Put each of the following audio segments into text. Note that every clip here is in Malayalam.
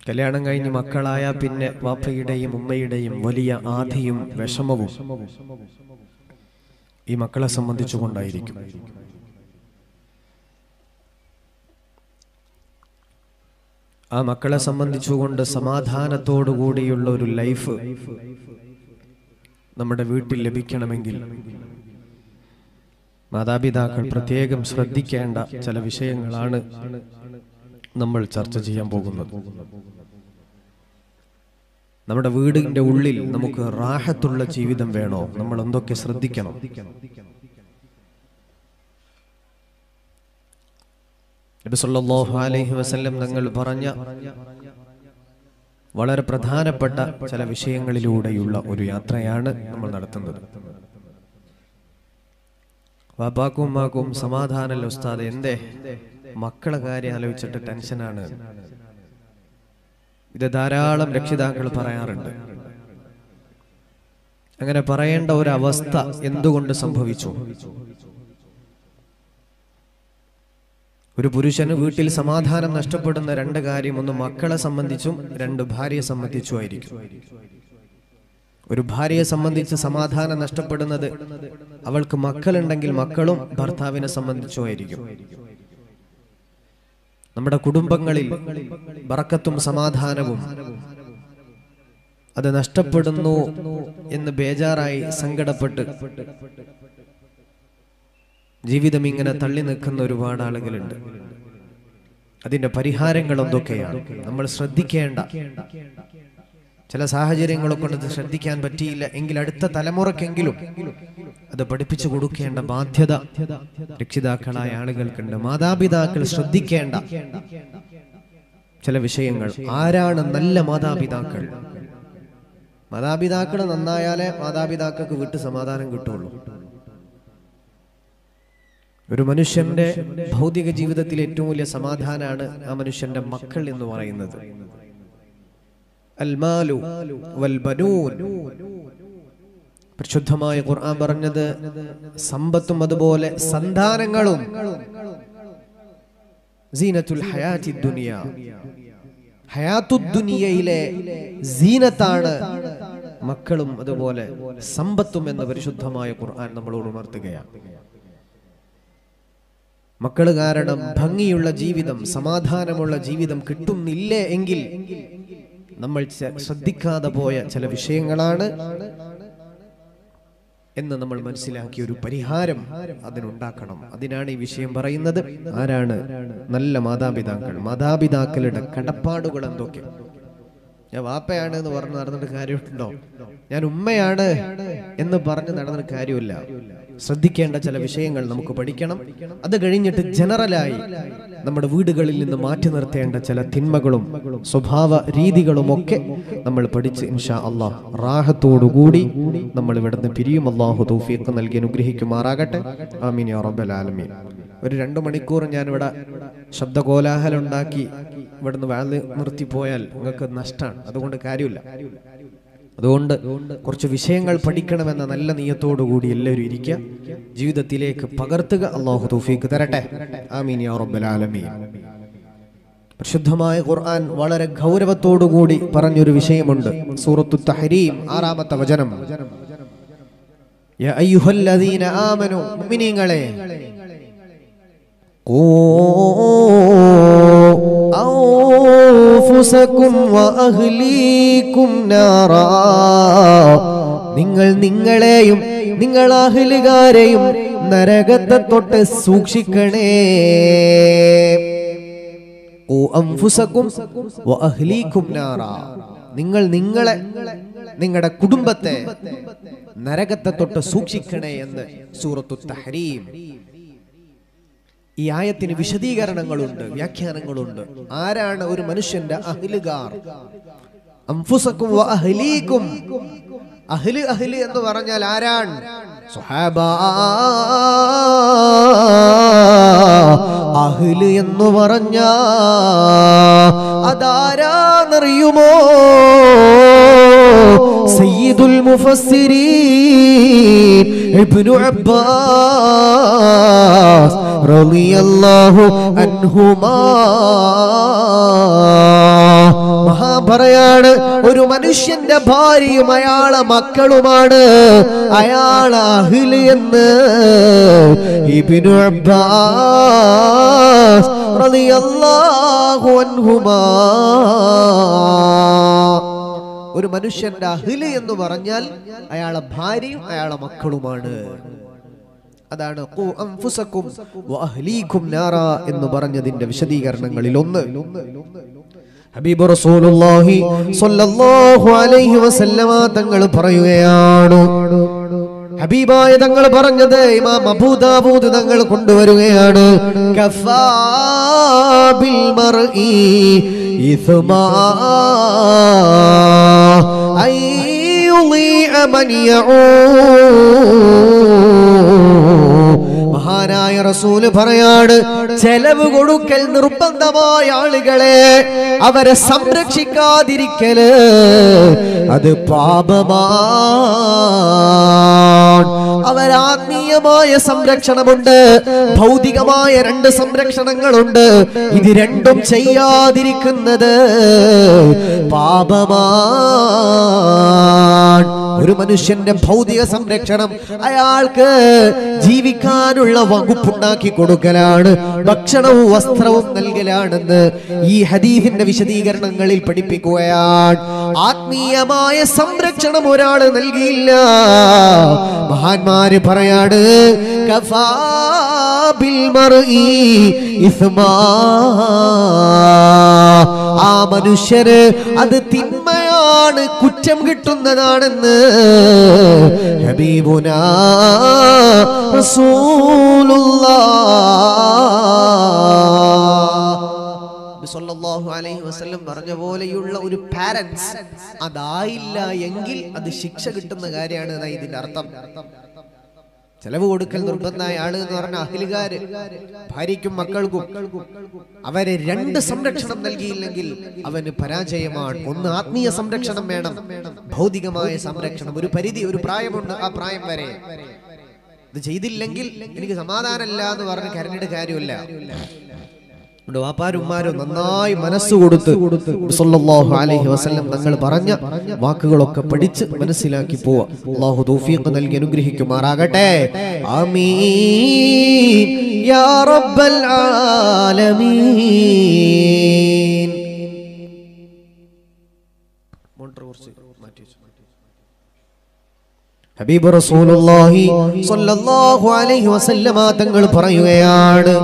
കല്യാണം കഴിഞ്ഞ് മക്കളായ പിന്നെ വാപ്പയുടെയും ഉമ്മയുടെയും വലിയ ആധിയും വിഷമവും ഈ മക്കളെ സംബന്ധിച്ചുകൊണ്ടായിരിക്കും ആ മക്കളെ സംബന്ധിച്ചുകൊണ്ട് സമാധാനത്തോടു കൂടിയുള്ള ഒരു ലൈഫ് നമ്മുടെ വീട്ടിൽ ലഭിക്കണമെങ്കിൽ മാതാപിതാക്കൾ പ്രത്യേകം ശ്രദ്ധിക്കേണ്ട ചില വിഷയങ്ങളാണ് നമ്മൾ ചർച്ച ചെയ്യാൻ പോകുന്നത് നമ്മുടെ വീടിന്റെ ഉള്ളിൽ നമുക്ക് റാഹത്തുള്ള ജീവിതം വേണോ നമ്മൾ എന്തൊക്കെ ശ്രദ്ധിക്കണം നബി സല്ലല്ലാഹു അലൈഹി വസല്ലം തങ്ങൾ പറഞ്ഞ വളരെ പ്രധാനപ്പെട്ട ചില വിഷയങ്ങളിലൂടെയുള്ള ഒരു യാത്രയാണ് നമ്മൾ നടത്തുന്നത് വാപ്പാക്കും ഉമ്മാക്കും സമാധാനമല്ല ഉസ്താദ് എന്തേ മക്കളെ കാര്യം ആലോചിച്ചിട്ട് ടെൻഷനാണ് ഇത് ധാരാളം രക്ഷിതാക്കൾ പറയാറുണ്ട് അങ്ങനെ പറയേണ്ട ഒരു അവസ്ഥ എന്തുകൊണ്ട് സംഭവിച്ചു ഒരു പുരുഷന് വീട്ടിൽ സമാധാനം നഷ്ടപ്പെടുന്ന രണ്ട് കാര്യം ഒന്ന് മക്കളെ സംബന്ധിച്ചും രണ്ട് ഭാര്യയെ സംബന്ധിച്ചും ആയിരിക്കും ഒരു ഭാര്യയെ സംബന്ധിച്ച് സമാധാനം നഷ്ടപ്പെടുന്നത് അവൾക്ക് മക്കളുണ്ടെങ്കിൽ മക്കളും ഭർത്താവിനെ സംബന്ധിച്ചോ ആയിരിക്കും നമ്മുടെ കുടുംബങ്ങളിൽ ബറക്കത്തും സമാധാനവും അത് നഷ്ടപ്പെടുന്നു എന്ന് ബേജാറായി സങ്കടപ്പെട്ട് ജീവിതം ഇങ്ങനെ തള്ളി നിൽക്കുന്ന ഒരുപാട് ആളുകളുണ്ട് അതിന്റെ പരിഹാരങ്ങൾ എന്തൊക്കെയാണ് നമ്മൾ ശ്രദ്ധിക്കേണ്ട ചില സാഹചര്യങ്ങളെ കൊണ്ട് ഇത് ശ്രദ്ധിക്കാൻ പറ്റിയില്ല എങ്കിൽ അടുത്ത തലമുറക്കെങ്കിലും അത് പഠിപ്പിച്ചു കൊടുക്കേണ്ട ബാധ്യത രക്ഷിതാക്കളായ ആളുകൾക്കുണ്ട് മാതാപിതാക്കൾ ശ്രദ്ധിക്കേണ്ട ചില വിഷയങ്ങൾ ആരാണ് നല്ല മാതാപിതാക്കൾ മാതാപിതാക്കൾ നന്നായാലേ മാതാപിതാക്കൾക്ക് വിട്ട് സമാധാനം കിട്ടുള്ളൂ ഒരു മനുഷ്യന്റെ ഭൗതിക ജീവിതത്തിൽ ഏറ്റവും വലിയ സമാധാനാണ് ആ മനുഷ്യന്റെ മക്കൾ എന്ന് പറയുന്നത് അൽമാലു വൽബനൂൻ പരിശുദ്ധമായ ഖുർആൻ പറഞ്ഞത് സമ്പത്തും അതുപോലെ സന്താനങ്ങളും സീനത്തുൽ ഹയാത്തി ദുനിയ ഹയാത്തു ദുനിയയിലെ സീനത്താണ് മക്കളും അതുപോലെ സമ്പത്തും എന്ന് പരിശുദ്ധമായ ഖുർആൻ നമ്മളോട് ഉണർത്തുകയാണ് മക്കള് കാരണം ഭംഗിയുള്ള ജീവിതം സമാധാനമുള്ള ജീവിതം കിട്ടുന്നില്ലേ എങ്കിൽ നമ്മൾ ച- ശ്രദ്ധിക്കാതെ പോയ ചില വിഷയങ്ങളാണ് എന്ന് നമ്മൾ മനസ്സിലാക്കിയ ഒരു പരിഹാരം അതിനുണ്ടാക്കണം അതിനാണ് ഈ വിഷയം പറയുന്നത് ആരാണ് നല്ല മാതാപിതാക്കൾ മാതാപിതാക്കളുടെ കടപ്പാടുകൾ എന്തൊക്കെ ഞാൻ വാപ്പയാണ് എന്ന് പറഞ്ഞ് നടന്നിട്ട് കാര്യമുണ്ടോ ഞാൻ ഉമ്മയാണ് എന്ന് പറഞ്ഞ് നടന്നിട്ട് കാര്യമില്ല ശ്രദ്ധിക്കേണ്ട ചില വിഷയങ്ങൾ നമുക്ക് പഠിക്കണം അത് കഴിഞ്ഞിട്ട് ജനറലായി നമ്മുടെ വീടുകളിൽ നിന്ന് മാറ്റി നിർത്തേണ്ട ചില തിന്മകളും സ്വഭാവ രീതികളും ഒക്കെ നമ്മൾ പഠിച്ച് ഇൻഷാ അള്ളാഹ് റാഹത്തോടുകൂടി നമ്മൾ ഇവിടുന്ന് പിരിയും അള്ളാഹു തൗഫീഖ് നൽകി അനുഗ്രഹിക്കുമാറാകട്ടെ ആമീൻ യാ റബ്ബൽ ആലമീൻ ഒരു രണ്ടു മണിക്കൂർ ഞാൻ ഇവിടെ ശബ്ദകോലാഹലം ഉണ്ടാക്കി ഇവിടുന്ന് വാല് നിർത്തിപ്പോയാൽ നിങ്ങൾക്ക് നഷ്ടമാണ് അതുകൊണ്ട് കാര്യമില്ല അതുകൊണ്ട് കുറച്ച് വിഷയങ്ങൾ പഠിക്കണമെന്ന നല്ല നീയത്തോടു കൂടി എല്ലാവരും ഇരിക്കുക ജീവിതത്തിലേക്ക് പകർത്തുക അള്ളാഹു തൗഫീഖ് തരട്ടെ ആമീൻ യാ റബ്ബൽ ആലമീൻ പരിശുദ്ധമായ ഖുർആൻ വളരെ ഗൗരവത്തോടുകൂടി പറഞ്ഞൊരു വിഷയമുണ്ട് സൂറത്തു തഹരീം ആറാമത്തെ വചനം യാ അയ്യുഹല്ലദീന ആമനു മുഅ്മിനീങ്ങളെ أنفسكم وأهليكم نارا നിങ്ങൾ നിങ്ങളെയും നിങ്ങൾ അഹലുകാരെയും നരകത്തെ തൊട്ട് സൂക്ഷിക്കണേ ഓ അംഫുസക്കും വ അഹ്ലീക്കും നാറാ നിങ്ങൾ നിങ്ങളെ നിങ്ങളുടെ കുടുംബത്തെ നരകത്തെ തൊട്ട് സൂക്ഷിക്കണേ എന്ന് സൂറത്തു തഹരീം ഈ ആയത്തിന് വിശദീകരണങ്ങളുണ്ട് വ്യാഖ്യാനങ്ങളുണ്ട് ആരാണ് ഒരു മനുഷ്യന്റെ അഹ്ലുകാർ അംഫുസക്കും വ അഹ്ലീക്കും അഹ്ല് അഹ്ല് എന്ന് പറഞ്ഞാൽ ആരാണ് സുഹാബ അഹ്ല് എന്ന് പറഞ്ഞ അതാരാന്നറിയുമോ സയ്യിദുൽ മുഫസ്സിരീൻ ഇബ്നു അബ്ബാസ് റളിയല്ലാഹു അൻഹുമാ പറയാണ് ഒരു മനുഷ്യന്റെ ഭാര്യയും അയാളെ മക്കളുമാണ് അയാളെ അഹില് എന്ന് ഇബ്നു അബ്ബാസ് റളിയല്ലാഹു അൻഹുമാ ഒരു മനുഷ്യന്റെ അഹില് എന്ന് പറഞ്ഞാൽ അയാളെ ഭാര്യയും അയാളെ മക്കളുമാണ് അതാണ് ഖു അൻഫുസക്കും വഅഹ്ലീകും നാറ എന്ന് പറഞ്ഞതിന്റെ വിശദീകരണങ്ങളിൽ ഒന്ന് ഹബീബ് റസൂലുള്ളാഹി സ്വല്ലല്ലാഹു അലൈഹി വസല്ലമ തങ്ങൾ പറയുകയാണ് ഹബീബായ തങ്ങൾ പറഞ്ഞത് ഇമാം അബൂദാബൂദ് തങ്ങൾ കൊണ്ടുവരികയാണ് കഫാ ബിൽ മർഇ ഇസ്മാ ഐ യുളീഅ മൻ മഹാനായ റസൂല് പറയാണ് ചെലവ് കൊടുക്കൽ നിർബന്ധമായ ആളുകളെ അവരെ സംരക്ഷിക്കാതിരിക്കല് അത് പാപമാണ് അവരാത്മീയമായ സംരക്ഷണമുണ്ട് ഭൗതികമായ രണ്ട് സംരക്ഷണങ്ങളുണ്ട് ഇത് രണ്ടും ചെയ്യാതിരിക്കുന്നത് പാപമാണ് ഒരു മനുഷ്യന്റെ ഭൗതിക സംരക്ഷണം അയാൾക്ക് ജീവിക്കാനുള്ള വകുപ്പുണ്ടാക്കി കൊടുക്കലാണ് ഭക്ഷണവും വസ്ത്രവും നൽകലാണെന്ന് ഈ ഹദീഫിന്റെ വിശദീകരണങ്ങളിൽ പഠിപ്പിക്കുകയാണ് ആത്മീയമായ സംരക്ഷണം ഒരാൾ നൽകിയില്ല മഹാന്മാര് പറയാണ് കഫാ ബിൽ മർഇ ഇസ്മാ. ആ മനുഷ്യര് അത് തിന്മയാണ് കുറ്റം കിട്ടുന്നതാണെന്ന് ഹബീബുന റസൂലുള്ളാഹ് സല്ലല്ലാഹു അലൈഹി വസല്ലം പറഞ്ഞ പോലെയുള്ള ഒരു പാരന്റ്സ് അതായില്ല എങ്കിൽ അത് ശിക്ഷ കിട്ടുന്ന കാര്യമാണ് എന്നാ ഇതിന്റെ അർത്ഥം ചെലവ് കൊടുക്കൽ നിർബന്ധമായ ആള് എന്ന് പറഞ്ഞ അഹിലുകാര് ഭാര്യയ്ക്കും മക്കൾക്കും അവരെ രണ്ട് സംരക്ഷണം നൽകിയില്ലെങ്കിൽ അവന് പരാജയമാണ് ഒന്ന് ആത്മീയ സംരക്ഷണം വേണം ഭൗതികമായ സംരക്ഷണം ഒരു പരിധി ഒരു പ്രായമുണ്ട് ആ പ്രായം വരെ ഇത് ചെയ്തില്ലെങ്കിൽ എനിക്ക് സമാധാനമില്ല എന്ന് പറഞ്ഞ് കരഞ്ഞിട്ട് കാര്യമില്ല ഇവിടെ വാപ്പാരും ഉമ്മാരും നന്നായി മനസ്സ് കൊടുത്ത് സല്ലല്ലാഹു അലൈഹി വസല്ലം തങ്ങൾ പറഞ്ഞ വാക്കുകളൊക്കെ പഠിച്ച് മനസ്സിലാക്കി പോവാ അള്ളാഹു തൗഫീഖ് നൽകി അനുഗ്രഹിക്കുമാറാകട്ടെ ആമീൻ യാ റബ്ബൽ ആലമീൻ മോട്ടർ കുറച്ച് മാറ്റി വെച്ചു ഹബീബ് റസൂലുള്ളാഹി സ്വല്ലല്ലാഹു അലൈഹി വസല്ലമ തങ്ങൾ പറയുകയാണ്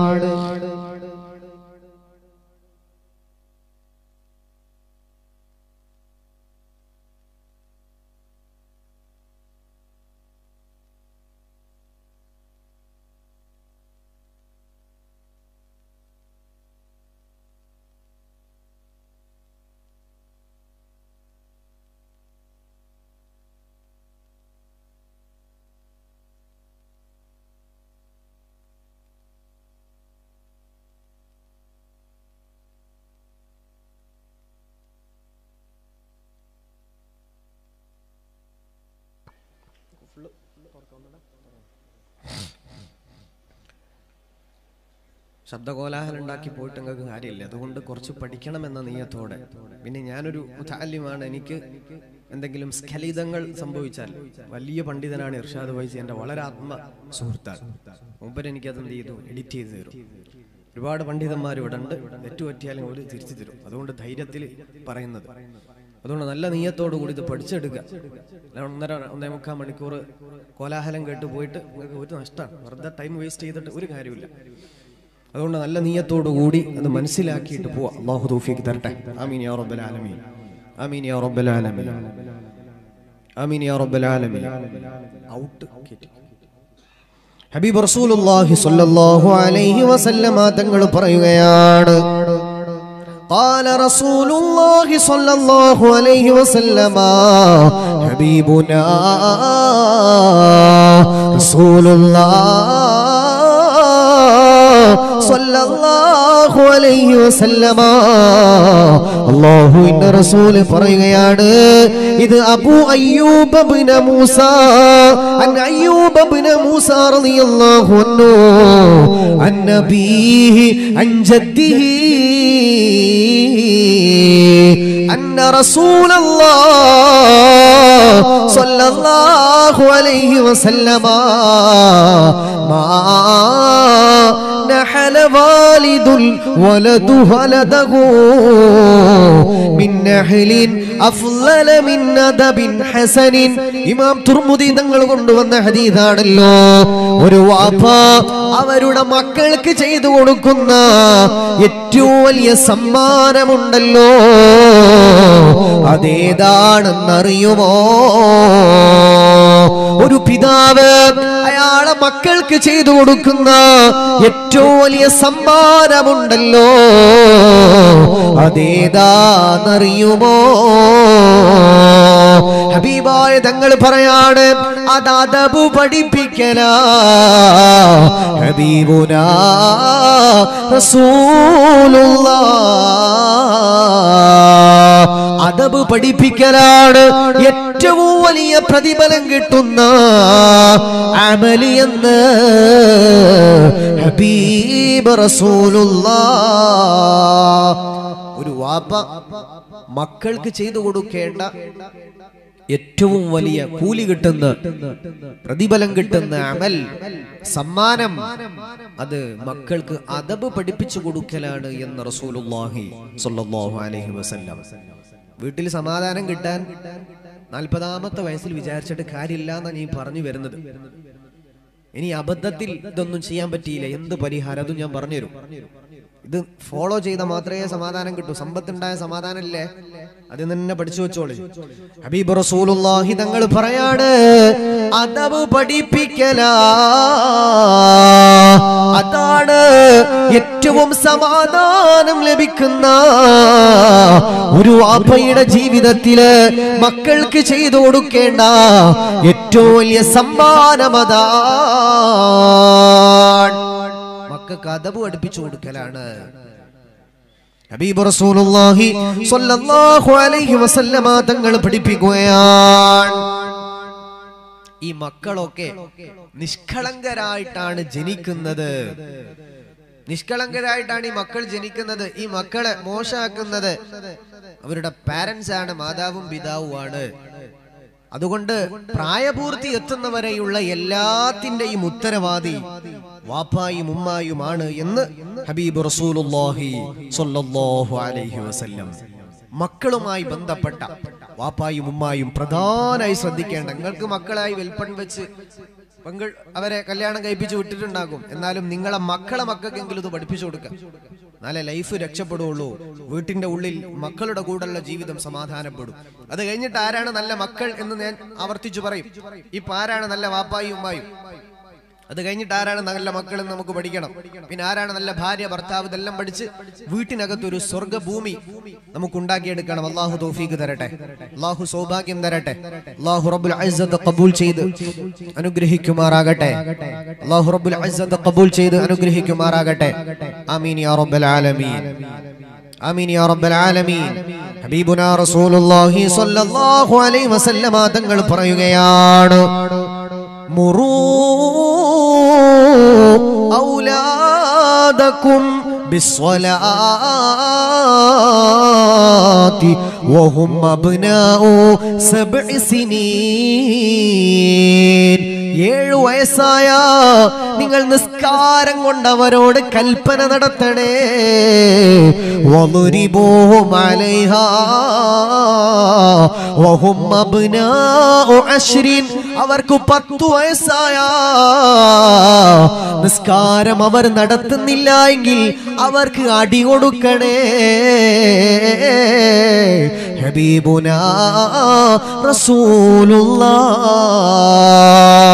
ശബ്ദകോലാഹലം ഉണ്ടാക്കി പോയിട്ട് നിങ്ങൾക്ക് കാര്യമില്ല അതുകൊണ്ട് കുറച്ച് പഠിക്കണമെന്ന നീയത്തോടെ പിന്നെ ഞാനൊരു മുതാലിമാണ് എനിക്ക് എന്തെങ്കിലും സ്ഖലിതങ്ങൾ സംഭവിച്ചാൽ വലിയ പണ്ഡിതനാണ് ഇർഷാദ് വൈസി എൻ്റെ വളരെ ആത്മ സുഹൃത്താണ് മുമ്പ് എനിക്ക് അത് എന്ത് ചെയ്തു എഡിറ്റ് ചെയ്ത് തരും ഒരുപാട് പണ്ഡിതന്മാർ ഇവിടെ ഉണ്ട് തെറ്റു പറ്റിയാലും ഒരു തിരിച്ചു തരും അതുകൊണ്ട് ധൈര്യത്തിൽ പറയുന്നത് അതുകൊണ്ട് നല്ല നീയത്തോടു കൂടി ഇത് പഠിച്ചെടുക്കുക അല്ല ഒന്നര ഒന്നേ മുക്കാൽ മണിക്കൂർ കോലാഹലം കേട്ട് പോയിട്ട് നിങ്ങൾക്ക് ഒരു നഷ്ടമാണ് വെറുതെ ടൈം വേസ്റ്റ് ചെയ്തിട്ട് ഒരു കാര്യമില്ല അതുകൊണ്ട് നല്ല നീയത്തോടു കൂടി അത് മനസ്സിലാക്കിയിട്ട് പോവാം അള്ളാഹു തൗഫീഖ് തരട്ടെ ആമീൻ യാ റബ്ബൽ ആലമീൻ ആമീൻ യാ റബ്ബൽ ആലമീൻ ആമീൻ യാ റബ്ബൽ ആലമീൻ ഔട്ട് കേട്ടി ഹബീബ് റസൂലുള്ളാഹി സ്വല്ലല്ലാഹു അലൈഹി വസല്ലമ തങ്ങൾ പറയുകയാണ് قال رسول الله صلى الله عليه وسلم حبيبنا رسول الله صلى الله عليه وسلم അള്ളാഹുവിന്റെ റസൂല് പറയുകയാണ് ഇത് അബു അയ്യൂബ് ഇബ്നു മൂസ അൻ അയ്യൂബ് ഇബ്നു മൂസ റളിയല്ലാഹു അൻഹു അൻ നബീഹി അൻ ജദ്ദിഹി أن رسول الله صلى الله عليه وسلم ما نحل والد الولد ولده من نحل أفضل من أدب حسن ഇമാം തുർമുദി തങ്ങൾ കൊണ്ടുവന്ന ഹദീദാണല്ലോ ഒരു വാപ്പ അവരുടെ മക്കൾക്ക് ചെയ്തു കൊടുക്കുന്ന ഏറ്റവും വലിയ സമ്മാനമുണ്ടല്ലോ അതേതാണെന്നറിയുമോ ഒരു പിതാവ് അയാളെ മക്കൾക്ക് ചെയ്തു കൊടുക്കുന്ന ഏറ്റവും വലിയ സമ്മാനമുണ്ടല്ലോ അതേതാന്നറിയുമോ ഹബീബായ തങ്ങൾ പറയാണ് അത് അതബു പഠിപ്പിക്കല ഹബീബുന റസൂലുള്ള അതബ് പഠിപ്പിക്കലാണ് ഏറ്റവും വലിയ പ്രതിഫലം കിട്ടുന്ന അമലി എന്ന് ഹബീബ് റസൂലുള്ള ഒരു വാപ്പ മക്കൾക്ക് ചെയ്തു കൊടുക്കേണ്ട ഏറ്റവും വലിയ കൂലി കിട്ടുന്ന പ്രതിഫലം കിട്ടുന്ന അമൽ സമ്മാനം അത് മക്കൾക്ക് അതബ് പഠിപ്പിച്ചു കൊടുക്കലാണ് എന്ന് റസൂലുള്ളാഹി സ്വല്ലല്ലാഹു അലൈഹി വസല്ലം വീട്ടിൽ സമാധാനം കിട്ടാൻ നാൽപ്പതാമത്തെ വയസ്സിൽ വിചാരിച്ചിട്ട് കാര്യമില്ല എന്നാണ് നീ പറഞ്ഞു വരുന്നത് ഇനി അബദ്ധത്തിൽ ഇതൊന്നും ചെയ്യാൻ പറ്റിയില്ല എന്ത് പരിഹാരം അതും ഞാൻ പറഞ്ഞുതരും ഇത് ഫോളോ ചെയ്ത മാത്രമേ സമാധാനം കിട്ടൂ സമ്പത്തുണ്ടായ സമാധാനം ഇല്ലേ അത് തന്നെ പഠിച്ചു വെച്ചോളൂ ഹബീബ് റസൂലുള്ളാഹി തങ്ങൾ പറയാണ് അതവ് പഠിപ്പിക്കല അതാണ് ഏറ്റവും സമാധാനം ലഭിക്കുന്ന ഒരു വാപ്പയുടെ ജീവിതത്തില് മക്കൾക്ക് ചെയ്തു കൊടുക്കേണ്ട ഏറ്റവും വലിയ സമ്മാനമതാണ് മക്കൾക്ക് അതവ് പഠിപ്പിച്ചു കൊടുക്കലാണ് ഹബീബ് റസൂലുള്ളാഹി സ്വല്ലല്ലാഹു അലൈഹി വസല്ലമ തങ്ങൾ പഠിപ്പിക്കുകയാണ് ഈ മക്കളൊക്കെ നിഷ്കളങ്കരായിട്ടാണ് ജനിക്കുന്നത് നിഷ്കളങ്കരായിട്ടാണ് ഈ മക്കൾ ജനിക്കുന്നത് ഈ മക്കളെ മോശമാക്കുന്നത് അവരുടെ പാരന്റ്സ് ആണ് മാതാവും പിതാവുമാണ് അതുകൊണ്ട് പ്രായപൂർത്തി എത്തുന്നവരെയുള്ള എല്ലാത്തിന്റെയും ഉത്തരവാദി വാപ്പായും ഉമ്മായുമാണ് എന്ന് ഹബീബ് റസൂലുള്ളാഹി സ്വല്ലല്ലാഹു അലൈഹി വസല്ലം മക്കളുമായി ബന്ധപ്പെട്ട വാപ്പായും ഉമ്മായും പ്രധാനമായി ശ്രദ്ധിക്കേണ്ട നിങ്ങൾക്ക് മക്കളായി വെൽപ്പൺ വെച്ച് പെങ്ങൾ അവരെ കല്യാണം കഴിപ്പിച്ച് വിട്ടിട്ടുണ്ടാകും എന്നാലും നിങ്ങളെ മക്കളെ മക്കൾക്കെങ്കിലും ഇത് പഠിപ്പിച്ചു കൊടുക്കാം എന്നാലേ ലൈഫ് രക്ഷപ്പെടുകയുള്ളൂ വീട്ടിന്റെ ഉള്ളിൽ മക്കളുടെ കൂടെയുള്ള ജീവിതം സമാധാനപ്പെടും അത് കഴിഞ്ഞിട്ട് ആരാണ് നല്ല മക്കൾ എന്ന് ഞാൻ ആവർത്തിച്ചു പറയും ഇപ്പൊ ആരാണ് നല്ല വാപ്പായും ഉമ്മായും അത് കഴിഞ്ഞിട്ട് ആരാണ് നല്ല മക്കൾ എന്ന് നമുക്ക് പഠിക്കണം പിന്നെ ആരാണ് നല്ല ഭാര്യ ഭർത്താവ് ഇതെല്ലാം പഠിച്ച് വീട്ടിനകത്ത് ഒരു സ്വർഗഭൂമി നമുക്ക് ഉണ്ടാക്കിയെടുക്കണം അള്ളാഹു തൗഫീഖ് തരട്ടെ അള്ളാഹു സൗഭാഗ്യം തരട്ടെ അള്ളാഹു റബ്ബുൽ അസ്സത്ത് കബൂൽ ചെയ്ത് അനുഗ്രഹിക്കുമാറാകട്ടെ അള്ളാഹു റബ്ബുൽ അസ്സത്ത് കബൂൽ ചെയ്ത് അനുഗ്രഹിക്കുമാറാകട്ടെ ആമീൻ യാ റബ്ബൽ ആലമീൻ ആമീൻ യാ റബ്ബൽ ആലമീൻ ഹബീബുനാ റസൂലുള്ളാഹി സ്വല്ലല്ലാഹു അലൈഹി വസല്ലമ തങ്ങൾ പറയുകയാണ് مروا أولادكم بالصلاة وهم أبناء سبع سنين ഏഴു വയസ്സായ നിങ്ങൾ നിസ്കാരം കൊണ്ടവരോട് കൽപ്പന നടത്തണേ വളുരിബൂഹും അലൈഹാ വഹും അബ്നാഉ അശ്രിൻ അവർക്ക് പത്തു വയസ്സായ നിസ്കാരം അവർ നടത്തുന്നില്ല എങ്കിൽ അവർക്ക് അടി കൊടുക്കണേ ഹബീബുന റസൂലുള്ളാഹ്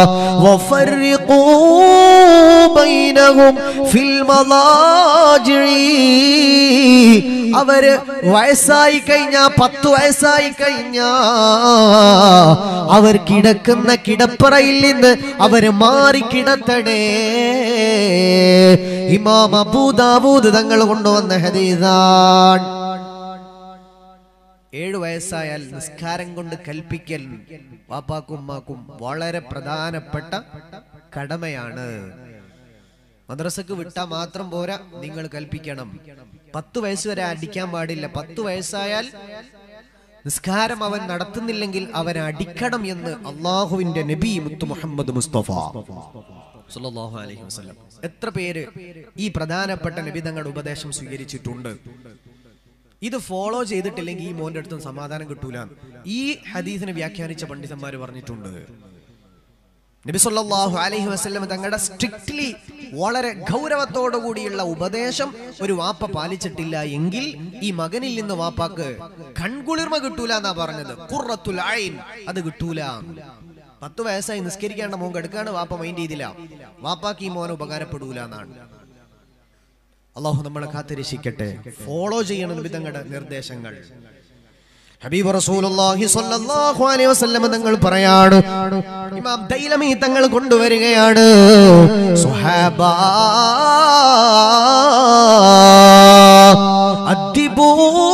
وفرقوا بينهم في المضاجع അവര് വയസ്സായി കഴിഞ്ഞ പത്ത് വയസ്സായി കഴിഞ്ഞ അവർ കിടക്കുന്ന കിടപ്പറയിൽ നിന്ന് അവര് മാറി കിടത്തണേ ഇമാം അബൂദാവൂദ് തങ്ങൾ കൊണ്ടുവന്ന ഹദീസാൻ ഏഴു വയസ്സായാൽ നിസ്കാരം കൊണ്ട് കൽപ്പിക്കൽ വാപ്പാക്കും ഉമ്മാക്കും വളരെ പ്രധാനപ്പെട്ട കടമയാണ് മദ്രസക്ക് വിട്ടാ മാത്രം പോരാ നിങ്ങൾ കൽപ്പിക്കണം പത്ത് വയസ്സ് വരെ അടിക്കാൻ പാടില്ല പത്ത് വയസ്സായാൽ നിസ്കാരം അവൻ നടത്തുന്നില്ലെങ്കിൽ അവൻ അടിക്കണം എന്ന് അള്ളാഹുവിന്റെ നബി മുത്തു മുഹമ്മദ് മുസ്തഫ സല്ലല്ലാഹു അലൈഹി വസല്ലം എത്ര പേര് ഈ പ്രധാനപ്പെട്ട നബി തങ്ങളുടെ ഉപദേശം സ്വീകരിച്ചിട്ടുണ്ട് ഇത് ഫോളോ ചെയ്തിട്ടില്ലെങ്കിൽ ഈ മോന്റെ അടുത്തും സമാധാനം കിട്ടൂല ഈ ഹദീസിനെ വ്യാഖ്യാനിച്ച പണ്ഡിതന്മാർ പറഞ്ഞിട്ടുണ്ട് നബി സല്ലല്ലാഹു അലൈഹി വസല്ലം തങ്ങളുടെ സ്ട്രിക്ട്ലി വളരെ ഗൗരവത്തോടു കൂടിയുള്ള ഉപദേശം ഒരു വാപ്പ പാലിച്ചിട്ടില്ല എങ്കിൽ ഈ മകനിൽ നിന്ന് വാപ്പാക്ക് കൺകുളിർമ കിട്ടൂല എന്നാ പറഞ്ഞത് ഖുർറത്തുൽ ഐൻ അത് കിട്ടൂല പത്ത് വയസ്സായി നിസ്കരിക്കേണ്ട മോൻ കെടുക്കാണ് വാപ്പ മൈൻഡ് ചെയ്തില്ല വാപ്പാക്ക് ഈ മോൻ ഉപകാരപ്പെടൂല എന്നാണ് അള്ളാഹു നമ്മളെ കാത്തിരക്ഷിക്കട്ടെ ഫോളോ ചെയ്യണം നബി തങ്ങളുടെ നിർദ്ദേശങ്ങൾ ഹബീബ് റസൂലുള്ളാഹി സ്വല്ലല്ലാഹു അലൈഹി വസല്ലം തങ്ങൾ പറയാണ് ഇമാം ദൈലമി തങ്ങൾ കൊണ്ടുവരികയാണ് സുഹാബ അദ്ദിബൂ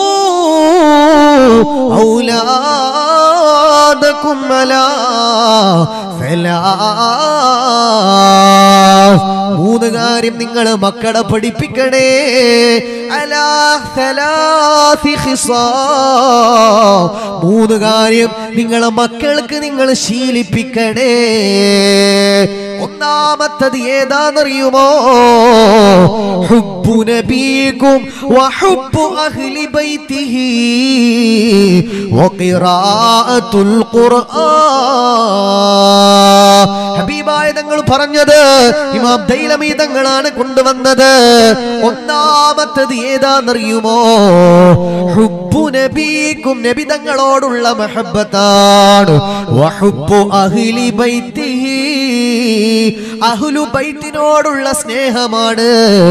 ഔലാദകും അലാ സലാസ് മൂന്ന് കാര്യം നിങ്ങൾ മക്കളെ പഠിപ്പിക്കണേ അലാ സലാസി ഖിസാം. മൂന്ന് കാര്യം നിങ്ങളെ മക്കൾക്ക് നിങ്ങൾ ശീലിപ്പിക്കണേ ഒന്നാമത്തത് ഏതാണെന്നറിയുമോ ഹുബ്ബു നബീക്കും വഹുബ്ബു അഹ്ലി ബൈത്തിഹി വഖിറാഅത്തുൽ ഖുർആൻ ഹബീബായ തങ്ങൾ പറഞ്ഞത് ഇമാം ദൈലമി തങ്ങളാണ് കൊണ്ടുവന്നത് ഒന്നാമത്തത് ഏതാണെന്നറിയുമോ ഹുബ്ബു നബീക്കും നബി തങ്ങളോടുള്ള മഹബത്താണ് വഹുബ്ബു അഹ്ലി ബൈത്തിഹി അഹ്ലു ബൈത്തിനോടുള്ള സ്നേഹമാണ്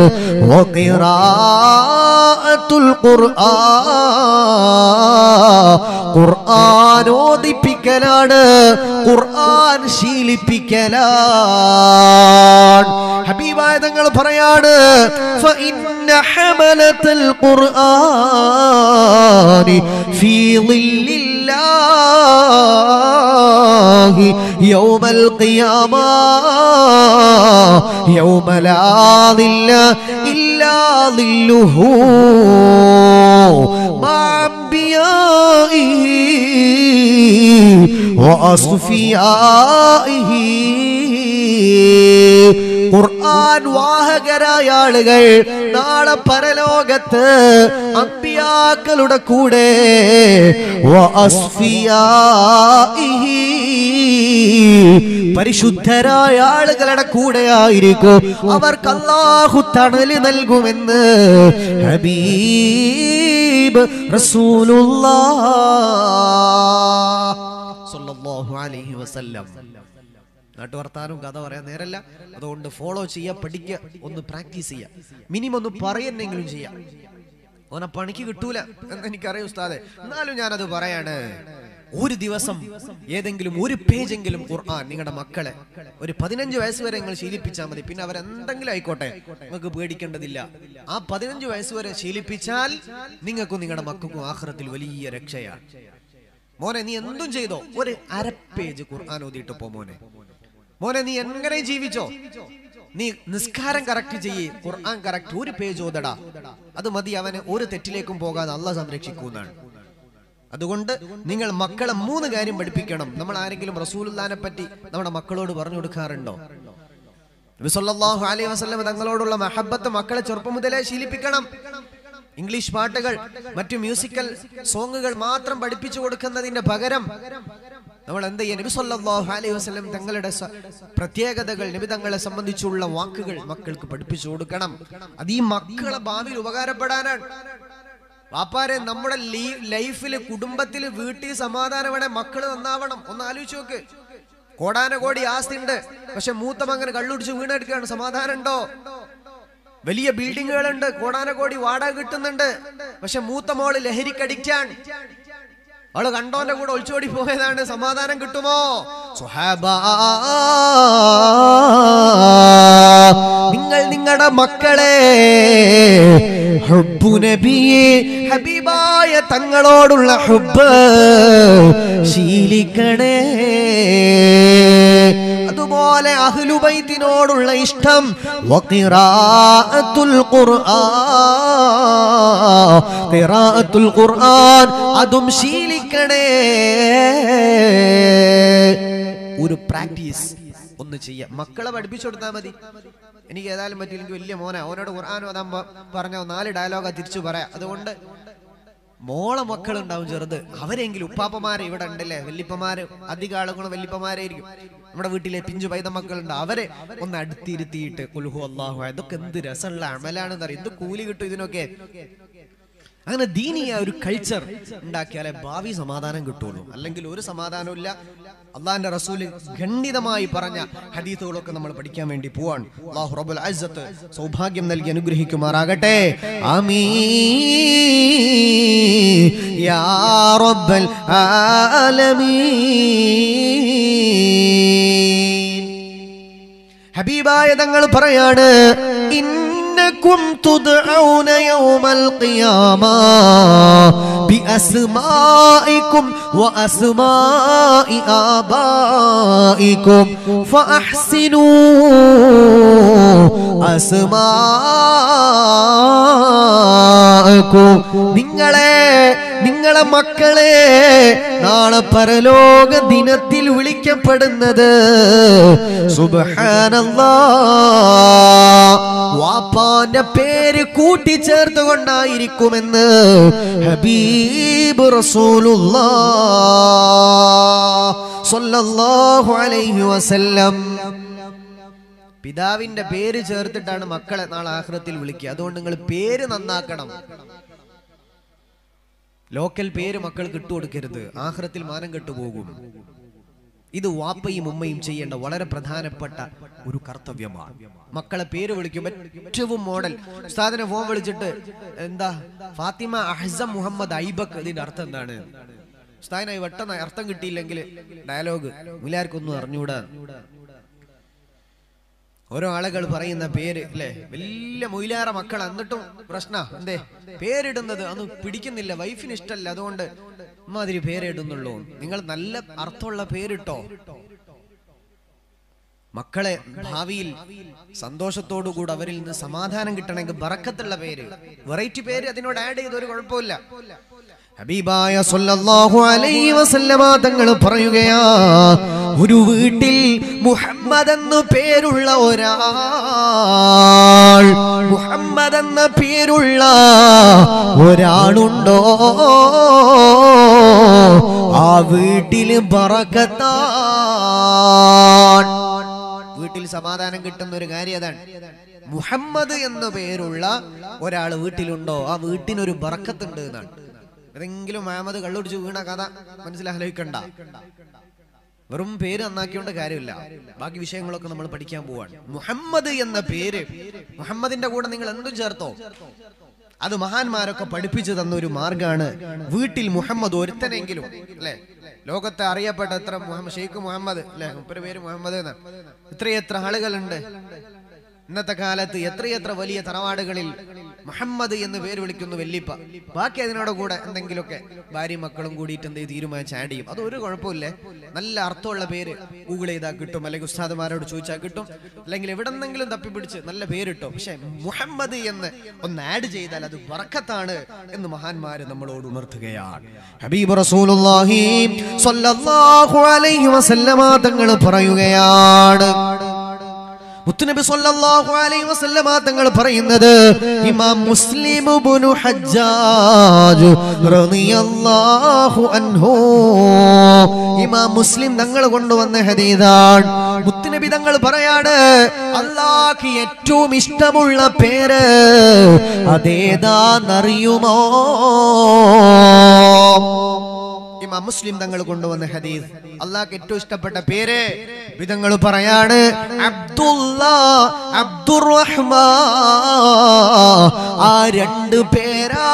വഖിറാഅത്തുൽ ഖുർആൻ ഖുർആൻ ഓദിപ്പിക്കലാണ് ഖുർആൻ ശീലിപ്പിക്കലാണ് ഹബീബായ തങ്ങൾ പറയാണ് فإن حملة القرآن في ظل الله يوم القيامة يوم لا ظل إلا ظله مع أنبيائه وأصفيائه ഖുർആൻ വാഹകരായ ആളുകൾ നാളെ പരലോകത്ത് അമ്പിയാക്കളുടെ കൂടെ വഅസ്ഫിയാഇഹി. പരിശുദ്ധരായ ആളുകളുടെ കൂടെ ആയിരിക്കും അവർക്ക് അല്ലാഹു തണല് നൽകുമെന്ന് ഹബീബ് റസൂലുള്ളാഹ് സ്വല്ലല്ലാഹു അലൈഹി വസല്ലം നാട്ടുവർത്താനും കഥ പറയാൻ നേരല്ല അതുകൊണ്ട് ഫോളോ ചെയ്യുക പഠിക്കുക ഒന്ന് പ്രാക്ടീസ് ചെയ്യുക മിനിമം ഒന്ന് പറയുന്നെങ്കിലും ചെയ്യാം ഓനെ പണിക്ക് കിട്ടൂല എന്ന് എനിക്കറിയാം ഉസ്താദെ എന്നാലും ഞാനത് പറയാണ് ഒരു ദിവസം ഏതെങ്കിലും ഒരു പേജെങ്കിലും ഖുർആൻ നിങ്ങളുടെ മക്കളെ ഒരു പതിനഞ്ച് വയസ്സ് വരെ നിങ്ങൾ ശീലിപ്പിച്ചാൽ മതി പിന്നെ അവരെന്തെങ്കിലും ആയിക്കോട്ടെ നിങ്ങൾക്ക് പേടിക്കേണ്ടതില്ല ആ പതിനഞ്ച് വയസ്സ് വരെ ശീലിപ്പിച്ചാൽ നിങ്ങൾക്കും നിങ്ങളുടെ മക്കൾക്കും ആഹ്റത്തിൽ വലിയ രക്ഷയാണ് മോനെ നീ എന്തും ചെയ്തോ ഒരു അര പേജ് ഖുർആൻ ഓതിയിട്ട് പോ മോനെ മോനെ നീ എങ്ങനെ ജീവിച്ചോ നീ നിസ്കാരം കറക്റ്റ് ചെയ്യേ ഖുർആൻ കറക്റ്റ് ഒരു പേജ് ഓതടാ അത് മതി അവന് ഒരു തെറ്റിലേക്കും പോകാതെ അല്ല സംരക്ഷിക്കുന്നതാണ് അതുകൊണ്ട് നിങ്ങൾ മക്കളെ മൂന്ന് കാര്യം പഠിപ്പിക്കണം നമ്മൾ ആരെങ്കിലും റസൂലുല്ലാനെ പറ്റി നമ്മുടെ മക്കളോട് പറഞ്ഞു കൊടുക്കാറുണ്ടോ നബി സല്ലല്ലാഹു അലൈഹി വസല്ലം തങ്ങളോടുള്ള മഹബത്ത് മക്കളെ ചെറുപ്പം മുതലേ ശീലിപ്പിക്കണം ഇംഗ്ലീഷ് പാട്ടുകൾ മറ്റു മ്യൂസിക്കൽ സോങ്ങുകൾ മാത്രം പഠിപ്പിച്ചു കൊടുക്കുന്നതിന്റെ പകരം നമ്മൾ എന്ത് ചെയ്യുക നബി സല്ലല്ലാഹു അലൈഹി വസല്ലം തങ്ങളുടെ സ- പ്രത്യേകതകൾ നബി തങ്ങളെ സംബന്ധിച്ചുള്ള വാക്കുകൾ മക്കൾക്ക് പഠിപ്പിച്ചു കൊടുക്കണം അത് ഈ മക്കളെ ഭാവിയിൽ ഉപകാരപ്പെടാനാണ് വാപ്പാരെ നമ്മുടെ ലൈഫിൽ കുടുംബത്തിൽ വീട്ടിൽ സമാധാനം വേണേ മക്കള് നന്നാവണം ഒന്ന് ആലോചിച്ച് നോക്ക് കോടാനകോടി ആസ്തി ഉണ്ട് പക്ഷെ മൂത്ത മകൻ കള്ളുടിച്ച് വീണെടുക്കുകയാണ് സമാധാനം ഉണ്ടോ വലിയ ബിൽഡിങ്ങുകളുണ്ട് കോടാനകോടി വാടക കിട്ടുന്നുണ്ട് പക്ഷെ മൂത്ത മോള് ലഹരിക്കടിക്കാൻ അവള് കണ്ടോന്റെ കൂടെ ഒളിച്ചോടി പോയതാണ് സമാധാനം കിട്ടുമോ സുഹാബ നിങ്ങൾ നിങ്ങളുടെ മക്കളെ ഹുബ്ബു നബിയെ ഹബീബായ തങ്ങളോടുള്ള ഹുബ്ബ് ശീലിക്കണേ അതുപോലെ അഹ്ലുബൈത്തിനോടുള്ള ഇഷ്ടം വഖിറാഅത്തുൽ ഖുർആൻ ഖിറാഅത്തുൽ ഖുർആൻ അതും ശീലിക്കണേ ഒരു പ്രാക്ടീസ് ഒന്ന് ചെയ്യാം മക്കളെ പഠിപ്പിച്ചു കൊടുത്താൽ മതി എനിക്ക് ഏതായാലും പറ്റിയില്ലെങ്കിൽ വലിയ മോനെ അവനോട് ഖുർആൻ ഓതാൻ പ- പറഞ്ഞ നാല് ഡയലോഗാ തിരിച്ചു പറയാം അതുകൊണ്ട് മോളെ മക്കളുണ്ടാവും ചെറുത് അവരെങ്കിലും ഉപ്പാപ്പമാരെ ഇവിടെ ഉണ്ടല്ലേ വല്യപ്പമാര് അധിക ആളുകളും വല്യപ്പമാരായിരിക്കും നമ്മുടെ വീട്ടിലെ പിഞ്ചു പൈത മക്കളുണ്ട് അവരെ ഒന്ന് അടുത്തിരുത്തിയിട്ട് കുൽഹു അള്ളാഹു ഇതൊക്കെ എന്ത് രസമുള്ള അമലാണെന്ന് അറിയാം എന്ത് കൂലി കിട്ടും ഇതിനൊക്കെ അങ്ങനെ ദീനീയ ഒരു കൾച്ചർ ഉണ്ടാക്കിയാലേ ഭാവി സമാധാനം കിട്ടുള്ളൂ അല്ലെങ്കിൽ ഒരു സമാധാനവും ഇല്ല അള്ളാഹിന്റെ റസൂല് ഖണ്ഡിതമായി പറഞ്ഞ ഹദീസുകളൊക്കെ നമ്മൾ പഠിക്കാൻ വേണ്ടി പോവാണ് അള്ളാഹു റബ്ബുൽ അസ്സത്ത് സൗഭാഗ്യം നൽകി അനുഗ്രഹിക്കുമാറാകട്ടെ ആമീൻ യാ റബ്ബൽ ആലമീൻ ഹബീബായ തങ്ങൾ പറയാണ് ഇന്നക്കും തുദ്ഔന യൗമൽ ഖിയാമ ബിഅസ്മാഇക്കും വഅസ്മാഇ ആബായിക്കും ഫഅഹ്സിനൂ അസ്മാഅക്കും നിങ്ങളെ നിങ്ങളെ മക്കളെ നാളെ പരലോക ദിനത്തിൽ വിളിക്കപ്പെടുന്നത് സുബ്ഹാനല്ലാ വാപ്പാന്റെ പേര് കൂട്ടിച്ചേർത്തുകൊണ്ടായിരിക്കുമെന്ന് ഹബീബ് റസൂലുള്ളാ സ്വല്ലല്ലാഹു അലൈഹി വസല്ലം പിതാവിന്റെ പേര് ചേർത്തിട്ടാണ് മക്കളെ നാളെ ആഹ്റത്തിൽ വിളിക്കുക അതുകൊണ്ട് നിങ്ങൾ പേര് നന്നാക്കണം ലോക്കൽ പേര് മക്കൾക്ക് ഇട്ടുകൊടുക്കരുത് ആഹ്റത്തിൽ മാനം കെട്ടുപോകും ഇത് വാപ്പയും ഉമ്മയും ചെയ്യേണ്ട വളരെ പ്രധാനപ്പെട്ട ഒരു കർത്തവ്യമാണ് മക്കളെ പേര് വിളിക്കുമ്പോൾ ഏറ്റവും മോഡൽ ഉസ്താദിനെ ഫോൺ വിളിച്ചിട്ട് എന്താ ഫാത്തിമ അഹ്സം മുഹമ്മദ് ഐബക്ക് ഇതിന്റെ അർത്ഥം എന്താണ് ഉസ്താദിനായി പെട്ടെന്ന് അർത്ഥം കിട്ടിയില്ലെങ്കിൽ ഡയലോഗ് മുലാർക്കൊന്നും അറിഞ്ഞൂടാ ഓരോ ആളുകൾ പറയുന്ന പേര് അല്ലെ വലിയ മൊയിലാറ മക്കൾ എന്നിട്ടും പ്രശ്ന എന്തേ പേരിടുന്നത് അന്ന് പിടിക്കുന്നില്ല വൈഫിന് ഇഷ്ടമല്ല അതുകൊണ്ട് മാതിരി പേരിടുന്നുള്ളൂ നിങ്ങൾ നല്ല അർത്ഥമുള്ള പേരിട്ടോ മക്കളെ ഭാവിയിൽ സന്തോഷത്തോടുകൂടി അവരിൽ നിന്ന് സമാധാനം കിട്ടണമെങ്കിൽ ബറക്കത്തുള്ള പേര് വെറൈറ്റി പേര് അതിനോട് ആഡ് ചെയ്ത് ഒരു കുഴപ്പമില്ല ഹബീബായ സല്ലല്ലാഹു അലൈഹി വസല്ലമ തങ്ങൾ പറയുകയാ ഒരു വീട്ടിൽ മുഹമ്മദ് എന്ന് പേരുള്ള ഒരാൾ മുഹമ്മദ് എന്ന പേരുള്ള ഒരാളുണ്ടോ ആ വീട്ടിൽ ബറക്കത്താൻ വീട്ടിൽ സമാധാനം കിട്ടുന്ന ഒരു കാര്യം അതാണ് മുഹമ്മദ് എന്ന പേരുള്ള ഒരാൾ വീട്ടിലുണ്ടോ ആ വീട്ടിനൊരു ബറക്കത്തുണ്ട് എന്നാണ് ഏതെങ്കിലും മുഹമ്മദ് കള്ളുടിച്ച് വീണ കഥ മനസ്സിലാലോചിക്കണ്ട വെറും പേര് നന്നാക്കിയോണ്ട് കാര്യമില്ല ബാക്കി വിഷയങ്ങളൊക്കെ നമ്മൾ പഠിക്കാൻ പോവാണ് മുഹമ്മദ് എന്ന പേര് മുഹമ്മദിന്റെ കൂടെ നിങ്ങൾ എന്തും ചേർത്തോ അത് മഹാന്മാരൊക്കെ പഠിപ്പിച്ചു തന്ന ഒരു മാർഗാണ് വീട്ടിൽ മുഹമ്മദ് ഒരുത്തനെങ്കിലും അല്ലെ ലോകത്തെ അറിയപ്പെട്ട എത്ര മുഹമ്മദ് ഷെയ്ഖ് മുഹമ്മദ് അല്ലെ മുപ്പര് പേര് മുഹമ്മദ് എന്ന് ഇത്രയെത്ര ആളുകളുണ്ട് ഇന്നത്തെ കാലത്ത് എത്രയെത്ര വലിയ തറവാടുകളിൽ മുഹമ്മദ് എന്ന് പേര് വിളിക്കുന്നു വെല്ലിപ്പ ബാക്കി അതിനോട് കൂടെ എന്തെങ്കിലുമൊക്കെ ഭാര്യയും മക്കളും കൂടിയിട്ട് എന്ത് തീരുമാനിച്ച് ആഡ് ചെയ്യും അത് ഒരു കുഴപ്പമില്ലേ നല്ല അർത്ഥമുള്ള പേര് ഗൂഗിൾ ചെയ്താൽ കിട്ടും അല്ലെങ്കിൽ ഉസ്താദുമാരോട് ചോദിച്ചാൽ കിട്ടും അല്ലെങ്കിൽ എവിടെന്നെങ്കിലും തപ്പിപ്പിടിച്ച് നല്ല പേരിട്ടോ പക്ഷെ മുഹമ്മദ് എന്ന് ഒന്ന് ആഡ് ചെയ്താൽ അത് വറക്കത്താണ് എന്ന് മഹാന്മാര് നമ്മളോട് ഉണർത്തുകയാണ് ഹബീബ് റസൂലുള്ളാഹി സ്വല്ലല്ലാഹു അലൈഹി വസല്ലമ തങ്ങൾ പറയുകയാണ് മുത്തുനബി സല്ലല്ലാഹു അലൈഹി വസല്ലമ തങ്ങൾ പറയുന്നത് ഇമാം മുസ്ലിം ഇബ്നു ഹജ്ജാജ് റളിയല്ലാഹു അൻഹു ഇമാം മുസ്ലിം തങ്ങൾ കൊണ്ടുവന്ന ഹദീസാണ് മുത്തുനബി തങ്ങൾ പറയാണ് അല്ലാഹ്ക്ക് ഏറ്റവും ഇഷ്ടമുള്ള പേര് അതേതാന്നറിയുമോ ഇമാം മുസ്ലിം തങ്ങൾ കൊണ്ടുവന്ന ഹദീസ് അള്ളാഹ്ക്ക് ഏറ്റവും ഇഷ്ടപ്പെട്ട പേര് വിധങ്ങൾ പറയാണ് അബ്ദുള്ള അബ്ദുറഹ്മാൻ ആ രണ്ട് പേരാ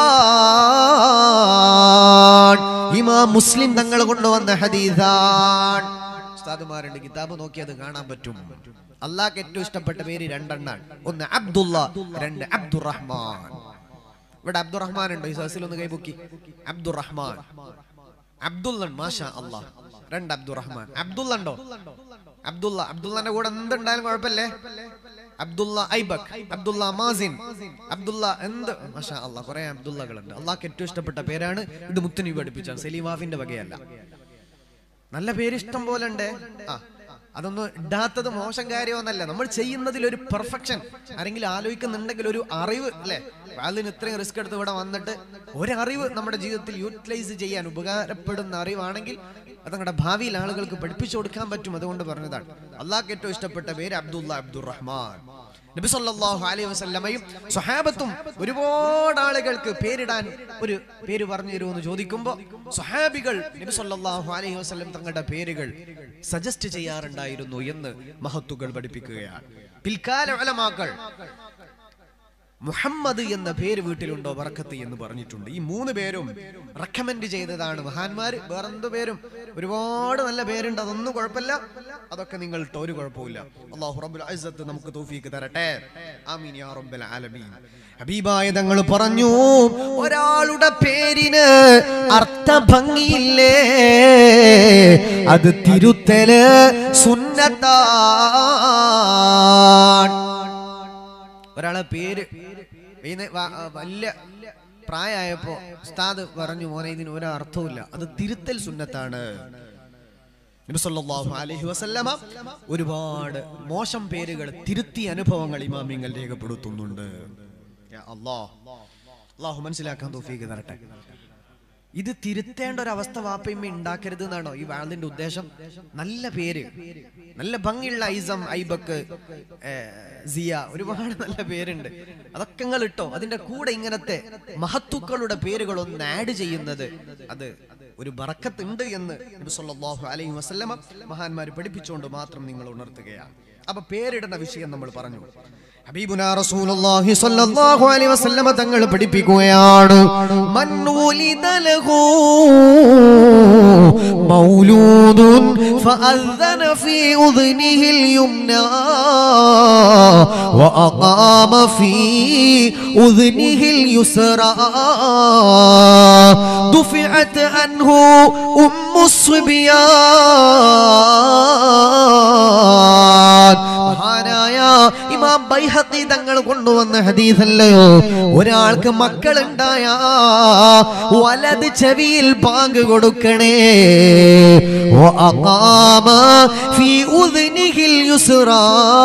ഇമാം മുസ്ലിം തങ്ങൾ കൊണ്ടുവന്ന ഹദീസാൻ ഉസ്താദുമാരുണ്ട് കിതാബ് നോക്കി അത് കാണാൻ പറ്റും അള്ളാഹ്ക്ക് ഏറ്റവും ഇഷ്ടപ്പെട്ട പേര് രണ്ടെണ്ണാണ് ഒന്ന് അബ്ദുള്ള രണ്ട് അബ്ദുറഹ്മാൻ ഇവിടെ അബ്ദുറഹ്മാൻ ഉണ്ടോ ഈ സദസ്സിൽ ഒന്ന് കൈപൊക്കി അബ്ദുറഹ്മാൻ അബ്ദുള്ള മാഷാ അല്ലാ രണ്ട് അബ്ദുറഹ്മാൻ അബ്ദുള്ള ഉണ്ടോ അബ്ദുള്ള അബ്ദുള്ളന്റെ കൂടെ എന്തുണ്ടായാലും കുഴപ്പമില്ലേ അബ്ദുള്ള ഐബക് അബ്ദുള്ള മാസിൻ അബ്ദുള്ള എന്ത് മാഷാ അല്ലാ കുറെ അബ്ദുള്ളകളുണ്ട് അള്ളാഹ്ക്ക് ഏറ്റവും ഇഷ്ടപ്പെട്ട പേരാണ് ഇത് മുത്തുനി പഠിപ്പിച്ചാണ് സലീമാഫിന്റെ വകയല്ല നല്ല പേര് ഇഷ്ടം പോലെ ഉണ്ട് ആ അതൊന്നും ഇടാത്തത് മോശം കാര്യമൊന്നല്ല നമ്മൾ ചെയ്യുന്നതിൽ ഒരു പെർഫെക്ഷൻ ആരെങ്കിലും ആലോചിക്കുന്നുണ്ടെങ്കിൽ ഒരു അറിവ് അല്ലെ അതിന് ഇത്രയും റിസ്ക് എടുത്ത് ഇവിടെ വന്നിട്ട് ഒരറിവ് നമ്മുടെ ജീവിതത്തിൽ യൂട്ടിലൈസ് ചെയ്യാൻ ഉപകാരപ്പെടുന്ന അറിവാണെങ്കിൽ അത് നിങ്ങളുടെ ഭാവിയിൽ ആളുകൾക്ക് പഠിപ്പിച്ചു കൊടുക്കാൻ പറ്റും അതുകൊണ്ട് പറഞ്ഞതാണ് അള്ളാഹ്ക്ക് ഏറ്റവും ഇഷ്ടപ്പെട്ട പേര് അബ്ദുള്ള അബ്ദുറഹ്മാൻ നബി സല്ലല്ലാഹു അലൈഹി വസല്ലമയും സ്വഹാബത്തും ഒരുപാട് ആളുകൾക്ക് പേരിടാൻ ഒരു പേര് പറഞ്ഞു തരുമെന്ന് ചോദിക്കുമ്പോൾ സ്വഹാബികൾ നബി സല്ലല്ലാഹു അലൈഹി വസല്ലം തങ്ങളുടെ പേരുകൾ സജസ്റ്റ് ചെയ്യാറുണ്ടായിരുന്നു എന്ന് മഹത്തുകൾ പഠിപ്പിക്കുകയാണ് പിൽക്കാല ഉലമാക്കൾ മുഹമ്മദ് എന്ന പേര് വീട്ടിലുണ്ടോ ബറക്കത്ത് എന്ന് പറഞ്ഞിട്ടുണ്ട് ഈ മൂന്ന് പേരും റെക്കമെൻഡ് ചെയ്തതാണ് മഹാന്മാര് വേറെന്ത് പേരും ഒരുപാട് നല്ല പേരുണ്ട് അതൊന്നും കുഴപ്പമില്ല അതൊക്കെ നിങ്ങൾ ഇട്ടോ ഒരു കുഴപ്പമില്ല അള്ളാഹു റബ്ബുൽ ഇസ്സത്ത് നമുക്ക് തൗഫീക്ക് തരട്ടെ ആമീൻ യാ റബ്ബൽ ആലമീൻ ഹബീബായ തങ്ങൾ പറഞ്ഞു ഒരാളുടെ പേരിന് അർത്ഥഭംഗിയില്ലേ അത് തിരുത്തല് സുന്നത്താണ് ഒരാളെ പേര് വൈകുന്നേ- വ- ആ, വലിയ പ്രായമായപ്പോ ഉസ്താദ് പറഞ്ഞു മോനെ ഇതിന് ഒരു അർത്ഥവുമില്ല അത് തിരുത്തൽ സുന്നത്താണ് നബി സല്ലല്ലാഹു അലൈഹി വസല്ലമ ഒരുപാട് മോശം പേരുകൾ തിരുത്തി അനുഭവങ്ങൾ ഇമാമിങ്ങൾ രേഖപ്പെടുത്തുന്നുണ്ട് യാ അല്ലാഹ് അള്ളാഹു മനസ്സിലാക്കാൻ തോഫീക്ക് തരട്ടെ ഇത് തിരുത്തേണ്ട ഒരു അവസ്ഥ വാപ്പയമ്മ ഉണ്ടാക്കരുത് എന്നാണോ ഈ വാളിന്റെ ഉദ്ദേശം നല്ല പേര് നല്ല ഭംഗിയുള്ള ഐസം ഐബക്ക് ഏ, സിയ ഒരുപാട് നല്ല പേരുണ്ട് അതൊക്കെ നിങ്ങൾ ഇട്ടോ അതിന്റെ കൂടെ ഇങ്ങനത്തെ മഹത്തുക്കളുടെ പേരുകൾ ഒന്ന് ആഡ് ചെയ്യുന്നത് അത് ഒരു ബറക്കത്ത് ഉണ്ട് എന്ന് നബി സല്ലല്ലാഹു അലൈഹി വസല്ലമ മഹാന്മാർ പഠിപ്പിച്ചുകൊണ്ട് മാത്രം നിങ്ങൾ ഉണർത്തുകയാണ് അപ്പൊ പേരിടുന്ന വിഷയം നമ്മൾ പറഞ്ഞു ഹബീബുന റസൂലുള്ളാഹി സ്വല്ലല്ലാഹു അലൈഹി വസല്ലമ തങ്ങൾ പഠിപ്പിക്കുകയാണ് മൻ ഉലിദ ലഹു മൗലൂദുൻ ഫഅذن في ഉദ്നിഹി اليمنى وأقام في أذنه اليسرى دفعت عنه أم الصبيان മഹാനായ ഇമാം ബൈഹഖി തങ്ങൾ കൊണ്ടുവന്ന ഹദീസല്ലയോ ഒരാൾക്ക് മക്കളുണ്ടായ വലത് ചെവിയിൽ ബാങ്ക് കൊടുക്കണേ വഅഖാമ ഫീ ഉദ്നിഹിൽ യുസ്റാ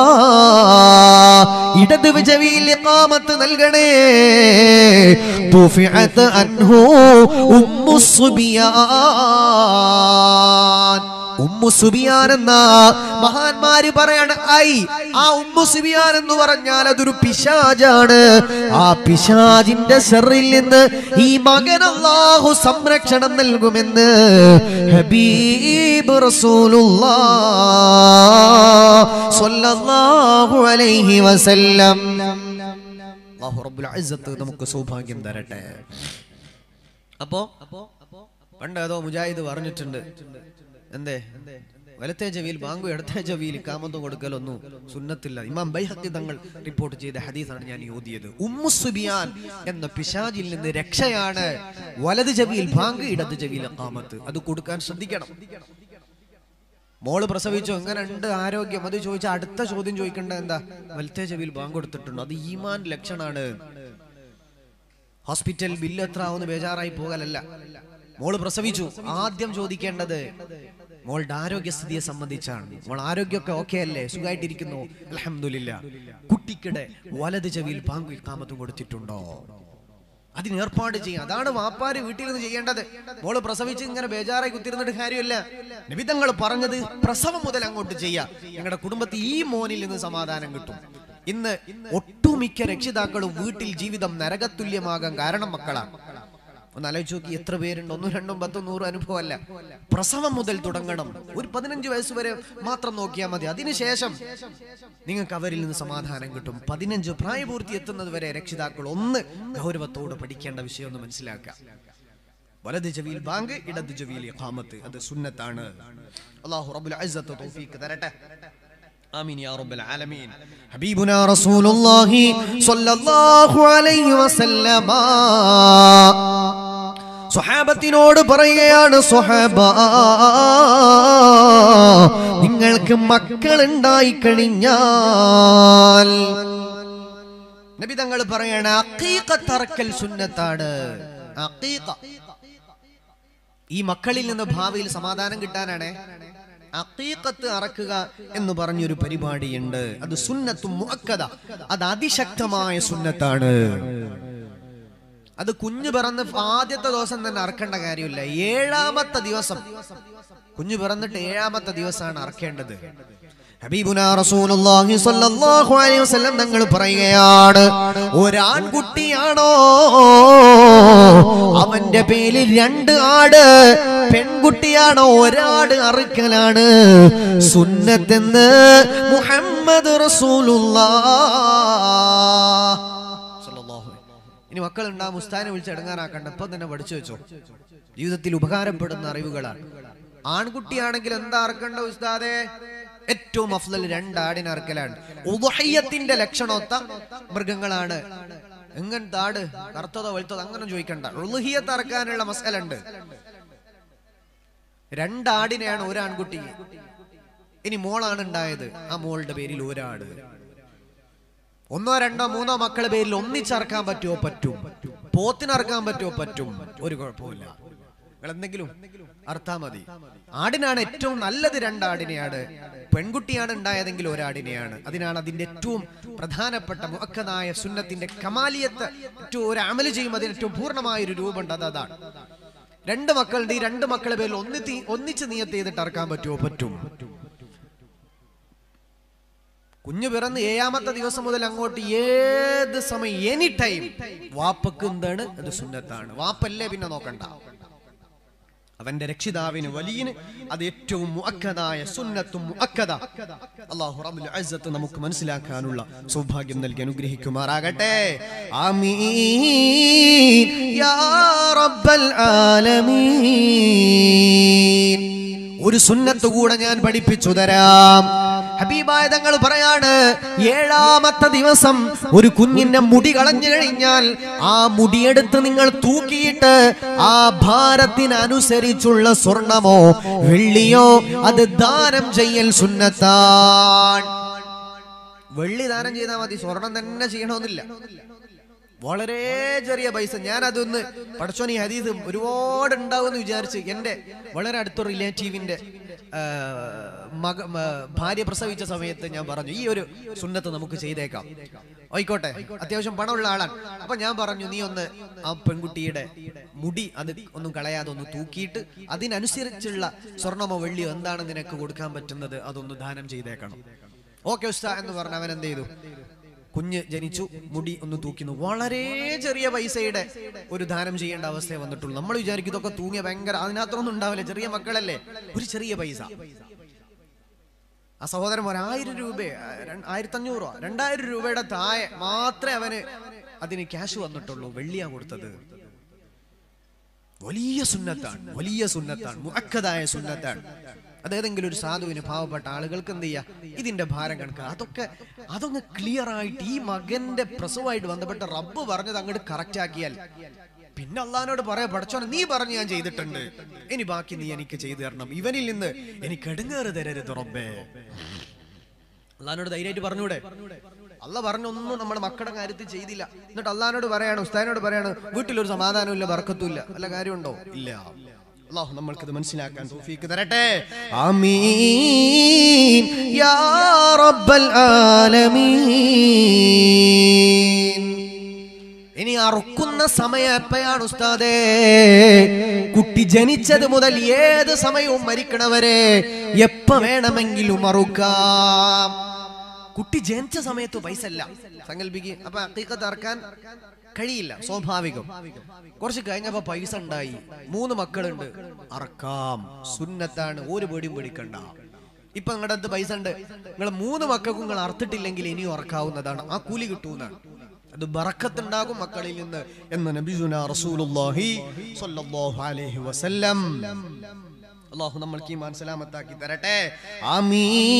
ഇടത് ചെവിയിൽ ഇഖാമത്ത് നൽകണേ തുഫിഅത് അൻഹു ഉമ്മു സുബിയാൻ ഉമ്മു സുബിയാൻ എന്ന മഹാന്മാര് പറയാണ് ഐ ആ ഉമ്മു സുബിയാൻ എന്ന് പറഞ്ഞാൽ അതൊരു പിശാജാണ് ആ പിശാജിന്റെ സെറിൽ നിന്ന് ഈ മകൻ അള്ളാഹു സംരക്ഷണം നൽകുമെന്ന് ഹബീബ് റസൂലുള്ളാഹ് സ്വല്ലല്ലാഹു അലൈഹി വസല്ലം അല്ലാഹു റബ്ബുൽ ഇസ്സത്ത് നമുക്ക് സൗഭാഗ്യം തരട്ടെ അപ്പോ പണ്ട് ഏതോ മുജാഹിദ് പറഞ്ഞിട്ടുണ്ട് എന്തേ വലത്തെ ചെവിയിൽ ബാങ്കു ഇടത്തെ ചെവിയിൽ കാമത്തും കൊടുക്കലൊന്നും സുന്നത്തില്ല ഇമാം ബൈഹക്കി തങ്ങൾ റിപ്പോർട്ട് ചെയ്ത ഹദീസാണ് ഞാൻ ഈ ഓതിയത് ഉമ്മു സുബിയാൻ എന്ന പിശാജിൽ നിന്ന് രക്ഷയാണ് വലത് ചെവിയിൽ ബാങ്ക് ഇടത് ചെവിയിൽ കാമത്ത് അത് കൊടുക്കാൻ ശ്രദ്ധിക്കണം മോള് പ്രസവിച്ചു എങ്ങനെയുണ്ട് ആരോഗ്യം അത് ചോദിച്ചാൽ അടുത്ത ചോദ്യം ചോദിക്കേണ്ടത് എന്താ വലത്തെ ചെവിയിൽ ബാങ്ക് കൊടുത്തിട്ടുണ്ടോ അത് ഈമാൻ ലക്ഷണാണ് ഹോസ്പിറ്റൽ ബില്ല് എത്ര ആവുന്ന ബേജാറായി പോകലല്ല മോള് പ്രസവിച്ചു ആദ്യം ചോദിക്കേണ്ടത് മോളുടെ ആരോഗ്യസ്ഥിതിയെ സംബന്ധിച്ചാണ് മോൾ ആരോഗ്യമൊക്കെ ഓക്കെ അല്ലേ സുഖമായിട്ടിരിക്കുന്നു അലഹമില്ല കുട്ടിക്കിടെ വലത് ചെവിയിൽ പാങ്കു കാമത്തും കൊടുത്തിട്ടുണ്ടോ അതിന് ഏർപ്പാട് ചെയ്യാം അതാണ് വാപ്പാര് വീട്ടിൽ നിന്ന് ചെയ്യേണ്ടത് മോള് പ്രസവിച്ച് ഇങ്ങനെ ബേജാറായി കുത്തിരുന്നിട്ട് കാര്യമില്ല നിബിതങ്ങൾ പറഞ്ഞത് പ്രസവം മുതൽ അങ്ങോട്ട് ചെയ്യാം നിങ്ങളുടെ കുടുംബത്തിൽ ഈ മോനിൽ നിന്ന് സമാധാനം കിട്ടും ഇന്ന് ഒട്ടുമിക്ക രക്ഷിതാക്കളും വീട്ടിൽ ജീവിതം നരകതുല്യമാകാൻ കാരണം മക്കളാണ് ഒന്ന് ആലോചിച്ച് നോക്കി എത്ര പേരുണ്ട് ഒന്നും രണ്ടും പത്തും നൂറും അനുഭവമല്ല പ്രസവം മുതൽ തുടങ്ങണം ഒരു പതിനഞ്ച് വയസ്സ് വരെ മാത്രം നോക്കിയാൽ മതി അതിനുശേഷം നിങ്ങൾക്ക് അവരിൽ നിന്ന് സമാധാനം കിട്ടും പതിനഞ്ച് പ്രായപൂർത്തി എത്തുന്നത് വരെ രക്ഷിതാക്കൾ ഒന്ന് ഗൗരവത്തോട് പഠിക്കേണ്ട വിഷയം ഒന്ന് മനസ്സിലാക്കുക വലത് ചെവിയിൽ ബാങ്ക് ഇടത് ചെവിയിൽ ഇഖാമത്ത് അത് സുന്നത്താണ് അല്ലാഹു റബ്ബുൽ ഇസ്സത്ത് തൗഫീഖ് തരട്ടെ آمين يا رب العالمين حبيبنا رسول الله صلى الله عليه وسلم സ്വഹാബത്തിനോട് പറയുകയാണ് സ്വഹാബ നിങ്ങൾക്ക് മക്കളുണ്ടായി കഴിഞ്ഞാൽ നബി തങ്ങൾ പറയാണ് അക്കീക്കത്തറക്കൽ സുന്നത്താണ് അക്കീക്ക ഈ മക്കളിൽ നിന്ന് ഭാവിയിൽ സമാധാനം കിട്ടാനാണ് അക്കീക്കത്ത് അറക്കുക എന്ന് പറഞ്ഞൊരു പരിപാടിയുണ്ട് അത് സുന്നത്തും മുഅക്കദ അത് അതിശക്തമായ സുന്നത്താണ് അത് കുഞ്ഞു പിറന്ന് ആദ്യത്തെ ദിവസം തന്നെ അറക്കേണ്ട കാര്യമില്ല ഏഴാമത്തെ ദിവസം കുഞ്ഞു പിറന്നിട്ട് ഏഴാമത്തെ ദിവസമാണ് അറക്കേണ്ടത് ഹബീബുന റസൂലുള്ളാഹി സ്വല്ലല്ലാഹു അലൈഹി വസല്ലം തങ്ങൾ പറയുകയാണ് ഒരാൺകുട്ടിയാണോ അവന്റെ പേരിൽ രണ്ട് ആട് പെൺകുട്ടിയാണോ ഒരാട് അറുക്കലാണ് സുന്നത്തെന്ന് മുഹമ്മദ് റസൂലുള്ളാഹ് സ്വല്ലല്ലാഹു അലൈഹി ഇനി മക്കൾ ഉണ്ടാകും ഉസ്താനെ വിളിച്ച് ഇടങ്ങാറാക്കണ്ട ഇപ്പൊ തന്നെ പഠിച്ചു വെച്ചോ ജീവിതത്തിൽ ഉപകാരപ്പെടുന്ന അറിവുകളാണ് ആൺകുട്ടിയാണെങ്കിൽ എന്താ അറക്കണ്ട ഉസ്താദെ ഏറ്റവും അഫ്ലൽ രണ്ടാടിനെ അറക്കലാണ് ഉദഹയ്യത്തിന്റെ ലക്ഷണമൊത്ത മൃഗങ്ങളാണ് എങ്ങനത്തെ ആട് കറുത്തതോ വെളുത്തതോ അങ്ങനെ ചോദിക്കണ്ട ഉളുഹിയത്ത് അറക്കാനുള്ള മസാല ഉണ്ട് രണ്ടാടിനെയാണ് ഒരു ആൺകുട്ടി ഇനി മോളാണ് ഉണ്ടായത് ആ മോളുടെ പേരിൽ ഒരാട് ഒന്നോ രണ്ടോ മൂന്നോ മക്കളെ പേരിൽ ഒന്നിച്ചറക്കാൻ പറ്റുമോ പറ്റും പോത്തിനറക്കാൻ പറ്റുമോ പറ്റും ഒരു കുഴപ്പമില്ല നിങ്ങൾ എന്തെങ്കിലും അർത്താ മതി ആടിനാണ് ഏറ്റവും നല്ലത് രണ്ടാടിനെയാണ് പെൺകുട്ടിയാണ് ഉണ്ടായതെങ്കിൽ ഒരാടിനെയാണ് അതിനാണ് അതിന്റെ ഏറ്റവും പ്രധാനപ്പെട്ട മുഅക്കദായ സുന്നത്തിന്റെ കമാലിയത്ത് ഏറ്റവും ഒരു അമല് ചെയ്യും അതിന് ഏറ്റവും പൂർണ്ണമായ ഒരു രൂപമുണ്ട് അത് അതാണ് രണ്ട് മക്കളുണ്ട് ഈ രണ്ട് മക്കളെ പേരിൽ ഒന്നി ഒന്നിച്ച് നിയത്ത് ചെയ്തിട്ട് അറക്കാൻ പറ്റുമോ പറ്റും കുഞ്ഞു പിറന്ന് ഏഴാമത്തെ ദിവസം മുതൽ അങ്ങോട്ട് ഏത് സമയം എനി ടൈം വാപ്പക്ക് എന്താണ് അത് സുന്നത്താണ് വാപ്പല്ലേ പിന്നെ നോക്കണ്ട അവന്റെ രക്ഷിതാവിന് വലിയന് അത് ഏറ്റവും മുഅക്കദായ സുന്നത്തും മുഅക്കദ അല്ലാഹു റബ്ബുൽ ഇസ്സത്ത് നമുക്ക് മനസ്സിലാക്കാനുള്ള സൗഭാഗ്യം നൽകി അനുഗ്രഹിക്കുമാറാകട്ടെ ആമീൻ യാ റബ്ബൽ ആലമീൻ ഒരു സുന്നത്ത് കൂടെ ഞാൻ പഠിപ്പിച്ചു തരാം ഹബീബായ തങ്ങൾ പറയാണ് ഏഴാമത്തെ ദിവസം ഒരു കുഞ്ഞിന്റെ മുടി കളഞ്ഞു കഴിഞ്ഞാൽ ആ മുടിയെടുത്ത് നിങ്ങൾ തൂക്കിയിട്ട് ആ ഭാരത്തിനനുസരിച്ചുള്ള സ്വർണമോ വെള്ളിയോ അത് ദാനം ചെയ്യൽ സുന്നത്താൻ വെള്ളി ദാനം ചെയ്താൽ മതി സ്വർണം തന്നെ ചെയ്യണമെന്നില്ല വളരെ ചെറിയ പൈസ ഞാൻ അതൊന്ന് പഠിച്ചോൻ ഈ ഹദീസ് ഒരുപാട് ഉണ്ടാവുമെന്ന് വിചാരിച്ച് എൻ്റെ വളരെ അടുത്ത റിലേറ്റീവിന്റെ ആ, മക മ, ഭാര്യ പ്രസവിച്ച സമയത്ത് ഞാൻ പറഞ്ഞു ഈ ഒരു സുന്നത്ത് നമുക്ക് ചെയ്തേക്കാം ആയിക്കോട്ടെ അത്യാവശ്യം പണമുള്ള ആളാണ് അപ്പൊ ഞാൻ പറഞ്ഞു നീ ഒന്ന് ആ പെൺകുട്ടിയുടെ മുടി അത് ഒന്നും കളയാതെ ഒന്ന് തൂക്കിയിട്ട് അതിനനുസരിച്ചുള്ള സ്വർണമോ വെള്ളിയോ എന്താണ് നിനക്ക് കൊടുക്കാൻ പറ്റുന്നത് അതൊന്ന് ദാനം ചെയ്തേക്കണം ഓക്കെ ഉസ്താ എന്ന് പറഞ്ഞ അവൻ എന്ത് ചെയ്തു കുഞ്ഞ് ജനിച്ചു മുടി ഒന്ന് തൂക്കുന്നു വളരെ ചെറിയ പൈസയുടെ ഒരു ദാനം ചെയ്യേണ്ട അവസ്ഥയെ വന്നിട്ടുള്ളൂ നമ്മൾ വിചാരിക്കും ഇതൊക്കെ തൂങ്ങിയ ഭയങ്കര അതിനകത്തൊന്നും ഉണ്ടാവില്ല ചെറിയ മക്കളല്ലേ ഒരു ചെറിയ പൈസ ആ സഹോദരൻ ഒരായിരം രൂപ ആയിരത്തി അഞ്ഞൂറോ രണ്ടായിരം രൂപയുടെ താഴെ മാത്രമേ അവന് അതിന് ക്യാഷ് വന്നിട്ടുള്ളൂ വെള്ളിയാ കൊടുത്തത് വലിയ സുന്നത്താണ് വലിയ സുന്നത്താണ് മുഅക്കദായ സുന്നത്താണ് അത് ഏതെങ്കിലും ഒരു സാധുവിന് പാവപ്പെട്ട ആളുകൾക്ക് എന്ത് ചെയ്യാ ഇതിന്റെ ഭാരം കണക്ക് അതൊക്കെ അതൊന്ന് ക്ലിയർ ആയിട്ട് ഈ മകന്റെ പ്രസവമായിട്ട് ബന്ധപ്പെട്ട റബ്ബ് പറഞ്ഞത് അങ്ങോട്ട് കറക്റ്റ് ആക്കിയാൽ പിന്നെ അള്ളഹാനോട് പറയാ പഠിച്ചോനെ നീ പറഞ്ഞു ഞാൻ ചെയ്തിട്ടുണ്ട് ഇനി ബാക്കി നീ എനിക്ക് ചെയ്തു തരണം ഇവനിൽ നിന്ന് എനിക്ക് എടുങ്ങേറ് തരരുത് റബ്ബേ അള്ളഹാനോട് ധൈര്യമായിട്ട് പറഞ്ഞൂടെ അല്ല പറഞ്ഞൊന്നും നമ്മുടെ മക്കളുടെ കാര്യത്തിൽ ചെയ്തില്ല എന്നിട്ട് അള്ളഹാനോട് പറയാണ് ഉസ്താദിനോട് പറയാണ് വീട്ടിലൊരു സമാധാനവും ഇല്ല വർക്കത്തും ഇല്ല വല്ല കാര്യമുണ്ടോ ഇല്ല അള്ളാഹു നമ്മൾക്കിത് മനസ്സിലാക്കാൻ തൗഫീക്ക് തരട്ടെ ആമീൻ യാ റബ്ബൽ ആലമീൻ ഇനി അറുക്കുന്ന സമയം എപ്പോഴാണ് ഉസ്താദേ കുട്ടി ജനിച്ചത് മുതൽ ഏത് സമയവും മരിക്കണവരെ എപ്പ വേണമെങ്കിലും അറുക്കാം കുട്ടി ജനിച്ച സമയത്ത് പൈസ അല്ല സങ്കല്പിക്കുക അപ്പൊ അക്കീക്കത്ത് അറക്കാൻ കഴിയില്ല സ്വാഭാവികം കുറച്ച് കഴിഞ്ഞപ്പോ പൈസ ഉണ്ടായി മൂന്ന് മക്കളുണ്ട് അറക്കാം സുന്നത്താണ് ഒരു പേടിയും പേടിക്കണ്ട ഇപ്പൊ നിങ്ങളുടെ അടുത്ത് പൈസ ഉണ്ട് നിങ്ങൾ മൂന്ന് മക്കൾക്കും നിങ്ങൾ അറുത്തിട്ടില്ലെങ്കിൽ ഇനിയും അറക്കാവുന്നതാണ് ആ കൂലി കിട്ടുന്നതാണ് അത് ബറക്കത്തുണ്ടാകും മക്കളിൽ നിന്ന് എന്ന് നബിസുന റസൂലുള്ളാഹി സ്വല്ലല്ലാഹു അലൈഹി വസല്ലം അള്ളാഹു നമ്മൾക്ക് ഈമാൻ സലാമത്താക്കി തരട്ടെ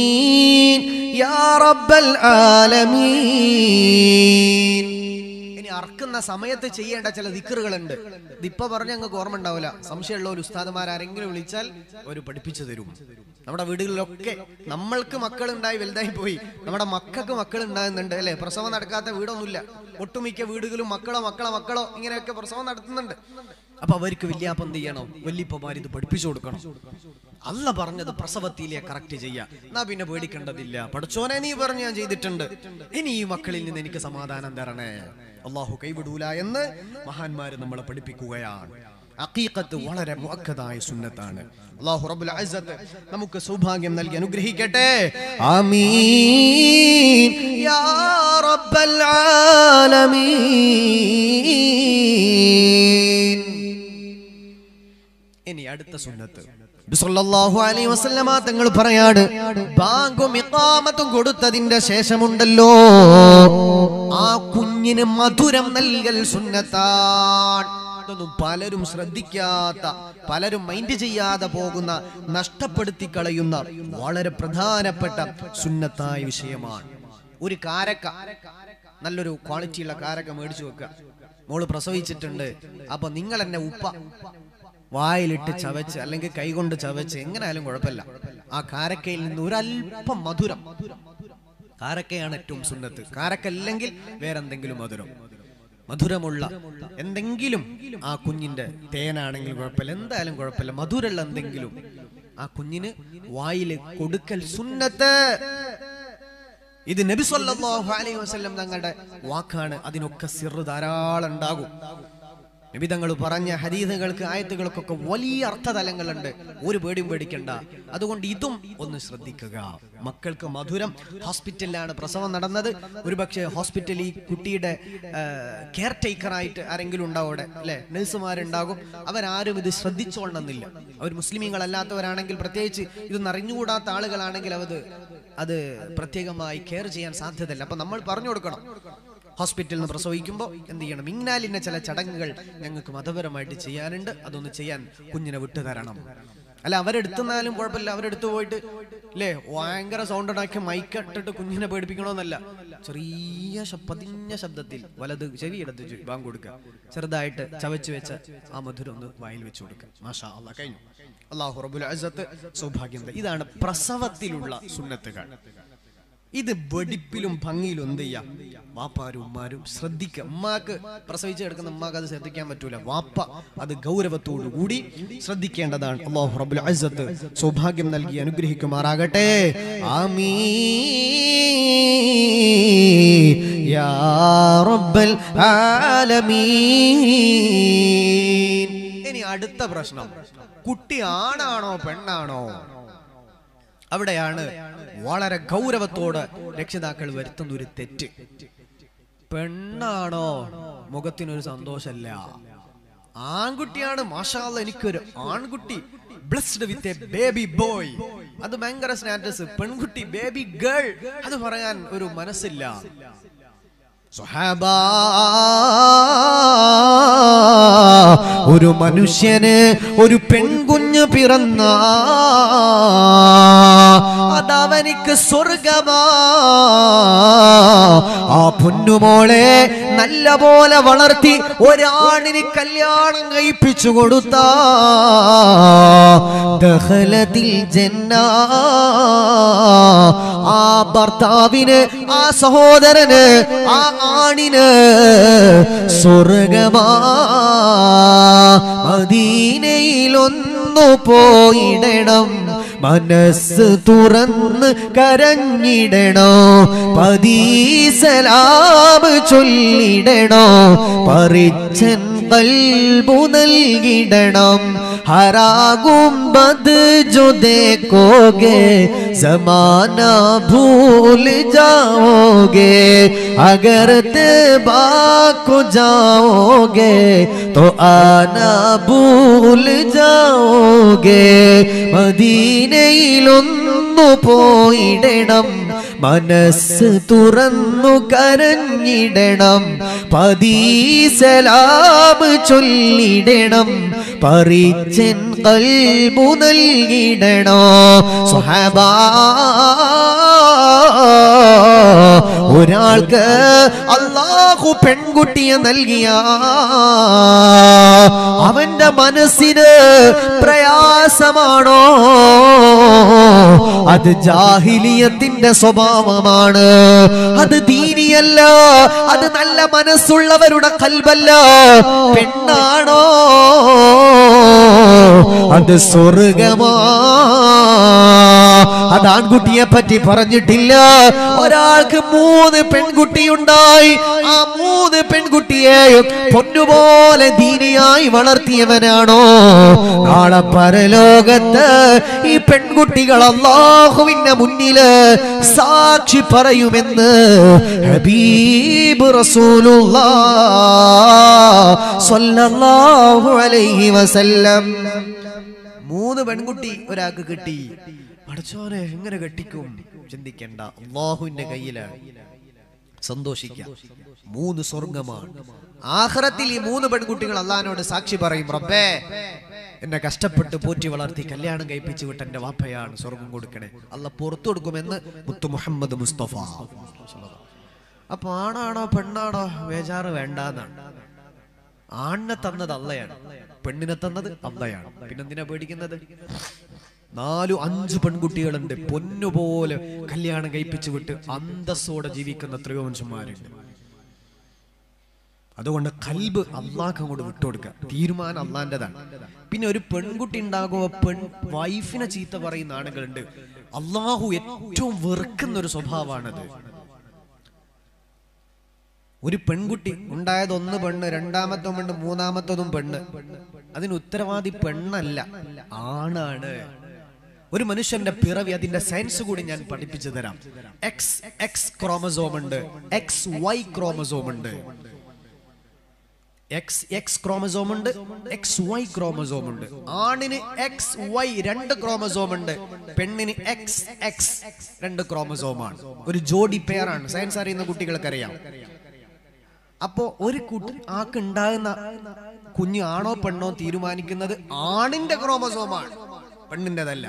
ആമീൻ യാ റബ്ബൽ ആലമീൻ ഇനി അറക്കുന്ന സമയത്ത് ചെയ്യേണ്ട ചില ദിക്കറുകളുണ്ട് ഇതിപ്പോ പറഞ്ഞ ഞങ്ങൾക്ക് ഓർമ്മ ഉണ്ടാവില്ല സംശയമുള്ള ഒരു ഉസ്താദുമാർ ആരെങ്കിലും വിളിച്ചാൽ അവർ പഠിപ്പിച്ചു തരും നമ്മുടെ വീടുകളിലൊക്കെ നമ്മൾക്ക് മക്കൾ ഉണ്ടായി വലുതായി പോയി നമ്മുടെ മക്കൾക്ക് മക്കൾ ഉണ്ടാകുന്നുണ്ട് അല്ലെ പ്രസവം നടക്കാത്ത വീടൊന്നുമില്ല ഒട്ടുമിക്ക വീടുകളും മക്കളോ മക്കളോ മക്കളോ ഇങ്ങനെയൊക്കെ പ്രസവം നടത്തുന്നുണ്ട് അപ്പൊ അവർക്ക് വല്യാപ്പ എന്ത് ചെയ്യണം വല്യപ്പമാർ ഇത് പഠിപ്പിച്ചു കൊടുക്കണം അല്ല പറഞ്ഞത് പ്രസവത്തിലെ കറക്റ്റ് ചെയ്യാ എന്നാ പിന്നെ പേടിക്കേണ്ടതില്ല പഠിച്ചോനെ നീ പറഞ്ഞു ഞാൻ ചെയ്തിട്ടുണ്ട് ഇനി ഈ മക്കളിൽ നിന്ന് എനിക്ക് സമാധാനം തരണേ അള്ളാഹു കൈവിടൂല എന്ന് മഹാന്മാര് നമ്മളെ പഠിപ്പിക്കുകയാണ് അക്കീക്കത്ത് വളരെ മുഅക്കദായ സുന്നത്താണ് അള്ളാഹു റബ്ബുൽ ഇസ്സത്ത് നമുക്ക് സൗഭാഗ്യം നൽകി അനുഗ്രഹിക്കട്ടെ ആമീൻ യാ റബ്ബൽ ആലമീൻ ഇനി അടുത്ത സുന്നത്ത് നബി സല്ലല്ലാഹു അലൈഹി വസല്ലമ തങ്ങൾ പറയാണ് ബാങ്കും ഇഖാമത്തും കൊടുത്തതിന്റെ ശേഷമുണ്ടല്ലോ ആ കുഞ്ഞിന് മധുരം നൽകൽ സുന്നത്താണ് ഇതൊന്നും പലരും ശ്രദ്ധിക്കാത്ത പലരും മൈൻഡ് ചെയ്യാതെ പോകുന്ന നഷ്ടപ്പെടുത്തി കളയുന്ന വളരെ പ്രധാനപ്പെട്ട സുന്നത്തായ വിഷയമാണ് ഒരു കാരക്ക നല്ലൊരു ക്വാളിറ്റിയുള്ള കാരക്ക മേടിച്ചു വെക്കുക മോള് പ്രസവിച്ചിട്ടുണ്ട് അപ്പൊ നിങ്ങൾ എന്നെ ഉപ്പ വായിലിട്ട് ചവച്ച് അല്ലെങ്കിൽ കൈകൊണ്ട് ചവച്ച് എങ്ങനെയായാലും കുഴപ്പമില്ല ആ കാരക്കയിൽ നിന്ന് ഒരല്പം മധുരം കാരക്കയാണ് ഏറ്റവും സുന്നത്ത് കാരക്ക അല്ലെങ്കിൽ വേറെന്തെങ്കിലും മധുരം മധുരമുള്ള എന്തെങ്കിലും ആ കുഞ്ഞിന്റെ തേനാണെങ്കിലും കുഴപ്പമില്ല എന്തായാലും കുഴപ്പമില്ല മധുരമുള്ള എന്തെങ്കിലും ആ കുഞ്ഞിന് വായിൽ കൊടുക്കൽ സുന്നത്ത് ഇത് നബി സല്ലല്ലാഹു അലൈഹി വസല്ലം തങ്ങളുടെ വാക്കാണ് അതിനൊക്കെ സിറ് ധാരാളം ഉണ്ടാകും നബി തങ്ങൾ പറഞ്ഞ ഹദീസുകൾക്ക് ആയത്തുകൾക്കൊക്കെ വലിയ അർത്ഥതലങ്ങളുണ്ട് ഒരു പേടിയും പേടിക്കണ്ട അതുകൊണ്ട് ഇതും ഒന്ന് ശ്രദ്ധിക്കുക മക്കൾക്ക് മധുരം ഹോസ്പിറ്റലിലാണ് പ്രസവം നടന്നത് ഒരുപക്ഷെ ഹോസ്പിറ്റലിൽ ഈ കുട്ടിയുടെ കെയർ ടേക്കറായിട്ട് ആരെങ്കിലും ഉണ്ടാവും അവിടെ അല്ലെ നഴ്സുമാരുണ്ടാകും അവരാരും ഇത് ശ്രദ്ധിച്ചോളണമെന്നില്ല അവർ മുസ്ലിമീങ്ങളല്ലാത്തവരാണെങ്കിൽ പ്രത്യേകിച്ച് ഇതൊന്നും അറിഞ്ഞുകൂടാത്ത ആളുകളാണെങ്കിൽ അത് അത് പ്രത്യേകമായി കെയർ ചെയ്യാൻ സാധ്യതയില്ല അപ്പൊ നമ്മൾ പറഞ്ഞു കൊടുക്കണം ഹോസ്പിറ്റലിൽ നിന്ന് പ്രസവിക്കുമ്പോൾ എന്ത് ചെയ്യണം ഇങ്ങനാലിന്റെ ചില ചടങ്ങുകൾ ഞങ്ങൾക്ക് മതപരമായിട്ട് ചെയ്യാനുണ്ട് അതൊന്ന് ചെയ്യാൻ കുഞ്ഞിനെ വിട്ടുതരണം അല്ല അവരെടുത്തുന്നാലും കുഴപ്പമില്ല അവരെടുത്തു പോയിട്ട് അല്ലേ ഭയങ്കര സൗണ്ട് ഉണ്ടാക്കി മൈക്കിട്ടിട്ട് കുഞ്ഞിനെ പേടിപ്പിക്കണമെന്നല്ല ചെറിയ ശ- പതിഞ്ഞ ശബ്ദത്തിൽ വലത് ചെവി എടുത്ത് ചു- ബാങ്ക് കൊടുക്കുക ചെറുതായിട്ട് ചവച്ച് വെച്ച ആ മധുരം ഒന്ന് വായിൽ വെച്ച് കൊടുക്കുക മാഷാ അള്ളാഹ് കഴിഞ്ഞു അള്ളാഹു റബുൽ അസത്ത് സൗഭാഗ്യം തരും. ഇതാണ് പ്രസവത്തിലുള്ള സുന്നത്തുകൾ ഇത് വെടിപ്പിലും ഭംഗിയിലും എന്ത് ചെയ്യാം വാപ്പാരും ഉമ്മാരും ശ്രദ്ധിക്കുക ഉമ്മാക്ക് പ്രസവിച്ച് കിടക്കുന്ന ഉമ്മാക്ക് അത് ശ്രദ്ധിക്കാൻ പറ്റൂല വാപ്പ അത് ഗൗരവത്തോടു കൂടി ശ്രദ്ധിക്കേണ്ടതാണ് അള്ളാഹു റബ്ബുൽ അസ്സത്ത് സൗഭാഗ്യം നൽകി അനുഗ്രഹിക്കുമാറാകട്ടെ ആമീൻ യാ റബ്ബൽ ആലമീൻ ഇനി അടുത്ത പ്രശ്നം കുട്ടി ആണാണോ പെണ്ണാണോ അവിടെയാണ് വളരെ ഗൗരവത്തോട് രക്ഷിതാക്കൾ വരുത്തുന്ന ഒരു തെറ്റ് പെണ്ണാണോ മുഖത്തിനൊരു സന്തോഷമല്ല ആൺകുട്ടിയാണ് മാഷാല്ല എനിക്കൊരു ആൺകുട്ടി blessed with a baby boy അത് ഭയങ്കര സ്റ്റാറ്റസ് പെൺകുട്ടി ബേബി ഗേൾ അത് പറയാൻ ഒരു മനസ്സില്ല സ്വഹാബാ ഒരു മനുഷ്യന് ഒരു പെൺകുഞ്ഞ് പിറന്ന അതവനിക്ക് സ്വർഗമാ ആ പൊന്നുമോളെ നല്ല പോലെ വളർത്തി ഒരാണിന് കല്യാണം കഴിപ്പിച്ചു കൊടുത്ത ദഹലത്തിൽ ജന്ന ആ ഭർത്താവിന് ആ സഹോദരന് ആ ആണിന് സ്വർഗമാ മദീനയിലൊന്നു പോയിടണം മനസ്സ് തുറന്ന് കരഞ്ഞിടണോ പതീസലാബ് ചൊല്ലിടണോ പരിച്ചൻ കൽബു നൽകിടണം ഹരാകും ബദ് जो देखोगे जमाना भूल जाओगे अगर तेबा को जाओगे तो आना भूल जाओगे മദീനയിലൊന്നു പോയിടണം മനസ്സ് തുറന്നു കരഞ്ഞിടണം പതീസലാബ് ചൊല്ലിടണം പരിച്ചൻ കൽബു നൽകിടണോ സ്വഹബാ ഒരാൾക്ക് അള്ളാഹു പെൺകുട്ടിയെ നൽകിയ അവന്റെ മനസ്സിന് പ്രയാസമാണോ അത് ജാഹിലിയത്തിന്റെ സ്വഭാവമാണ് അത് ദീനിയല്ല അത് നല്ല മനസ്സുള്ളവരുടെ കൽബല്ല പെണ്ണാണോ അത് സ്വർഗമാ അത് ആൺകുട്ടിയെ പറ്റി പറഞ്ഞിട്ടില്ല ഒരാൾക്ക് മൂന്ന് പെൺകുട്ടിയുണ്ടായി ആ മൂന്ന് പെൺകുട്ടിയെയും പൊന്നുപോലെ ദീനിയായി വളർത്തിയവനാണോ നാളെ പരലോകത്ത് ഈ പെൺകുട്ടികൾ അള്ളാഹുവിന്റെ മുന്നില് സാക്ഷി പറയുമെന്ന് ഹബീബ് റസൂലുള്ള സ്വല്ലല്ലാഹു അലൈഹി വസല്ലം മൂന്ന് പെൺകുട്ടി ഒരാൾക്ക് കിട്ടി പഠിച്ചോനെ എങ്ങനെ കെട്ടിക്കും ചിന്തിക്കണ്ട അള്ളാഹുവിന്റെ കയ്യിലാണ് സന്തോഷിക്കാം മൂന്ന് സ്വർഗമാണ് ആഹ്റത്തിൽ ഈ മൂന്ന് പെൺകുട്ടികൾ അള്ളഹാനോട് സാക്ഷി പറയും റബ്ബേ എന്നെ കഷ്ടപ്പെട്ട് പോറ്റി വളർത്തി കല്യാണം കഴിപ്പിച്ചു വിട്ട എന്റെ വാപ്പയാണ് സ്വർഗം കൊടുക്കണേ അല്ല പുറത്തു കൊടുക്കുമെന്ന് മുത്തു മുഹമ്മദ് മുസ്തഫ അപ്പൊ ആണാണോ പെണ്ണാണോ ബേജാറ് വേണ്ടാന്നാണ് ആണിനെ തന്നത് അള്ളയാണ് പെണ്ണിനെ തന്നത് അള്ളയാണ് പിന്നെന്തിനാ പേടിക്കുന്നത് നാലു അഞ്ച് പെൺകുട്ടികളുണ്ട് പൊന്നുപോലെ കല്യാണം കഴിപ്പിച്ചു വിട്ട് അന്തസ്സോടെ ജീവിക്കുന്ന എത്രയോ മനുഷ്യന്മാരുണ്ട് അതുകൊണ്ട് കൽബ് അള്ളാഹ് അങ്ങോട്ട് വിട്ടുകൊടുക്കുക തീരുമാനം അള്ളാന്റെതാണ് പിന്നെ ഒരു പെൺകുട്ടി ഉണ്ടാകുമ്പോൾ പെൺ വൈഫിനെ ചീത്ത പറയുന്ന ആളുകളുണ്ട് അള്ളാഹു ഏറ്റവും വെറുക്കുന്ന ഒരു സ്വഭാവമാണത് ഒരു പെൺകുട്ടി ഉണ്ടായത് ഒന്ന് പെണ്ണ് രണ്ടാമത്തെ പെണ്ണ് മൂന്നാമത്തതും പെണ്ണ് അതിന് ഉത്തരവാദി പെണ്ണല്ല ആണാണ് ഒരു മനുഷ്യന്റെ പിറവി അതിന്റെ സയൻസ് കൂടി ഞാൻ പഠിപ്പിച്ചു തരാം എക്സ് എക്സ് ക്രോമസോം ഉണ്ട് എക്സ് വൈ ക്രോമസോം ഉണ്ട് എക്സ് എക്സ് ക്രോമസോം ഉണ്ട് എക്സ് വൈ ക്രോമസോം ഉണ്ട് ആണിന് എക്സ് വൈ രണ്ട് ക്രോമസോം ഉണ്ട് പെണ്ണിന് എക്സ് എക്സ് രണ്ട് ക്രോമസോമാണ് ഒരു ജോഡി പെയറാണ് സയൻസ് അറിയുന്ന കുട്ടികൾക്കറിയാം അപ്പോ ഒരു കുട്ടി ആക്ക് ഉണ്ടാകുന്ന കുഞ്ഞ് ആണോ പെണ്ണോ തീരുമാനിക്കുന്നത് ആണിന്റെ ക്രോമസോമാണ് പെണ്ണിൻ്റെതല്ല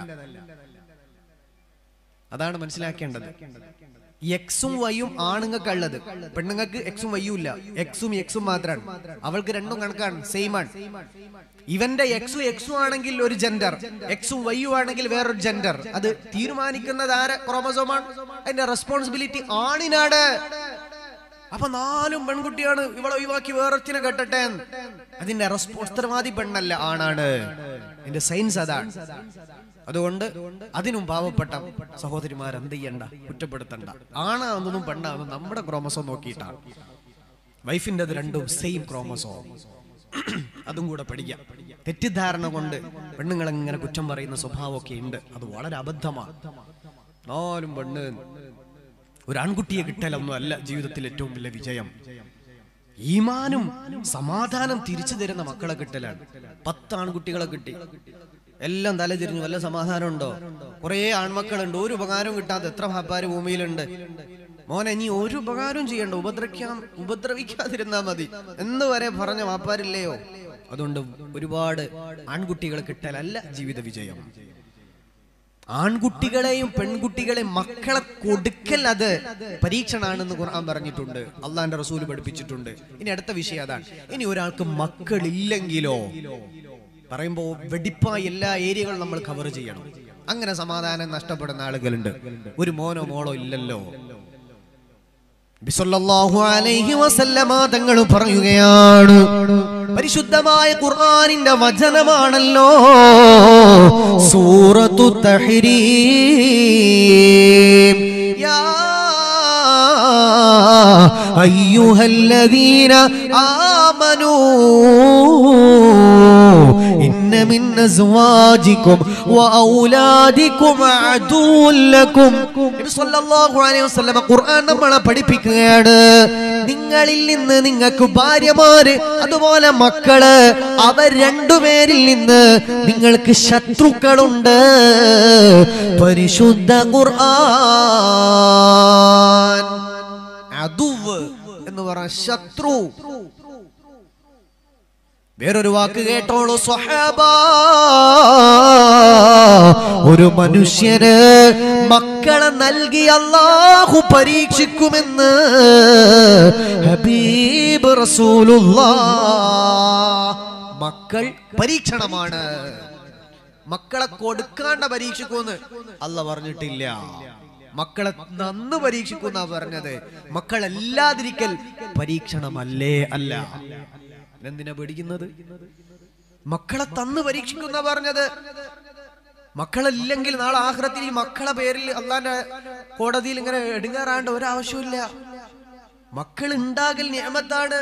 അതാണ് മനസ്സിലാക്കേണ്ടത് എക്സും വൈയും ആണുങ്ങൾക്ക് ഉള്ളത് പെണ്ണുങ്ങൾക്ക് എക്സും വൈയും ഇല്ല എക്സും എക്സും മാത്രമാണ് അവൾക്ക് രണ്ടും കണക്കാണ് സെയിം ആണ് ഇവന്റെ എക്സും എക്സും ആണെങ്കിൽ ഒരു ജെൻഡർ എക്സും വൈയും ആണെങ്കിൽ വേറൊരു ജെൻഡർ അത് തീരുമാനിക്കുന്നത് ആരെ ക്രോമസോമാണ് അതിന്റെ റെസ്പോൺസിബിലിറ്റി ആണിനാണ് അപ്പൊ നാലും പെൺകുട്ടിയാണ് ഇവളെ ഒഴിവാക്കി വേറൊരുത്തിനെ കെട്ടട്ടെ അതിന്റെ റെസ്പോൺസ് പെണ്ണല്ല ആണാണ് എന്റെ സയൻസ് അതാണ് അതുകൊണ്ട് അതിനും പാവപ്പെട്ട സഹോദരിമാർ എന്ത് ചെയ്യണ്ട കുറ്റപ്പെടുത്തണ്ട ആണാവുന്നതും പെണ്ണാവുന്നതും നമ്മുടെ ക്രോമസോം നോക്കിയിട്ടാണ് വൈഫിന്റെ രണ്ടും സെയിം ക്രോമസോം അതും കൂടെ പഠിക്കാം തെറ്റിദ്ധാരണ കൊണ്ട് പെണ്ണുങ്ങൾ ഇങ്ങനെ കുറ്റം പറയുന്ന സ്വഭാവമൊക്കെ ഉണ്ട് അത് വളരെ അബദ്ധമാണ് നാലും പെണ്ണ് ഒരു ആൺകുട്ടിയെ കിട്ടലൊന്നും അല്ല ജീവിതത്തിൽ ഏറ്റവും വലിയ വിജയം ഈമാനും സമാധാനം തിരിച്ചു തരുന്ന മക്കളെ കിട്ടലാണ് പത്ത് ആൺകുട്ടികളെ കിട്ടി എല്ലാം തലതിരിഞ്ഞു വല്ല സമാധാനം ഉണ്ടോ കുറെ ആൺമക്കളുണ്ട് ഒരു ഉപകാരവും കിട്ടാതെ എത്ര ഭാപ്പാര് ഭൂമിയിലുണ്ട് മോനെ നീ ഒരു ഉപകാരവും ചെയ്യണ്ട ഉപദ്രവിക്കാം ഉപദ്രവിക്കാതിരുന്നാ മതി എന്ന് വരെ പറഞ്ഞ വാപ്പാരില്ലയോ അതുകൊണ്ട് ഒരുപാട് ആൺകുട്ടികളെ കിട്ടലല്ല ജീവിത വിജയം ആൺകുട്ടികളെയും പെൺകുട്ടികളെയും മക്കളെ കൊടുക്കൽ അത് പരീക്ഷണാണെന്ന് ഖുർആൻ പറഞ്ഞിട്ടുണ്ട് അള്ളാന്റെ റസൂല് പഠിപ്പിച്ചിട്ടുണ്ട് ഇനി അടുത്ത വിഷയം അതാണ് ഇനി ഒരാൾക്ക് മക്കളില്ലെങ്കിലോ പറയുമ്പോ വെടിപ്പായി എല്ലാ ഏരിയകളും നമ്മൾ കവർ ചെയ്യണം അങ്ങനെ സമാധാനം നഷ്ടപ്പെടുന്ന ആളുകളുണ്ട് ഒരു മോനോ മോളോ ഇല്ലല്ലോ ബിസല്ലല്ലാഹു അലൈഹി വസല്ലമ തങ്ങൾ പറയുകയാണ് പരിശുദ്ധമായ ഖുർആനിന്റെ വചനമാണല്ലോ സൂറത്തു തഹ്രീം യാ അയ്യുഹല്ലദീന ആമനൂ ഇന്ന മിൻ അസ്വാജികും വഔലാദികും അദുവ്വൻ ലക്കും നബി സല്ലല്ലാഹു അലൈഹി വസല്ലമ ഖുർആൻ നമ്മളെ പഠിപ്പിക്കുകയാണ് നിങ്ങളിൽ നിന്ന് നിങ്ങൾക്ക് ഭാര്യമാര് അതുപോലെ മക്കള് അവർ രണ്ടുപേരിൽ നിന്ന് നിങ്ങൾക്ക് ശത്രുക്കളുണ്ട് പരിശുദ്ധ ഖുർആൻ അതുവ് എന്ന് പറഞ്ഞ ശത്രു വേറൊരു വാക്ക് കേട്ടോളൂ സ്വഹാബ ഒരു മനുഷ്യന് മക്ക മക്കളെ നൽകി അള്ളാഹു പരീക്ഷിക്കുമെന്ന് ഹബീബ് റസൂലുള്ളാ മക്കൾ പരീക്ഷണമാണ് മക്കളെ കൊടുക്കാണ്ട പരീക്ഷിക്കുമെന്ന് അല്ല പറഞ്ഞിട്ടില്ല മക്കളെ നന്ന് പരീക്ഷിക്കുന്ന പറഞ്ഞത് മക്കളല്ലാതിരിക്കൽ പരീക്ഷണമല്ലേ അല്ല എന്തിനാ പേടിക്കുന്നത് മക്കളെ തന്ന് പരീക്ഷിക്കുന്ന പറഞ്ഞത് മക്കളില്ലെങ്കിൽ നാളെ ആഹ്റത്തിൽ ഈ മക്കളെ പേരിൽ അള്ളാന്റെ കോടതിയിൽ ഇങ്ങനെ എടുങ്ങാറാണ്ട് ഒരാവശ്യമില്ല മക്കൾ ഉണ്ടാകൽ നിയമത്താണ്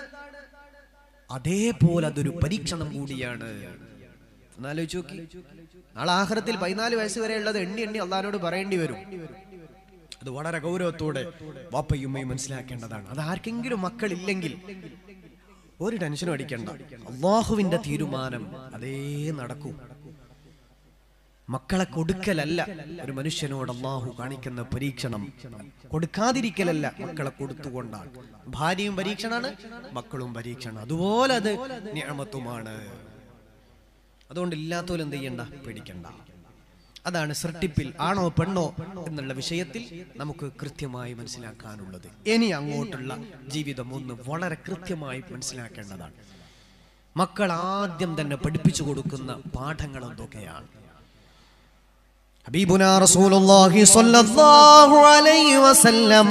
അതേപോലെ അതൊരു പരീക്ഷണം കൂടിയാണ് എന്നാലോചിച്ച് നോക്കി നാളെ ആഹ്റത്തിൽ പതിനാല് വയസ്സ് വരെ ഉള്ളത് എണ്ണി എണ്ണി അള്ളഹാനോട് പറയേണ്ടി വരും അത് വളരെ ഗൗരവത്തോടെ വാപ്പയും ഉമ്മയും മനസ്സിലാക്കേണ്ടതാണ് അത് ആർക്കെങ്കിലും മക്കളില്ലെങ്കിൽ ഒരു ടെൻഷനും അടിക്കണ്ട അള്ളാഹുവിന്റെ തീരുമാനം അതേ നടക്കൂ മക്കളെ കൊടുക്കലല്ല ഒരു മനുഷ്യനോട് അള്ളാഹു കാണിക്കുന്ന പരീക്ഷണം കൊടുക്കാതിരിക്കലല്ല മക്കളെ കൊടുത്തുകൊണ്ടാണ് ഭാര്യയും പരീക്ഷണാണ് മക്കളും പരീക്ഷണം അതുപോലെ അത് നിയമത്തുമാണ് അതുകൊണ്ട് ഇല്ലാത്തോലും എന്ത് ചെയ്യണ്ട പേടിക്കണ്ട അതാണ് സൃഷ്ടിപ്പിൽ ആണോ പെണ്ണോ എന്നുള്ള വിഷയത്തിൽ നമുക്ക് കൃത്യമായി മനസ്സിലാക്കാനുള്ളത് ഇനി അങ്ങോട്ടുള്ള ജീവിതം ഒന്ന് വളരെ കൃത്യമായി മനസ്സിലാക്കേണ്ടതാണ് മക്കൾ ആദ്യം തന്നെ പഠിപ്പിച്ചു കൊടുക്കുന്ന പാഠങ്ങൾ എന്തൊക്കെയാണ് ഹബീബുന റസൂലുള്ളാഹി സ്വല്ലല്ലാഹു അലൈഹി വസല്ലമ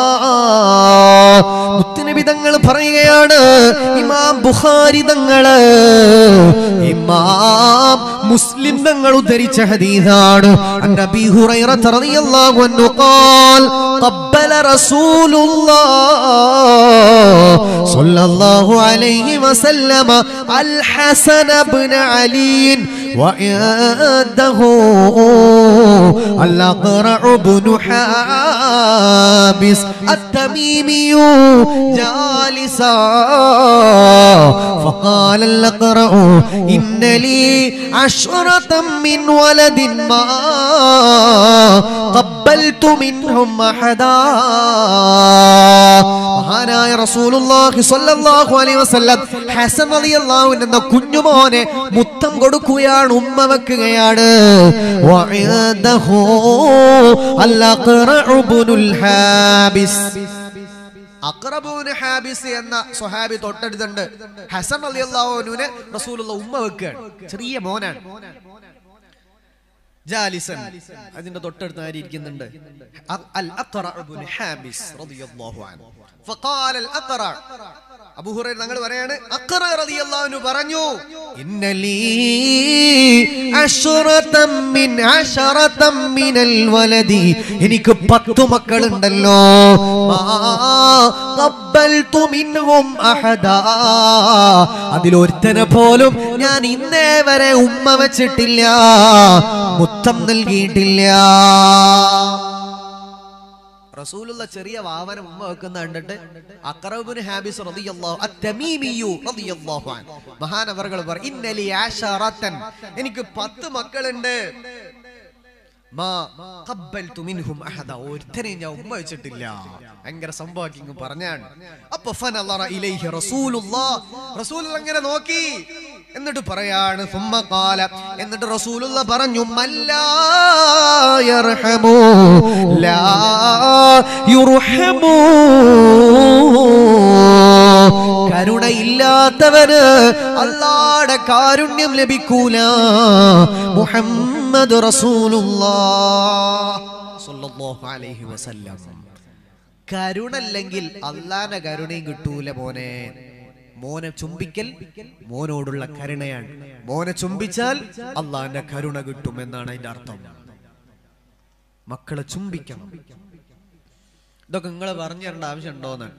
മുത്തുനബി തങ്ങൾ പറയുകയാണ് ഇമാം ബുഖാരി തങ്ങള് ഇമാം മുസ്ലിം തങ്ങൾ ഉദ്ധരിച്ച ഹദീസാണ് അൻ നബി ഹുറൈറ റളിയല്ലാഹു അൻഹു ഖാൽ قبل رسول الله صلى الله عليه وسلم الحسن بن علي وعنده الأقرع بن حابس التميمي جالسا فقال الأقرع إن لي عشرة من ولد ما قبلت منهم أحدا മഹാനായ റസൂലുള്ളാഹി സ്വല്ലല്ലാഹു അലൈഹി വസല്ലം ഹസൻ റളിയല്ലാഹു അൻഹു എന്ന കുഞ്ഞുമോനെ മുത്തം കൊടുക്കുകയാണ് ഉമ്മ വെക്കുകയാണ് വഅദഹു അൽഅഖറഉ ഇബ്നുൽ ഹാബിസ് അക്രബൂന് ഹാബിസ് എന്ന സ്വഹാബി തൊട്ടടുത്തുണ്ട് ഹസൻ റളിയല്ലാഹു അൻഹുവിനെ റസൂലുള്ള ഉമ്മ വെക്കുകയാണ് ചെറിയ മോനാണ് ജാലിസൻ അതിന്റെ തൊട്ടടുത്ത് ആര് ഇരിക്കുന്നുണ്ട് അ- അൽ അഖറ ഇബ്നു ഹാബിസ് റളിയല്ലാഹു അൻഹു ഫഖാല അൽ അഖറ അബൂ ഹുറൈറ ഞങ്ങൾ പറയാണ് അഖറ റളിയല്ലാഹു അൻഹു പറഞ്ഞു ഇന്നലീ അശ്റതം മിൻ അശറതം മിനൽ വലദി എനിക്ക് പത്തു മക്കളുണ്ടല്ലോ മാ ഖബ്ബൽതു മിൻഹും അഹദാ അതിലൊരുത്തനെ പോലും ഞാൻ ഇന്നേ വരെ ഉമ്മ വെച്ചിട്ടില്ല മുത്തം നൽകിയിട്ടില്ല റസൂലുള്ള ചെറിയ വാവനം ഉമ്മ വെക്കുന്ന കണ്ടിട്ട് അക്രബുൻ ഹാബിസ് റളിയല്ലാഹു അത്തമീമിയു റളിയല്ലാഹു അൻ മഹാനവറുകൾ പറ ഇന്നലി ആശറത്തൻ എനിക്ക് പത്ത് മക്കളുണ്ട് മാ ഖബ്ബൽതു മിൻഹും അഹദ ഒരുത്തനെയും ഞാൻ ഉമ്മ വെച്ചിട്ടില്ല ഭയങ്കര സംഭവമാക്കി ഇങ്ങ് പറഞ്ഞാണ് അപ്പൊ ഫനളറ ഇലൈഹി റസൂലുള്ളാഹ് റസൂൽ അങ്ങനെ നോക്കി എന്നിട്ട് പറയാണ് സുമ്മ ഖാല എന്നിട്ട് റസൂലുള്ള പറഞ്ഞു മല്ലാ യർഹമു ലാ യുർഹമു കരുണയില്ലാത്തവന് അല്ലാടെ കാരുണ്യം ലഭിക്കൂല മുഹമ്മദ് റസൂലുള്ളാഹ് സ്വല്ലല്ലാഹു അലൈഹി വസല്ലം കരുണല്ലെങ്കിൽ അള്ളാന്റെ കരുണയും കിട്ടൂല മോനെ മോനെ ചുംബിക്കൽ മോനോടുള്ള കരുണയാണ് മോനെ ചുംബിച്ചാൽ അള്ളാന്റെ കരുണ കിട്ടും എന്നാണ് അതിന്റെ അർത്ഥം മക്കളെ ചുംബിക്കണം ഇതൊക്കെ നിങ്ങൾ പറഞ്ഞു തരേണ്ട ആവശ്യമുണ്ടോന്ന്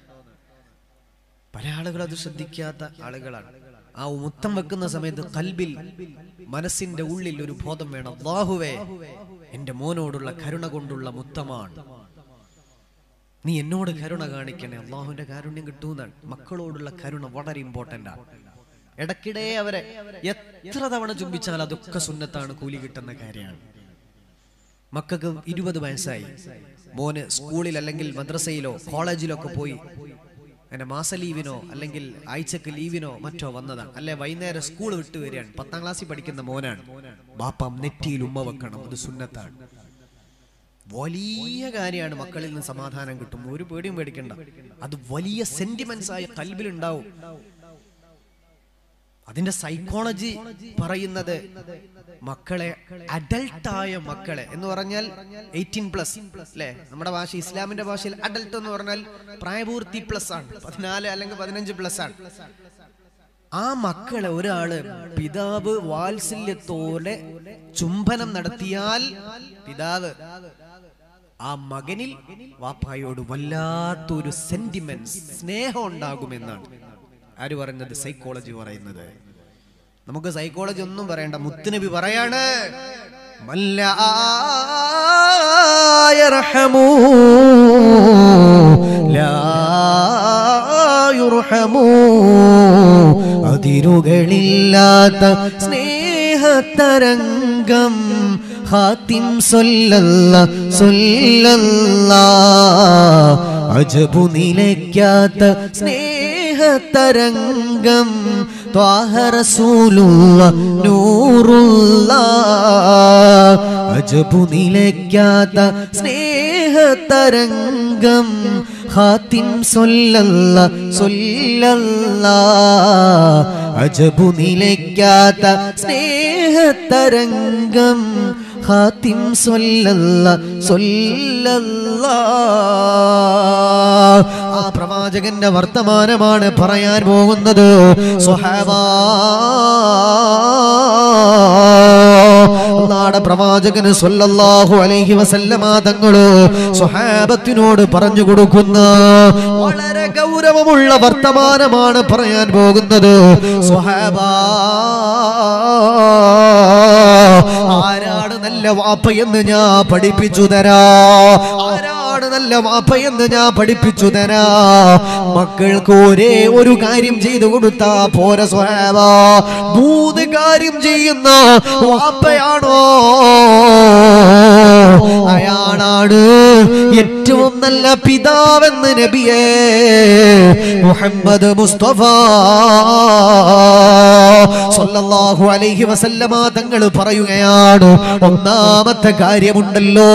പല ആളുകൾ അത് ശ്രദ്ധിക്കാത്ത ആളുകളാണ് ആ മുത്തം വെക്കുന്ന സമയത്ത് കൽബിൽ മനസ്സിന്റെ ഉള്ളിൽ ഒരു ബോധം വേണം അള്ളാഹുവേ എന്റെ മോനോടുള്ള കരുണ കൊണ്ടുള്ള മുത്തമാണ് നീ എന്നോട് കരുണ കാണിക്കണേ അള്ളാഹുവിന്റെ കാരുണ്യം കിട്ടുന്നതാണ് മക്കളോടുള്ള കരുണ വളരെ ഇമ്പോർട്ടന്റ് ആണ് ഇടയ്ക്കിടെ അവരെ എത്ര തവണ ചുംബിച്ചാൽ അതൊക്കെ സുന്നത്താണ് കൂലി കിട്ടുന്ന കാര്യമാണ് മക്കൾക്ക് ഇരുപത് വയസ്സായി മോന് സ്കൂളിൽ അല്ലെങ്കിൽ മദ്രസയിലോ കോളേജിലോ ഒക്കെ പോയി അങ്ങനെ മാസ ലീവിനോ അല്ലെങ്കിൽ ആഴ്ചക്ക് ലീവിനോ മറ്റോ വന്നതാണ് അല്ലെ വൈകുന്നേരം സ്കൂൾ വിട്ട് വരികയാണ് പത്താം ക്ലാസ്സിൽ പഠിക്കുന്ന മോനാണ് ബാപ്പം നെറ്റിയിൽ ഉമ്മ വെക്കണം അത് സുന്നത്താണ് വലിയ കാര്യമാണ് മക്കളിൽ നിന്ന് സമാധാനം കിട്ടും ഒരു പേടിയും പേടിക്കണ്ട അത് വലിയ സെന്റിമെന്റ്സ് ആയ കൽബിലുണ്ടാവും അതിന്റെ സൈക്കോളജി പറയുന്നത് മക്കളെ അഡൽട്ടായ മക്കളെ എന്ന് പറഞ്ഞാൽ എയ്റ്റീൻ പ്ലസ് അല്ലെ നമ്മുടെ ഭാഷ ഇസ്ലാമിന്റെ ഭാഷയിൽ അഡൽട്ട് എന്ന് പറഞ്ഞാൽ പ്രായപൂർത്തി പ്ലസ് ആണ് പതിനാല് അല്ലെങ്കിൽ പതിനഞ്ച് പ്ലസ് ആണ് ആ മക്കളെ ഒരാള് പിതാവ് വാത്സല്യത്തോടെ ചുംബനം നടത്തിയാൽ പിതാവ് ആ മകനിൽ വാപ്പായോട് വല്ലാത്തൊരു സെന്റിമെന്റ് സ്നേഹം ഉണ്ടാകുമെന്നാണ് ആര് പറഞ്ഞത് സൈക്കോളജി പറയുന്നത് നമുക്ക് സൈക്കോളജി ഒന്നും പറയണ്ട മുത്തുനബി പറയാണ് മല്ല യർഹമൂ ലാ യുർഹമൂ അതിരുകളില്ലാത്ത സ്നേഹതരംഗം ഹാത്തിം സൊല്ലല്ല സൊല്ലല്ല അജബു നിലയ്ക്കാത്ത സ്നേഹതരംഗം ത്വാഹ റസൂലുള്ള നൂറുള്ള അജബു നിലയ്ക്കാത്ത സ്നേഹതരംഗം ഹാത്തിം സൊല്ലല്ല സൊല്ലല്ല അജബു നിലയ്ക്കാത്ത സ്നേഹതരംഗം ഹാത്തിം സൊല്ലല്ല സൊല്ലല്ല ആ പ്രവാചകന്റെ വർത്തമാനമാണ് പറയാൻ പോകുന്നത് സ്വഹാബാ നാട പ്രവാചകന് സല്ലല്ലാഹു അലൈഹി വസല്ലമ തങ്ങള് സ്വഹാബത്തിനോട് പറഞ്ഞു കൊടുക്കുന്ന വളരെ ഗൗരവമുള്ള വർത്തമാനമാണ് പറയാൻ പോകുന്നത് സ്വഹാബാ ആരാണ് നല്ല വാപ്പയെന്ന് ഞാൻ പഠിപ്പിച്ചു തരാ ആരാണ് നല്ല വാപ്പയെന്ന് ഞാൻ പഠിപ്പിച്ചു തരാ മക്കൾക്ക് ഒരേ ഒരു കാര്യം ചെയ്തു കൊടുത്താ പോര സ്വഹാബ മൂന്ന് കാര്യം ചെയ്യുന്ന വാപ്പയാണോ അയാളാണ് ഏറ്റവും നല്ല പിതാവെന്ന് നബിയേ മുഹമ്മദ് മുസ്തഫ സല്ലല്ലാഹു അലൈഹി വസല്ലമ തങ്ങൾ പറയുകയാണ് ഒന്നാമത്തെ കാര്യമുണ്ടല്ലോ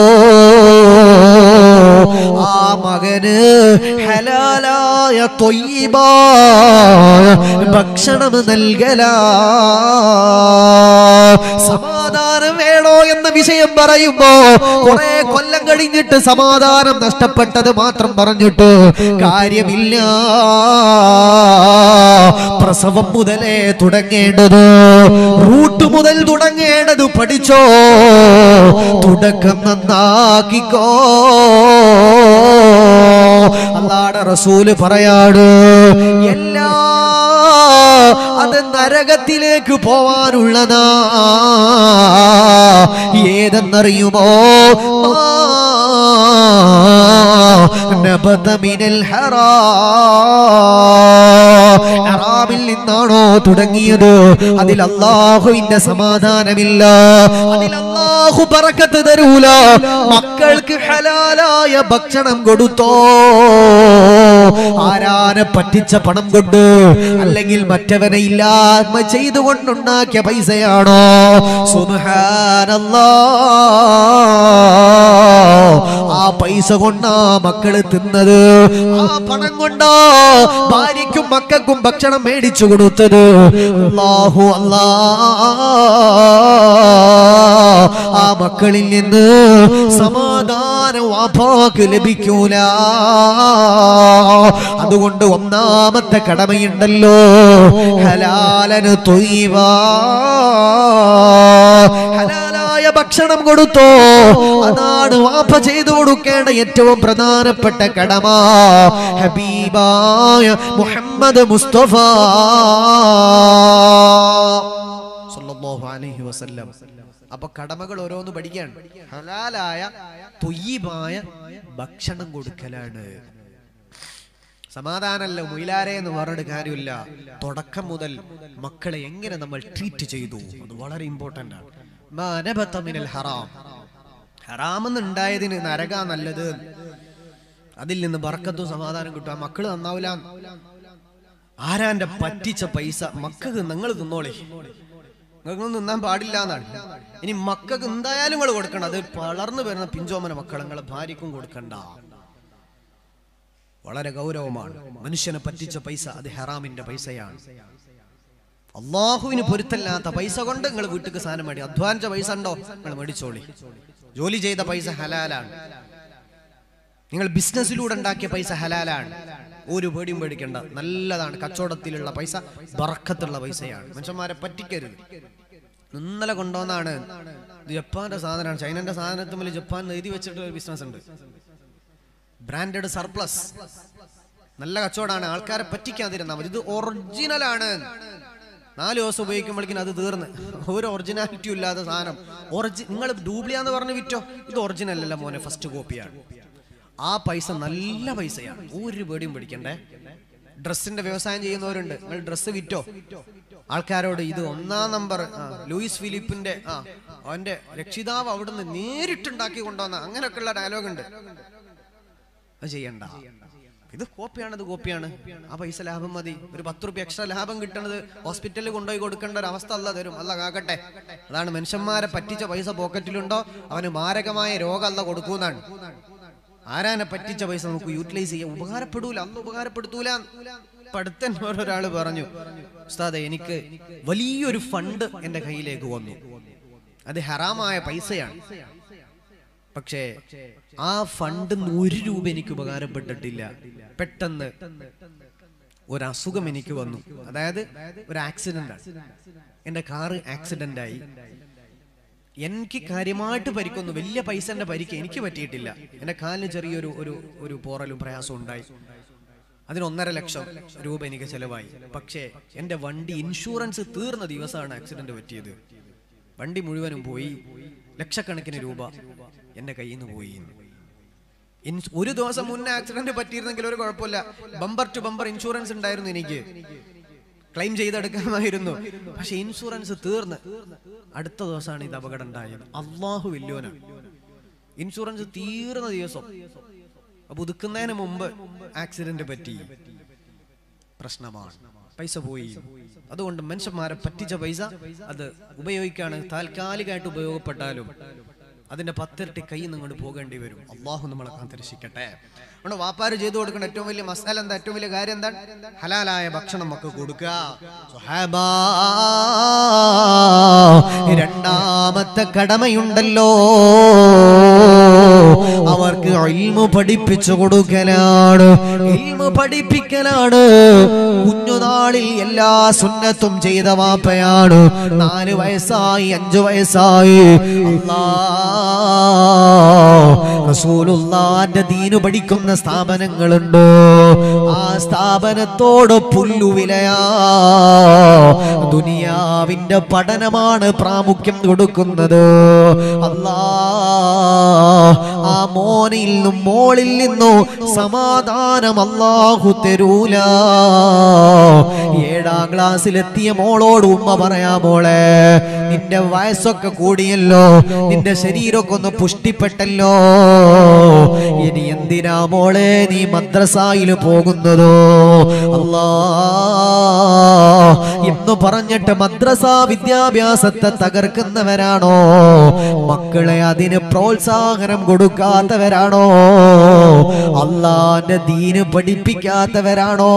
ആ മകന് ഹലാലായ തൊയ്യബായ ഭക്ഷണം നൽകലാ സമാധാനം വേണോ എന്ന വിഷയം പറയുമ്പോ കുറെ കൊല്ലം കഴിഞ്ഞിട്ട് സമാധാനം നഷ്ടപ്പെട്ടത് മാത്രം പറഞ്ഞിട്ട് കാര്യമില്ല പ്രസവം മുതലേ തുടങ്ങേണ്ടത് റൂട്ട് മുതൽ തുടങ്ങേണ്ടത് പഠിച്ചോ തുടക്കം നന്നാക്കിക്കോ അല്ലാടെ റസൂല് പറയാണ് എല്ലാ അത് നരകത്തിലേക്ക് പോവാനുള്ളതാ ഏതെന്നറിയുമോ നബത മിനൽ ഹറാ ഹറാമിൽ നിന്നാണോ തുടങ്ങിയത് അതിൽ അള്ളാഹുവിന്റെ സമാധാനമില്ല അതിൽ അള്ളാഹു പറക്കത്ത് തരൂല മക്കൾക്ക് ഹലാലായ ഭക്ഷണം കൊടുത്തോ ആരാനെ പറ്റിച്ച പണം കൊണ്ട് അല്ലെങ്കിൽ മറ്റവനെ ഇല്ലായ്മ ചെയ്തുകൊണ്ടുണ്ടാക്കിയ പൈസയാണോ സുബ്ഹാനല്ലാ ആ പൈസ കൊണ്ടാ മക്കള് തിന്നത് ആ പണം കൊണ്ടാ ഭാര്യയ്ക്കും മക്കൾക്കും ഭക്ഷണം മേടിച്ചു കൊടുത്തത് അല്ലാഹു അല്ലാ ആ മക്കളിൽ നിന്ന് സമാധാനം വാപ്പാക്ക് ലഭിക്കൂല അതുകൊണ്ട് ഒന്നാമത്തെ കടമയുണ്ടല്ലോ ഹലാലന് തൊയ്വാ ഹലാലായ ഭക്ഷണം കൊടുത്തോ അതാണ് വാപ്പ ചെയ്തു കൊടുക്കേണ്ട ഏറ്റവും പ്രധാനപ്പെട്ട കടമ ഹബീബായ മുഹമ്മദ് മുസ്തഫ സല്ലല്ലാഹു അലൈഹി വസല്ലം അപ്പൊ കടമകൾ ഓരോന്ന് പഠിക്കാൻ ഹലാലായ തൊയ്യബായ ഭക്ഷണം കൊടുക്കലാണ് സമാധാനമല്ല മുയിലാരെ എന്ന് പറഞ്ഞിട്ട് കാര്യമില്ല തുടക്കം മുതൽ മക്കളെ എങ്ങനെ നമ്മൾ ട്രീറ്റ് ചെയ്തു അത് വളരെ ഇമ്പോർട്ടന്റ് ആണ് മാ നബത മിനൽ ഹറാം ഹറാമെന്ന് ഉണ്ടായതിന് നരക നല്ലത് അതിൽ നിന്ന് ബർക്കത്തും സമാധാനം കിട്ടും ആ മക്കള് നന്നാവില്ല ആരാന്റെ പറ്റിച്ച പൈസ മക്കൾക്ക് നിങ്ങൾ തിന്നോളി നിങ്ങൾക്ക് നിന്നാൻ പാടില്ല എന്നാണ് ഇനി മക്കൾക്ക് എന്തായാലും നിങ്ങൾ കൊടുക്കണം അത് വളർന്നു വരുന്ന പിഞ്ചോമന മക്കൾ നിങ്ങളെ ഭാര്യക്കും കൊടുക്കണ്ട വളരെ ഗൗരവമാണ് മനുഷ്യനെ പറ്റിച്ച പൈസ അത് ഹറാമിന്റെ പൈസയാണ് അള്ളാഹുവിന് പൊരുത്തല്ലാത്ത പൈസ കൊണ്ട് നിങ്ങൾ വീട്ടിക്ക് സാധനം മേടി അധ്വാനിച്ച പൈസ ഉണ്ടോ നിങ്ങൾ മേടിച്ചോളി ജോലി ചെയ്ത പൈസ ഹലാലാണ് നിങ്ങൾ ബിസിനസ്സിലൂടെ ഉണ്ടാക്കിയ പൈസ ഹലാലാണ് ഒരു പേടിയും പേടിക്കണ്ട നല്ലതാണ് കച്ചവടത്തിലുള്ള പൈസ ബറക്കത്തുള്ള പൈസയാണ് മനുഷ്യന്മാരെ പറ്റിക്കരുത് ഇന്നലെ കൊണ്ടുവന്നാണ് ഇത് ജപ്പാന്റെ സാധനമാണ് ചൈനന്റെ സാധനത്തിൽ ജപ്പാൻ എഴുതി വെച്ചിട്ട് ഒരു ബിസിനസ് ഉണ്ട് ബ്രാൻഡഡ് സർപ്ലസ് നല്ല കച്ചവടമാണ് ആൾക്കാരെ പറ്റിക്കാതിരുന്നാൽ മതി ഇത് ഒറിജിനൽ ആണ് നാല് ദിവസം ഉപയോഗിക്കുമ്പോഴേക്കും അത് തീർന്ന് ഒരു ഒറിജിനാലിറ്റി ഇല്ലാത്ത സാധനം ഒറിജി നിങ്ങൾ ഡൂപ്ലിയാന്ന് പറഞ്ഞ് വിറ്റോ ഇത് ഒറിജിനൽ അല്ല മോനെ ഫസ്റ്റ് കോപ്പിയാണ് ആ പൈസ നല്ല പൈസയാണ് ഒരു പേടിയും പിടിക്കണ്ടേ ഡ്രസ്സിന്റെ വ്യവസായം ചെയ്യുന്നവരുണ്ട് നിങ്ങൾ ഡ്രസ്സ് വിറ്റോ ആൾക്കാരോട് ഇത് ഒന്നാം നമ്പർ ആ, ലൂയിസ് ഫിലിപ്പിന്റെ ആ അവന്റെ രക്ഷിതാവ് അവിടുന്ന് നേരിട്ടുണ്ടാക്കി കൊണ്ടുവന്ന അങ്ങനെയൊക്കെയുള്ള ഡയലോഗ് ഉണ്ട് അത് ചെയ്യണ്ട ഇത് കോപ്പിയാണ് ഇത് കോപ്പിയാണ് ആ പൈസ ലാഭം മതി ഒരു പത്ത് റുപ്യ എക്സ്ട്രാ ലാഭം കിട്ടണത് ഹോസ്പിറ്റലിൽ കൊണ്ടുപോയി കൊടുക്കേണ്ട ഒരു അവസ്ഥ അല്ല തരും അല്ല കാക്കട്ടെ അതാണ് മനുഷ്യന്മാരെ പറ്റിച്ച പൈസ പോക്കറ്റിലുണ്ടോ അവന് മാരകമായ രോഗം അല്ല കൊടുക്കൂന്നാണ് ആരാനെ പറ്റിച്ച പൈസ നമുക്ക് യൂട്ടിലൈസ് ചെയ്യാം ഉപകാരപ്പെടൂല അന്ന് ഉപകാരപ്പെടുത്തൂല ഇപ്പൊ അടുത്ത് എന്നോട് ഒരാള് പറഞ്ഞു ഉസ്താദെ എനിക്ക് വലിയൊരു ഫണ്ട് എന്റെ കയ്യിലേക്ക് വന്നു അത് ഹറാമായ പൈസയാണ് പക്ഷേ ആ ഫണ്ട് ഒരു രൂപ എനിക്ക് ഉപകാരപ്പെട്ടിട്ടില്ല പെട്ടെന്ന് ഒരു അസുഖം എനിക്ക് വന്നു അതായത് ഒരു ആക്സിഡന്റ് ആണ് എന്റെ കാറ് ആക്സിഡന്റ് ആയി എനിക്ക് കാര്യമായിട്ട് പരിക്കൊന്നു വലിയ പൈസന്റെ പരിക്ക് എനിക്ക് പറ്റിയിട്ടില്ല എന്റെ കാലിന് ചെറിയൊരു ഒരു ഒരു പോറലും പ്രയാസവും ഉണ്ടായി അതിന് ഒന്നര ലക്ഷം രൂപ എനിക്ക് ചെലവായി പക്ഷേ എന്റെ വണ്ടി ഇൻഷുറൻസ് തീർന്ന ദിവസമാണ് ആക്സിഡന്റ് പറ്റിയത് വണ്ടി മുഴുവനും പോയി ലക്ഷക്കണക്കിന് രൂപ എന്റെ കയ്യിൽ നിന്ന് പോയി ഇൻസ്- ഒരു ദിവസം മുന്നേ ആക്സിഡന്റ് പറ്റിയിരുന്നെങ്കിൽ ഒരു കുഴപ്പമില്ല ബമ്പർ ടു ബമ്പർ ഇൻഷുറൻസ് ഉണ്ടായിരുന്നു എനിക്ക് ക്ലെയിം ചെയ്തെടുക്കാമായിരുന്നു പക്ഷെ ഇൻഷുറൻസ് തീർന്ന് അടുത്ത ദിവസമാണ് ഇത് അപകടം ഉണ്ടായത് അള്ളാഹു വലിയോനാണ് ഇൻഷുറൻസ് തീർന്ന ദിവസം അപ്പൊ ഉതുക്കുന്നതിന് മുമ്പ് ആക്സിഡന്റ് പറ്റി പ്രശ്നമാണ് പൈസ പോയി അതുകൊണ്ട് മനുഷ്യന്മാരെ പറ്റിച്ച പൈസ അത് ഉപയോഗിക്കാണ് താൽക്കാലികമായിട്ട് ഉപയോഗപ്പെട്ടാലും അതിന്റെ പത്തിരട്ടി കൈ നിങ്ങോട്ട് പോകേണ്ടി വരും അള്ളാഹു നമ്മളെ കാത്തിരക്ഷിക്കട്ടെ അതുകൊണ്ട് വാപ്പാര് ചെയ്തു കൊടുക്കേണ്ട ഏറ്റവും വലിയ മസാല എന്താ ഏറ്റവും വലിയ കാര്യം എന്താണ് ഹലാലായ ഭക്ഷണം നമുക്ക് കൊടുക്കുക സുഹാബാ, രണ്ടാമത്തെ കടമയുണ്ടല്ലോ അവർക്ക് ഇൽമു പഠിപ്പിച്ചു കൊടുക്കലാണ് ഇൽമു പഠിപ്പിക്കലാണ് കുഞ്ഞുനാളിൽ എല്ലാ സുന്നത്തും ചെയ്ത വാപ്പയാണ് നാല് വയസ്സായി അഞ്ചു വയസ്സായി അല്ലാ റസൂലുള്ളാന്റെ ദീന് പഠിക്കുന്ന സ്ഥാപനങ്ങളുണ്ട് ആ സ്ഥാപനത്തോട് പുല്ലുവിലയാ ദുനിയാവിന്റെ പഠനമാണ് പ്രാമുഖ്യം കൊടുക്കുന്നത് അല്ലാ ആ മോനിൽ നിന്നും മോളിൽ നിന്നും സമാധാനം അല്ലാഹു തരൂല ഏഴാം ക്ലാസ്സിലെത്തിയ മോളോട് ഉമ്മ പറയാ മോളെ നിന്റെ വയസ്സൊക്കെ കൂടിയല്ലോ നിന്റെ ശരീരമൊക്കെ ഒന്ന് പുഷ്ടിപ്പെട്ടല്ലോ ഇനി എന്തിനാ മോളെ നീ മദ്രസായിൽ പോകുന്നതോ അല്ലാ എന്ന് പറഞ്ഞിട്ട് മദ്രസ വിദ്യാഭ്യാസത്തെ തകർക്കുന്നവരാണോ മക്കളെ അതിന് പ്രോത്സാഹനം കൊടുക്കാത്തവരാണോ അള്ളാന്റെ ദീന് പഠിപ്പിക്കാത്തവരാണോ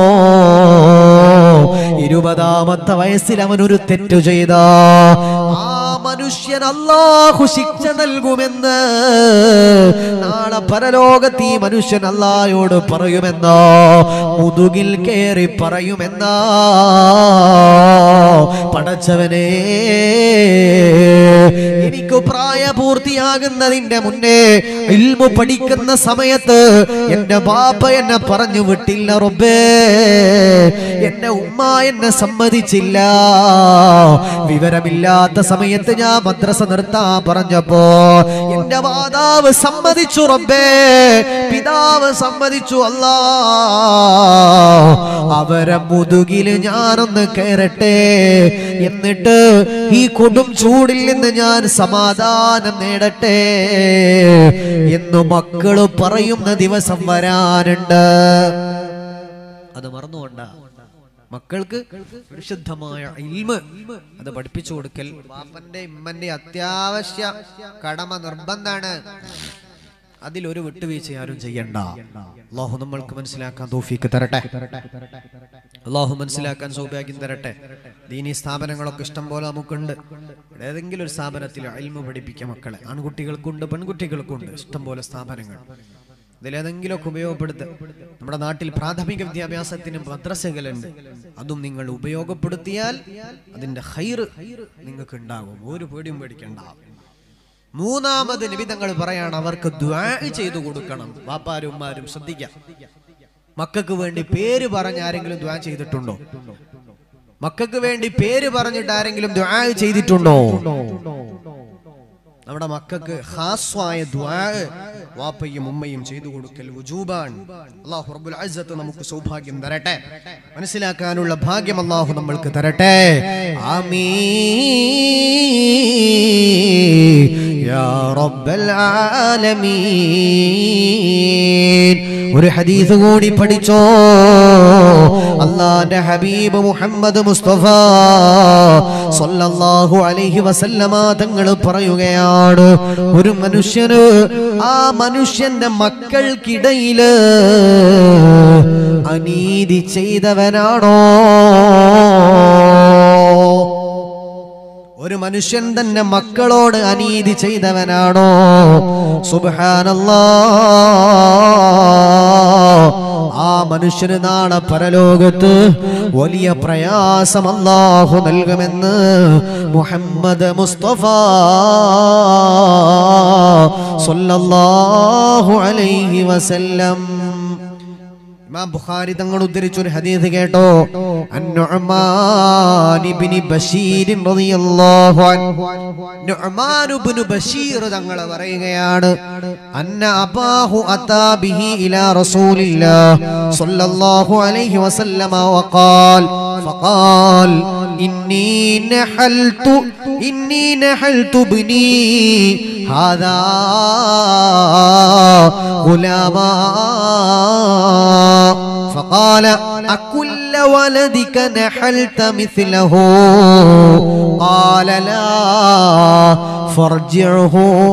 ഇരുപതാമത്തെ വയസ്സിൽ അവൻ ഒരു തെറ്റു ചെയ്ത ആ മനുഷ്യൻ അല്ലാഹു ശിക്ഷ നൽകുമെന്ന് നാളെ പരലോകത്ത് ഈ മനുഷ്യൻ അല്ലായോട് പറയുമെന്നോ മുതുകിൽ കയറി പറയുമെന്നാ പടച്ചവനെ എനിക്ക് പ്രായപൂർത്തിയാകുന്നതിന്റെ മുന്നേ ഇൽമു പഠിക്കുന്ന സമയത്ത് എന്റെ ബാപ്പ എന്നെ പറഞ്ഞു വിട്ടില്ല റബ്ബേ എന്റെ ഉമ്മ എന്നെ സമ്മതിച്ചില്ല വിവരമില്ലാത്ത സമയത്ത് ഞാൻ മദ്രസ നിർത്താൻ പറഞ്ഞപ്പോ എന്റെ മാതാവ് സമ്മതിച്ചു റബ്ബേ പിതാവ് സമ്മതിച്ചു അല്ലാ അവരെ മുതുകില് ഞാനൊന്ന് കയറട്ടെ എന്നിട്ട് ഈ കൊടും ചൂടിൽ നിന്ന് ഞാൻ സമാധാനം നേടട്ടെ എന്ന് മക്കള് പറയുന്ന ദിവസം വരാനുണ്ട് അത് മറന്നുകൊണ്ട മക്കൾക്ക് പരിശുദ്ധമായ ഇൽമ് അത് പഠിപ്പിച്ചു കൊടുക്കൽ വാപ്പന്റെ ഇമ്മന്റെ അത്യാവശ്യ കടമ നിർബന്ധാണ് അതിലൊരു വിട്ടുവീഴ്ച ആരും ചെയ്യണ്ട അള്ളാഹു നമ്മൾക്ക് മനസ്സിലാക്കാൻ തോഫീക്ക് തരട്ടെ അള്ളാഹു മനസ്സിലാക്കാൻ സൗഭാഗ്യം തരട്ടെ ദീനി സ്ഥാപനങ്ങളൊക്കെ ഇഷ്ടം പോലെ നമുക്കുണ്ട് ഏതെങ്കിലും ഒരു സ്ഥാപനത്തിൽ അൽമ പഠിപ്പിക്കുക മക്കളെ ആൺകുട്ടികൾക്കുണ്ട് പെൺകുട്ടികൾക്കുണ്ട് ഇഷ്ടം പോലെ സ്ഥാപനങ്ങൾ ഇതിലേതെങ്കിലുമൊക്കെ ഉപയോഗപ്പെടുത്തുക നമ്മുടെ നാട്ടിൽ പ്രാഥമിക വിദ്യാഭ്യാസത്തിന് മദ്രസകളുണ്ട് അതും നിങ്ങൾ ഉപയോഗപ്പെടുത്തിയാൽ അതിന്റെ ഹൈർ നിങ്ങൾക്ക് ഉണ്ടാകും ഒരു പേടിയും പേടിക്കണ്ട മൂന്നാമത് നിബിതങ്ങൾ പറയാണ് അവർക്ക് ദ്വാ ചെയ്തു കൊടുക്കണം വാപ്പാരും ഉമ്മാരും ശ്രദ്ധിക്കാം മക്കൾക്ക് വേണ്ടി പേര് പറഞ്ഞ് ആരെങ്കിലും ദ്വാ ചെയ്തിട്ടുണ്ടോ മക്കൾക്ക് വേണ്ടി പേര് പറഞ്ഞിട്ട് ആരെങ്കിലും ദ്വാ ചെയ്തിട്ടുണ്ടോ നമ്മുടെ മക്കൾക്ക് ഹാസ്വായ ദ്വാ വാപ്പയും ഉമ്മയും ചെയ്തു കൊടുക്കൽ വുജൂബാൻ അള്ളാഹു റബ്ബുൽ അസ്സത്ത് നമുക്ക് സൗഭാഗ്യം തരട്ടെ മനസ്സിലാക്കാനുള്ള ഭാഗ്യം അള്ളാഹു നമ്മൾക്ക് തരട്ടെ ആമീൻ യാ റബ്ബൽ ആലമീൻ ഒരു ഹദീസ് കൂടി പഠിച്ചോ അള്ളാന്റെ ഹബീബ് മുഹമ്മദ് മുസ്തഫ സല്ലല്ലാഹു അലൈഹി വസല്ലമ തങ്ങൾ പറയുകയാണ് ഒരു മനുഷ്യന് ആ മനുഷ്യന്റെ മക്കൾക്കിടയില് അനീതി ചെയ്തവനാണോ ഒരു മനുഷ്യൻ തന്നെ മക്കളോട് അനീതി ചെയ്തവനാണോ സുബ്ഹാനല്ലാ ആ മനുഷ്യന് നാളെ പരലോകത്ത് വലിയ പ്രയാസം അല്ലാഹു നൽകുമെന്ന് മുഹമ്മദ് മുസ്തഫ സല്ലല്ലാഹു അലൈഹി വസല്ലം ഇമാം ബുഖാരി തങ്ങൾ ഉദ്ധരിച്ച ഒരു ഹദീസ് കേട്ടോ അന്നുഅ്മാൻ ഇബ്നു ബശീർ റളിയല്ലാഹു അൻഹു നുഅ്മാൻ ഇബ്നു ബശീർ തങ്ങൾ പറയുകയാണ് അന്ന അബാഹു അതാ ബിഹി ഇലാ റസൂലില്ലാഹ് സ്വല്ലല്ലാഹു അലൈഹി വസല്ലമ വഖാൽ فقال إني نحلت إني نحلت ابني هذا غلاما فقال أكل ولدك نحلت مثله قال لا فارجعه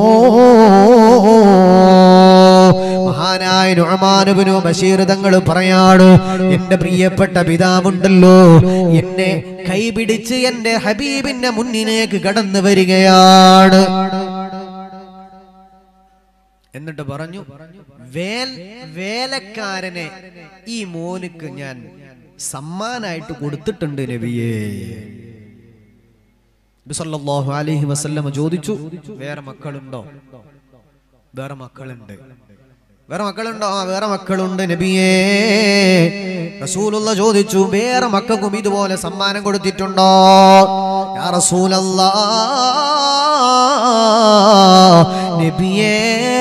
മഹാനായ നുഅ്മാനുബ്നു ബഷീർ തങ്ങൾ പറയാണ് എന്റെ പ്രിയപ്പെട്ട പിതാവുണ്ടല്ലോ എന്നെ കൈപിടിച്ച് എന്റെ ഹബീബിന്റെ മുന്നിലേക്ക് കടന്നു വരികയാണ് എന്നിട്ട് പറഞ്ഞു വേൽ വേലക്കാരനെ ഈ മോനുക്ക് ഞാൻ സമ്മാനായിട്ട് കൊടുത്തിട്ടുണ്ട് നബിയേ നബി സല്ലല്ലാഹു അലൈഹി വസല്ലമ ചോദിച്ചു വേറെ മക്കളുണ്ടോ വേറെ മക്കളുണ്ട് വേറെ മക്കളുണ്ടോ ആ വേറെ മക്കളുണ്ട് നബിയേ റസൂലുള്ള ചോദിച്ചു വേറെ മക്കൾക്കും ഇതുപോലെ സമ്മാനം കൊടുത്തിട്ടുണ്ടോ യാ റസൂലല്ലാ നബിയേ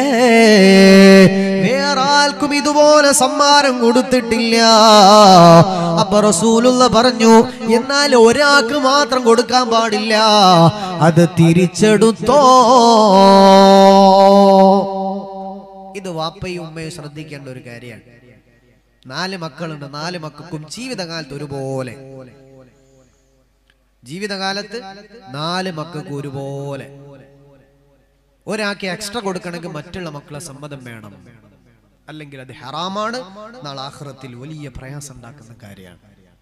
വേറെ ആർക്കും ഇതുപോലെ സമ്മാനം കൊടുത്തിട്ടില്ല അപ്പൊ റസൂലുള്ള പറഞ്ഞു എന്നാൽ ഒരാൾക്ക് മാത്രം കൊടുക്കാൻ പാടില്ല അത് തിരിച്ചെടുത്തോ ഇത് വാപ്പയും ഉമ്മയും ശ്രദ്ധിക്കേണ്ട ഒരു കാര്യമാണ് നാല് മക്കളുണ്ട് നാല് മക്കൾക്കും ജീവിതകാലത്ത് ഒരുപോലെ ജീവിതകാലത്ത് നാല് മക്കൾക്ക് ഒരുപോലെ ഒരാൾക്ക് എക്സ്ട്രാ കൊടുക്കണമെങ്കിൽ മറ്റുള്ള മക്കളെ സമ്മതം വേണം അല്ലെങ്കിൽ അത് ഹറാമാണ് നാളെ ആഹ്റത്തിൽ വലിയ പ്രയാസം ഉണ്ടാക്കുന്ന കാര്യമാണ്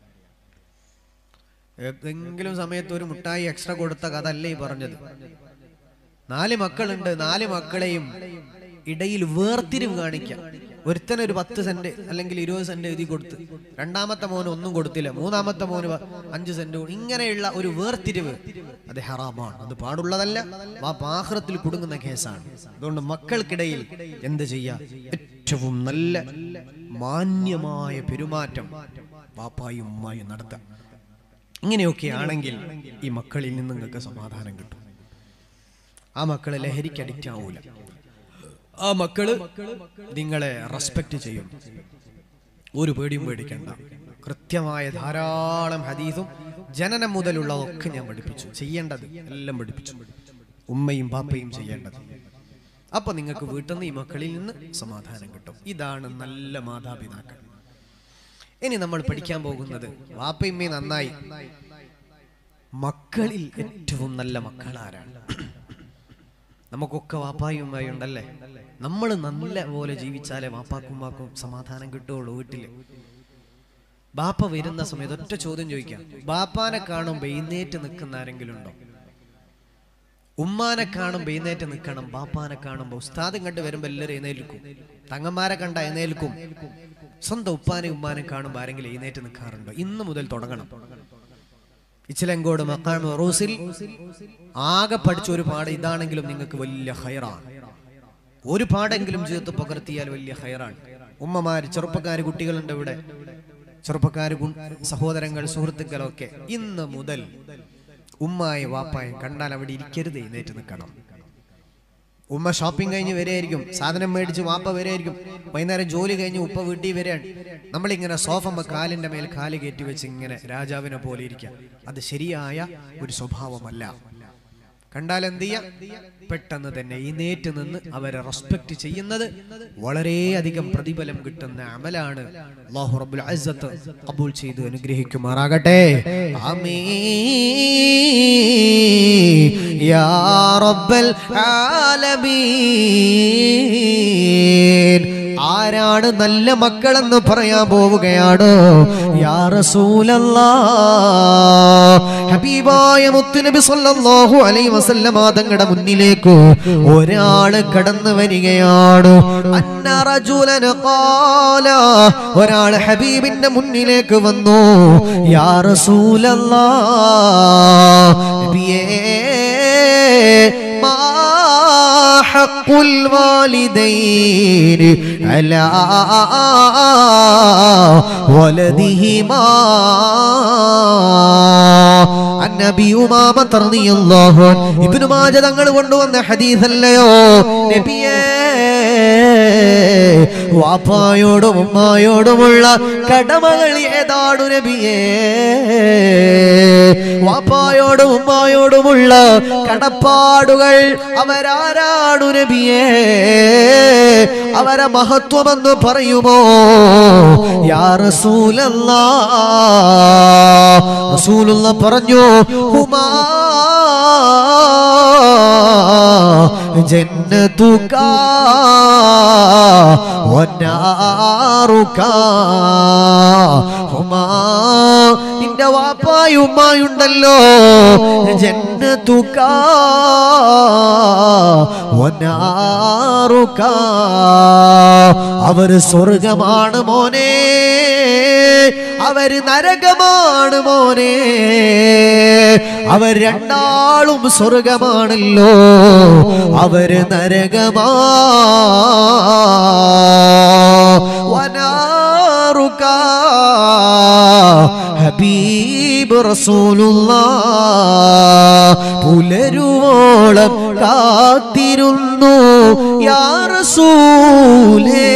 ഏതെങ്കിലും സമയത്ത് ഒരു മുട്ടായി എക്സ്ട്രാ കൊടുത്ത കഥ അല്ലേ ഈ പറഞ്ഞത് നാല് മക്കളുണ്ട് നാല് മക്കളെയും ഇടയിൽ വേർതിരിവ് കാണിക്കാം ഒരുത്തന് ഒരു പത്ത് സെന്റ് അല്ലെങ്കിൽ ഇരുപത് സെന്റ് എഴുതി കൊടുത്ത് രണ്ടാമത്തെ മോന് ഒന്നും കൊടുത്തില്ല മൂന്നാമത്തെ മോന് പ- അഞ്ച് സെന്റ് കൊടു- ഇങ്ങനെയുള്ള ഒരു വേർതിരിവ് അത് ഹറാമാണ് അത് പാടുള്ളതല്ല ആ പാഹ്രത്തിൽ കുടുങ്ങുന്ന കേസാണ് അതുകൊണ്ട് മക്കൾക്കിടയിൽ എന്ത് ചെയ്യാ ഏറ്റവും നല്ല മാന്യമായ പെരുമാറ്റം വാപ്പായും ഉമ്മായും നടത്താം ഇങ്ങനെയൊക്കെ ആണെങ്കിൽ ഈ മക്കളിൽ നിന്ന് നിങ്ങൾക്ക് സമാധാനം കിട്ടും ആ മക്കള് ലഹരിക്ക് അഡിക്റ്റ് ആവൂല ആ മക്കള് നിങ്ങളെ റെസ്പെക്ട് ചെയ്യും ഒരു പേടിയും പേടിക്കണ്ട കൃത്യമായ ധാരാളം ഹദീസും ജനനം മുതലുള്ളതൊക്കെ ഞാൻ പഠിപ്പിച്ചു ചെയ്യേണ്ടത് എല്ലാം പഠിപ്പിച്ചു ഉമ്മയും പാപ്പയും ചെയ്യേണ്ടത് അപ്പൊ നിങ്ങൾക്ക് വീട്ടിൽ നിന്ന് ഈ മക്കളിൽ നിന്ന് സമാധാനം കിട്ടും ഇതാണ് നല്ല മാതാപിതാക്കൾ ഇനി നമ്മൾ പഠിക്കാൻ പോകുന്നത് വാപ്പയമ്മേ നന്നായി മക്കളിൽ ഏറ്റവും നല്ല മക്കൾ ആരാണ് നമുക്കൊക്കെ വാപ്പായും ഉമ്മായും ഉണ്ടല്ലേ നമ്മൾ നല്ല പോലെ ജീവിച്ചാലേ വാപ്പാക്കും ഉമ്മാക്കും സമാധാനം കിട്ടുള്ളൂ വീട്ടില് ബാപ്പ വരുന്ന സമയത്ത് ഒറ്റ ചോദ്യം ചോദിക്കാം ബാപ്പാനെ കാണുമ്പോ എഴുന്നേറ്റ് നിൽക്കുന്ന ആരെങ്കിലും ഉണ്ടോ ഉമ്മാനെ കാണുമ്പോ എഴുന്നേറ്റ് നിൽക്കണം ബാപ്പാനെ കാണുമ്പോ ഉസ്താദും കണ്ട് വരുമ്പോ എല്ലാവരും എഴുന്നേൽക്കും തങ്ങന്മാരെ കണ്ട എഴുന്നേൽക്കും സ്വന്തം ഉപ്പാനെ ഉമ്മാനെ കാണുമ്പോ ആരെങ്കിലും എഴുന്നേറ്റ് നിൽക്കാറുണ്ടോ ഇന്ന് മുതൽ തുടങ്ങണം ഇച്ചിലങ്കോട് മക്കാം റോസിൽ ആകെ പഠിച്ച ഒരു പാഠം ഇതാണെങ്കിലും നിങ്ങൾക്ക് വലിയ ഹൈറാണ് ഒരു പാടെങ്കിലും ജീവിതത്തിൽ പകർത്തിയാൽ വലിയ ഹൈറാണ് ഉമ്മമാര് ചെറുപ്പക്കാര് കുട്ടികളുണ്ട് ഇവിടെ ചെറുപ്പക്കാര് ഗുൺ- സഹോദരങ്ങൾ സുഹൃത്തുക്കളൊക്കെ ഇന്ന് മുതൽ ഉമ്മായി വാപ്പായും കണ്ടാൽ അവിടെ ഇരിക്കരുത് എഴുന്നേറ്റ് നിൽക്കണം ഉമ്മ ഷോപ്പിംഗ് കഴിഞ്ഞ് വരെയായിരിക്കും സാധനം മേടിച്ച് വാപ്പ വരെയായിരിക്കും വൈകുന്നേരം ജോലി കഴിഞ്ഞ് ഉപ്പ വീട്ടിൽ വരെയാണ് നമ്മളിങ്ങനെ സോഫമ്മ കാലിന്റെ മേൽ കാല് കയറ്റി വെച്ച് ഇങ്ങനെ രാജാവിനെ പോലെ ഇരിക്കുക അത് ശരിയായ ഒരു സ്വഭാവമല്ല കണ്ടാൽ എന്ത് ചെയ്യാം പെട്ടെന്ന് തന്നെ എഴുന്നേറ്റ് നിന്ന് അവരെ റെസ്പെക്ട് ചെയ്യുന്നത് വളരെയധികം പ്രതിഫലം കിട്ടുന്ന അമലാണ് അല്ലാഹു റബ്ബുൽ അസ്സത്ത് കബൂൽ ചെയ്ത് അനുഗ്രഹിക്കുമാറാകട്ടെ ആമീൻ യാ റബ്ബൽ ആലമീൻ ആരാണ് നല്ല മക്കളെന്ന് പറയാൻ പോവുകയാണ് യാ റസൂലല്ലാ ഹബീബായ മുത്തുനബി സല്ലല്ലാഹു അലൈഹി വസല്ലമ തങ്ങളുടെ മുന്നിലേക്ക് ഒരാള് കടന്നു വരികയാണ് അന്ന റജുലൻ ഖാല ഒരാൾ ഹബീബിന്റെ മുന്നിലേക്ക് വന്നു യാ റസൂലല്ലാ നബിയേ മാ حق الوالدين على ولدهما അന്നബി ഉമാമത്ത് റളിയല്ലാഹു അൻഹു ഇബ്നു മാജ തങ്ങൾ കൊണ്ടുവന്ന ഹദീസല്ലയോ നബിയേ വാപ്പായോടും ഉമ്മായോടുമുള്ള കടമകൾ ഏതാടു നബിയേ വാപ്പായോടും ഉമ്മായോടുമുള്ള കടപ്പാടുകൾ അവരാരാടു നബിയേ അവരെ മഹത്വമെന്ന് പറയുമോ യാ റസൂലല്ലാ റസൂലുള്ള പറഞ്ഞു ഹുമാ ജന്നതുക വനാറുക ഹുമാ നിന്റെ വാപ്പായും ഉമ്മായുണ്ടല്ലോ ജന്നതുക വനാറുക അവര് സ്വർഗമാണ് മോനെ അവര് നരകമാണ് മോനെ അവർ രണ്ടാളും സ്വർഗമാണല്ലോ അവര് നരകമാ വനാറുക ഹബീബ് റസൂലുള്ള പുലരുവോളം കാത്തിരുന്നു യാ റസൂലേ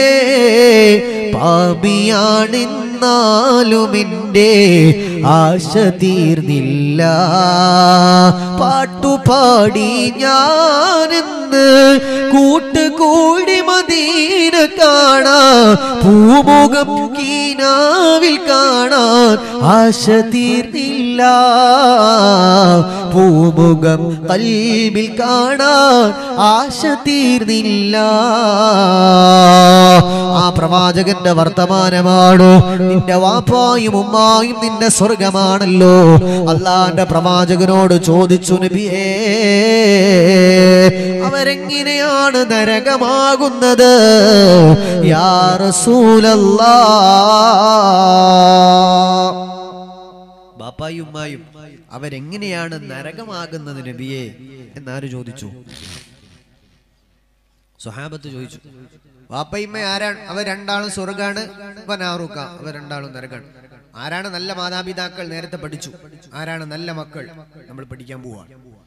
പാപിയാണെന്നാലും എൻ്റെ ആശ തീർന്നില്ല പാട്ടുപാടി ഞാനെന്ന് കൂട്ടുകൂടി മദീന കാണാൻ പൂമുഖം കീനാവിൽ കാണാൻ ആശ തീർന്നില്ല പൂമുഖം കൽബിൽ കാണാൻ ആശ തീർന്നില്ല ആ പ്രവാചകന്റെ വർത്തമാനമാണ് നിന്റെ വാപ്പായും ഉമ്മായും നിന്റെ സ്വർഗമാണല്ലോ അള്ളാന്റെ പ്രവാചകനോട് ചോദിച്ചു നബിയേ അവരെങ്ങനെയാണ് നരകമാകുന്നത് യാ റസൂലല്ലാ ബാപ്പായും ഉമ്മായും അവരെങ്ങനെയാണ് നരകമാകുന്നത് നബിയെ എന്നാര് ചോദിച്ചു സുഹാബത്ത് ചോദിച്ചു വാപ്പയമ്മ ആരാണ് അവർ രണ്ടാളും സ്വർഗാണ് വനാറുക്ക അവർ രണ്ടാളും നരകാണ് ആരാണ് നല്ല മാതാപിതാക്കൾ നേരത്തെ പഠിച്ചു ആരാണ് നല്ല മക്കൾ നമ്മൾ പഠിക്കാൻ പോവാ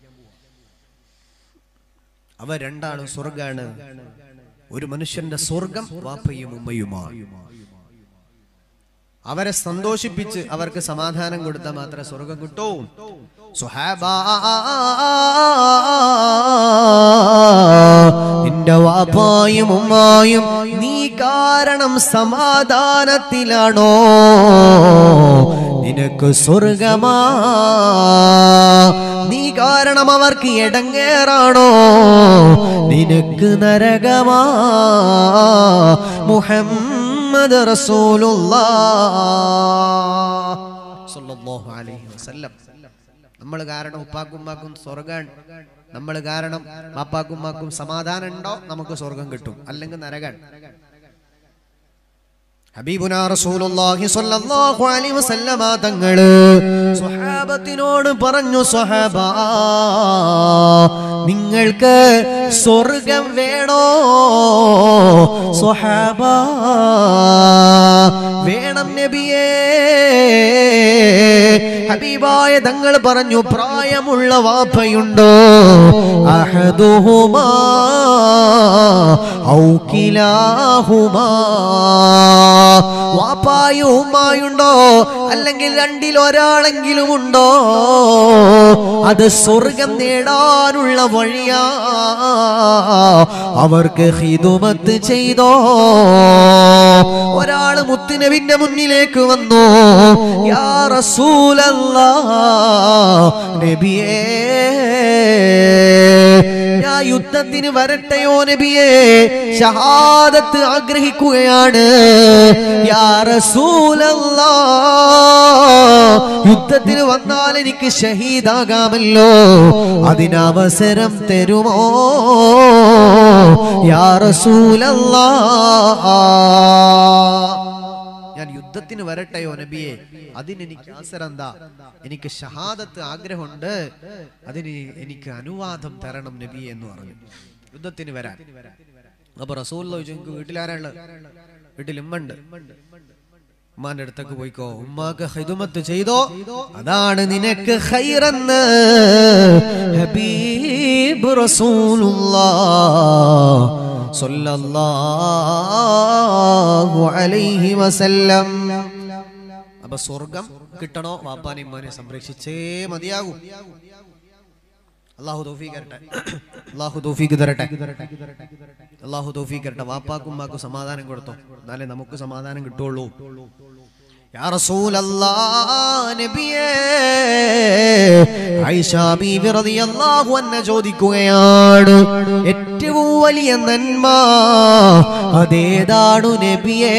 അവർ രണ്ടാളും സ്വർഗാണ് ഒരു മനുഷ്യന്റെ സ്വർഗം വാപ്പയും ഉമ്മയുമാണ് അവരെ സന്തോഷിപ്പിച്ച് അവർക്ക് സമാധാനം കൊടുത്താൽ മാത്രമേ സ്വർഗം കിട്ടൂ സുഹാബാ നിന്റെ വാപ്പായും ഉമ്മായും നീ കാരണം സമാധാനത്തിലാണോ നിനക്ക് സ്വർഗമാ നീ കാരണം അവർക്ക് എടങ്ങേറാണോ നിനക്ക് നരകമാ മുഹമ്മദ് റസൂലുള്ളാഹ് അലൈഹി വസല്ലം നമ്മൾ കാരണം ഉപ്പാക്കും ഉമ്മാക്കും സ്വർഗാണ് നമ്മൾ കാരണം പാപ്പാക്കും ഉമ്മാക്കും സമാധാനം ഉണ്ടോ നമുക്ക് സ്വർഗം കിട്ടും അല്ലെങ്കിൽ നരകൻ ഹബീബുനാ റസൂലുള്ളാഹി സ്വല്ലല്ലാഹു അലൈഹി വസല്ലമ തങ്ങള് സ്വഹാബത്തിനോട് പറഞ്ഞു സ്വഹാബ നിങ്ങൾക്ക് സ്വർഗം വേണോ സ്വഹാബ വേണം നബിയേ ഹബീബായ തങ്ങൾ പറഞ്ഞു പ്രായമുള്ള വാപ്പയുണ്ടോ അഹദുഹുമാ ഔ കിലാഹുമാ വാപ്പായും ഉമ്മായുണ്ടോ അല്ലെങ്കിൽ രണ്ടിൽ ഒരാളെങ്കിലും ഉണ്ടോ അത് സ്വർഗം നേടാനുള്ള വഴിയാ അവർക്ക് ഹിതുമത്ത് ചെയ്തോ ഒരാള് മുത്തുനബിന്റെ മുന്നിലേക്ക് വന്നു യാ റസൂലല്ലാ നബിയേ ഞാൻ യുദ്ധത്തിന് വരട്ടെയോ നബിയേ ഷഹാദത്ത് ആഗ്രഹിക്കുകയാണ് യാ റസൂലല്ലാ യുദ്ധത്തിന് വന്നാൽ എനിക്ക് ഷഹീദാകാമല്ലോ അതിനവസരം തരുമോ യാ റസൂലല്ലാ ഞാൻ യുദ്ധത്തിന് വരട്ടെയോ നബിയെ അതിനെനിക്ക് അവസരം എന്താ എനിക്ക് ഷഹാദത്ത് ആഗ്രഹമുണ്ട് അതിന് എനിക്ക് അനുവാദം തരണം നബിയെ എന്ന് പറഞ്ഞു യുദ്ധത്തിന് വരാൻ അപ്പൊ റസൂൽ ചോദിച്ചു വീട്ടിലാരാള് വീട്ടിൽ ഉമ്മണ്ട് ഉമ്മാന്റെ അടുത്തേക്ക് പോയിക്കോ ഉമ്മാക്ക് ഹിദുമത്ത് ചെയ്തോ അതാണ് നിനക്ക് ഖൈറെന്ന് ഹബീബ് റസൂലുള്ളാഹ് സ്വല്ലല്ലാഹു അലൈഹി വസല്ലം അപ്പൊ സ്വർഗം കിട്ടണോ വാപ്പാനെ ഉമ്മാനെ സംരക്ഷിച്ചേ മതിയാകൂ അള്ളാഹു തൗഫീഖ് തരട്ടെ അള്ളാഹു തൗഫീഖ് തരട്ടെ അള്ളാഹു തൗഫീഖ് തരട്ടെ വാപ്പാക്കും ഉമ്മാക്കും സമാധാനം കൊടുത്തോ എന്നാലേ നമുക്ക് സമാധാനം കിട്ടുള്ളൂ യാ റസൂലല്ലാഹ് നബിയേ ആയിഷ ബീവി റളിയല്ലാഹു അൻഹ ചോദിക്കുകയാണ് ഏറ്റവും വലിയ നന്മ അതേതാണു നബിയേ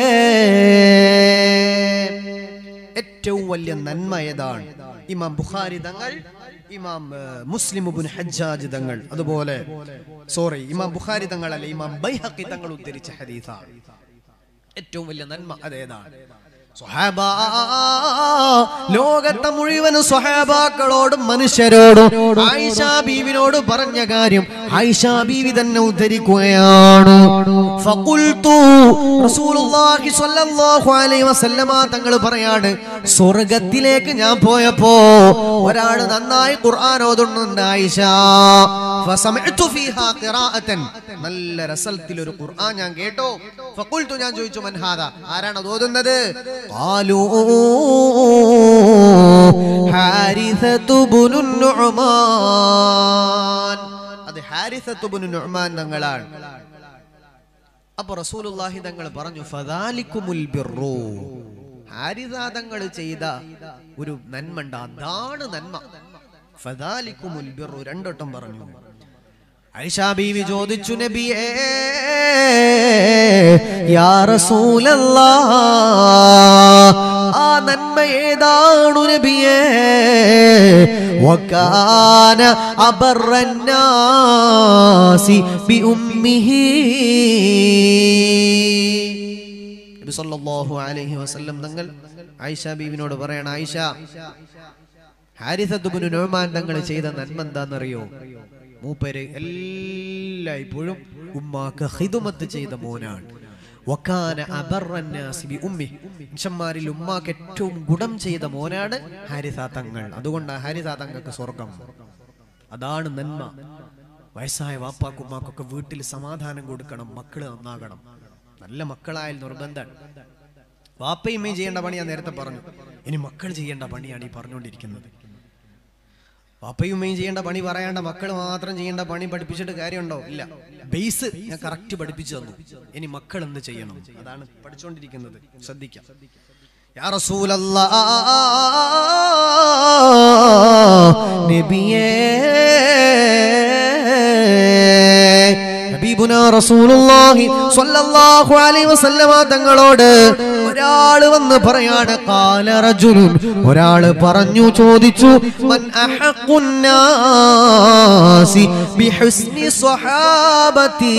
ഏറ്റവും വലിയ നന്മ ഏതാണ് ഇമാം ബുഖാരി തങ്ങൾ ഇമാം ഏഹ്, മുസ്ലിം ഇബ്നു ഹജ്ജാജ് തങ്ങൾ അതുപോലെ സോറി ഇമാം ബുഖാരി തങ്ങൾ അല്ല ഇമാം ബൈഹഖി തങ്ങൾ ഉദ്ധരിച്ച ഹദീസാണ് ഏറ്റവും വലിയ നന്മ അതേതാണ് സ്വഹാബ ലോകത്തെ മുഴുവൻ സ്വഹാബാക്കളോടും മനുഷ്യരോടും ആയിഷ ബീവിനോട് പറഞ്ഞ കാര്യം ആയിഷ ബീവി തന്നെ ഉദ്ധരിക്കുകയാണ് ഫഖുൽതു റസൂലുള്ളാഹി സ്വല്ലല്ലാഹു അലൈഹി വസല്ലമ തങ്ങൾ പറയാണ് സ്വർഗത്തിലേക്ക് ഞാൻ പോയപ്പോ ഒരാൾ നന്നായി ഖുർആൻ ഓതുന്നുണ്ട് ആയിഷ ഫസമഅതു ഫീഹാ ഖിറാഅതൻ നല്ല രസത്തിൽ ഒരു ഖുർആൻ ഞാൻ കേട്ടോ ഫഖുൽതു ഞാൻ ചോദിച്ചു മൻ ഹാദാ ആരാണ് അത് ഓതുന്നത് ഖാലൂ ഹാരിസതു ബുനു നുഅ്മാൻ അത് ഹാരിസതു ബുനു നുഅ്മാൻ തങ്ങളാണ് അപ്പൊ റസൂലുള്ളാഹി തങ്ങൾ പറഞ്ഞു ഫദാലിക്കുമുൽ ബിർറു ഹാരിസ തങ്ങൾ ചെയ്ത ഒരു നന്മ ഉണ്ട് അതാണ് നന്മ ഫദാലിക്കുമുൽ ബിർറു രണ്ടോട്ടം പറഞ്ഞു ഐഷ ബീവി ചോദിച്ചു നബിയേ യാ റസൂലല്ലാ ആ നന്മ ഏതാണു നബിയേ വകാന അബറന്നാസി ബിഉമ്മിഹി നബി സല്ലല്ലാഹു അലൈഹി വസല്ലം തങ്ങൾ ആയിഷ ബീവിനോട് പറയണം ആയിഷ ഹാരിസത്തുബിനു നോമാൻ തങ്ങൾ ചെയ്ത നന്മ എന്താണെന്നറിയോ മൂപ്പര് എല്ലായ്പ്പോഴും ഉമ്മാക്ക് ഹിദുമത്ത് ചെയ്ത മോനാണ് വക്കാന അബർറന്നാസി ബി ഉമ്മി മനുഷ്യന്മാരിൽ ഉമ്മാക്ക് ഏറ്റവും ഗുണം ചെയ്ത മോനാണ് ഹാരിസ തങ്ങൾ അതുകൊണ്ട് ഹാരിസ തങ്ങൾക്ക് സ്വർഗം അതാണ് നന്മ വയസ്സായ വാപ്പാക്കും ഉമ്മാക്കൊക്കെ വീട്ടിൽ സമാധാനം കൊടുക്കണം മക്കള് നന്നാകണം നല്ല മക്കളായാൽ നിർബന്ധം വാപ്പയും ചെയ്യേണ്ട പണി ഞാൻ നേരത്തെ പറഞ്ഞു ഇനി മക്കൾ ചെയ്യേണ്ട പണിയാണ് ഈ പറഞ്ഞുകൊണ്ടിരിക്കുന്നത് പാപ്പയും ഉമ്മയും ചെയ്യേണ്ട പണി പറയാണ്ട മക്കൾ മാത്രം ചെയ്യേണ്ട പണി പഠിപ്പിച്ചിട്ട് കാര്യമുണ്ടോ ഇല്ല ബേസ് ഞാൻ കറക്റ്റ് പഠിപ്പിച്ചു തന്നു ഇനി മക്കൾ എന്ത് ചെയ്യണം അതാണ് പഠിച്ചുകൊണ്ടിരിക്കുന്നത് ശ്രദ്ധിക്കാം യാ റസൂലല്ലാ നബിയേ ഹബീബുനാ റസൂലുള്ളാഹി സ്വല്ലല്ലാഹു അലൈഹി വസല്ലമ തങ്ങളോട് ഒരാള് വന്ന് പറയാണ് ഖാല റജുലുൻ ഒരാള് പറഞ്ഞു ചോദിച്ചു മൻ അഹഖുന്നാസി ബിഹുസ്നി സ്വഹാബതി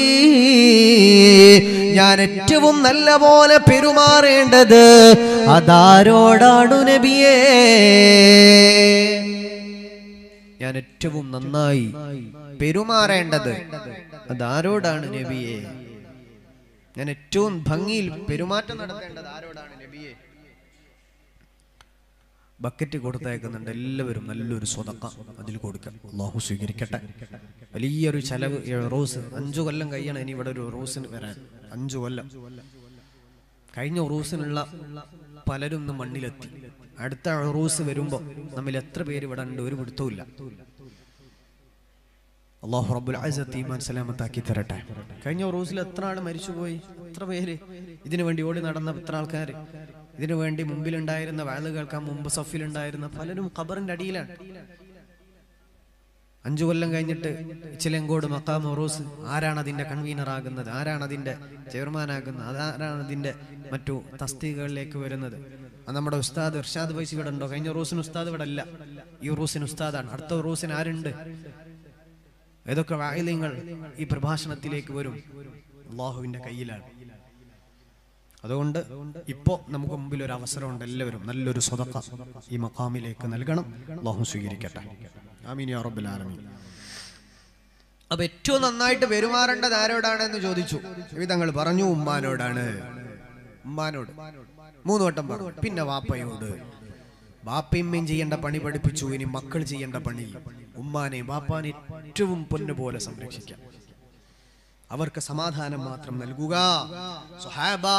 ഞാൻ ഏറ്റവും നല്ല പോലെ പെരുമാറേണ്ടത് അതാരോടാണു നബിയേ ഞാൻ ഏറ്റവും നന്നായി പെരുമാറേണ്ടത് അതാരോടാണ് നബിയെ ഞാൻ ഏറ്റവും ഭംഗിയിൽ പെരുമാറ്റം നടത്തേണ്ടത് ആരോടാണ് നബിയെ ബക്കറ്റ് കൊടുത്തയക്കുന്നുണ്ട് എല്ലാവരും നല്ലൊരു സ്വതക്ക അതിൽ കൊടുക്കാം അള്ളാഹു സ്വീകരിക്കട്ടെ വലിയൊരു ചെലവ് ഈ റോസ് അഞ്ചു കൊല്ലം കഴിയണം ഇനി ഇവിടെ ഒരു റോസിന് വരാൻ അഞ്ചു കൊല്ലം കഴിഞ്ഞ ഉറൂസിനുള്ള പലരും ഇന്ന് മണ്ണിലെത്തി അടുത്ത ഉറൂസ് വരുമ്പോ നമ്മിൽ എത്ര പേര് ഇവിടെ ഉണ്ട് ഒരു പിടുത്തവും ഇല്ല അള്ളാഹു റബ്ബുൽ അസത്ത് ഈമാൻ സലാമത്താക്കി തരട്ടെ കഴിഞ്ഞ ഉറൂസിൽ എത്ര ആൾ മരിച്ചുപോയി എത്ര പേര് ഇതിനു വേണ്ടി ഓടി നടന്ന എത്ര ആൾക്കാർ ഇതിനു വേണ്ടി മുമ്പിലുണ്ടായിരുന്ന വാള് കേൾക്കാൻ മുമ്പ് സഫിലുണ്ടായിരുന്ന പലരും ഖബറിന്റെ അടിയിലാണ് അഞ്ചു കൊല്ലം കഴിഞ്ഞിട്ട് ഇച്ചിലങ്കോട് മക്കാം ഉറൂസ് ആരാണ് അതിന്റെ കൺവീനർ ആകുന്നത് ആരാണ് അതിന്റെ ചെയർമാൻ ആകുന്നത് അതാരാണ് അതിന്റെ മറ്റു തസ്തികകളിലേക്ക് വരുന്നത് അത് നമ്മുടെ ഉസ്താദ് ഇർഷാദ് വൈസ് ഇവിടെ ഉണ്ടോ കഴിഞ്ഞ ഉറൂസിന് ഉസ്താദ് ഇവിടെ അല്ല ഈ ഉറൂസിന് ഉസ്താദാണ് അടുത്ത ഉറൂസിന് ആരുണ്ട് ഏതൊക്കെ വായില്യങ്ങൾ ഈ പ്രഭാഷണത്തിലേക്ക് വരും അള്ളാഹുവിന്റെ കയ്യിലാണ് അതുകൊണ്ട് ഇപ്പോ നമുക്ക് മുമ്പിൽ ഒരു അവസരമുണ്ട് എല്ലാവരും നല്ലൊരു സ്വതക്ക ഈ മക്കാമിലേക്ക് നൽകണം അള്ളാഹു സ്വീകരിക്കട്ടെ ആമീൻ യാ റബ്ബൽ ആലമീൻ അപ്പൊ ഏറ്റവും നന്നായിട്ട് പെരുമാറേണ്ടത് ആരോടാണെന്ന് ചോദിച്ചു തങ്ങൾ പറഞ്ഞു ഉമ്മാനോടാണ് ഉമ്മാനോട് മൂന്ന് വട്ടം പറഞ്ഞു പിന്നെ വാപ്പയോട് വാപ്പയമ്മയും ചെയ്യേണ്ട പണി പഠിപ്പിച്ചു ഇനി മക്കൾ ചെയ്യേണ്ട പണി ഉമ്മാനെ വാപ്പാനെ ഏറ്റവും പൊന്നുപോലെ സംരക്ഷിക്കാം അവർക്ക് സമാധാനം മാത്രം നൽകുക സ്വഹാബാ.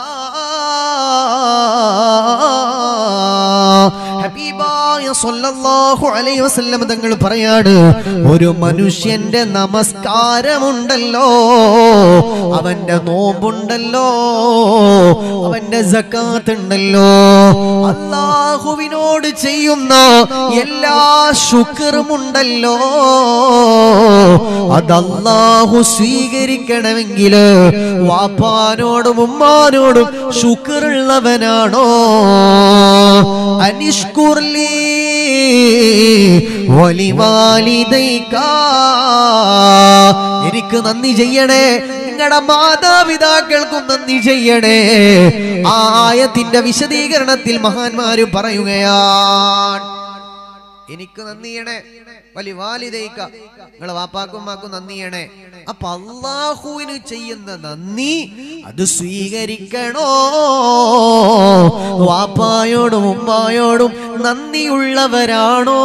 ഹബീബായ സ്വല്ലല്ലാഹു അലൈഹി വസല്ലം തങ്ങൾ പറയാണ് ഒരു മനുഷ്യന്റെ നമസ്കാരമുണ്ടല്ലോ അവന്റെ നോമ്പുണ്ടല്ലോ അവന്റെ സക്കാത്ത് ഉണ്ടല്ലോ അള്ളാഹുവിനോട് ചെയ്യുന്ന എല്ലാ ശുക്റുമുണ്ടല്ലോ അത് അള്ളാഹു സ്വീകരിക്കണമെങ്കിൽ വാപ്പാനോടും ഉമ്മാനോടും ശുക്റുള്ളവനാണോ അനിഷ്കുർലി വലിവാലിദൈക എനിക്ക് നന്ദി ചെയ്യണേ നിങ്ങളുടെ മാതാപിതാക്കൾക്കും നന്ദി ചെയ്യണേ ആ ആയത്തിന്റെ വിശദീകരണത്തിൽ മഹാന്മാര് പറയുകയാണ് എനിക്ക് നന്ദി ചെയ്യണേ വലി വാലിതയ്ക്ക നിങ്ങളെ വാപ്പാക്കും മാക്കും നന്ദി ചെയ്യണേ അപ്പൊ അള്ളാഹുവിന് ചെയ്യുന്ന നന്ദി അത് സ്വീകരിക്കണോ വാപ്പായോടും ഉമ്മായോടും നന്ദിയുള്ളവരാണോ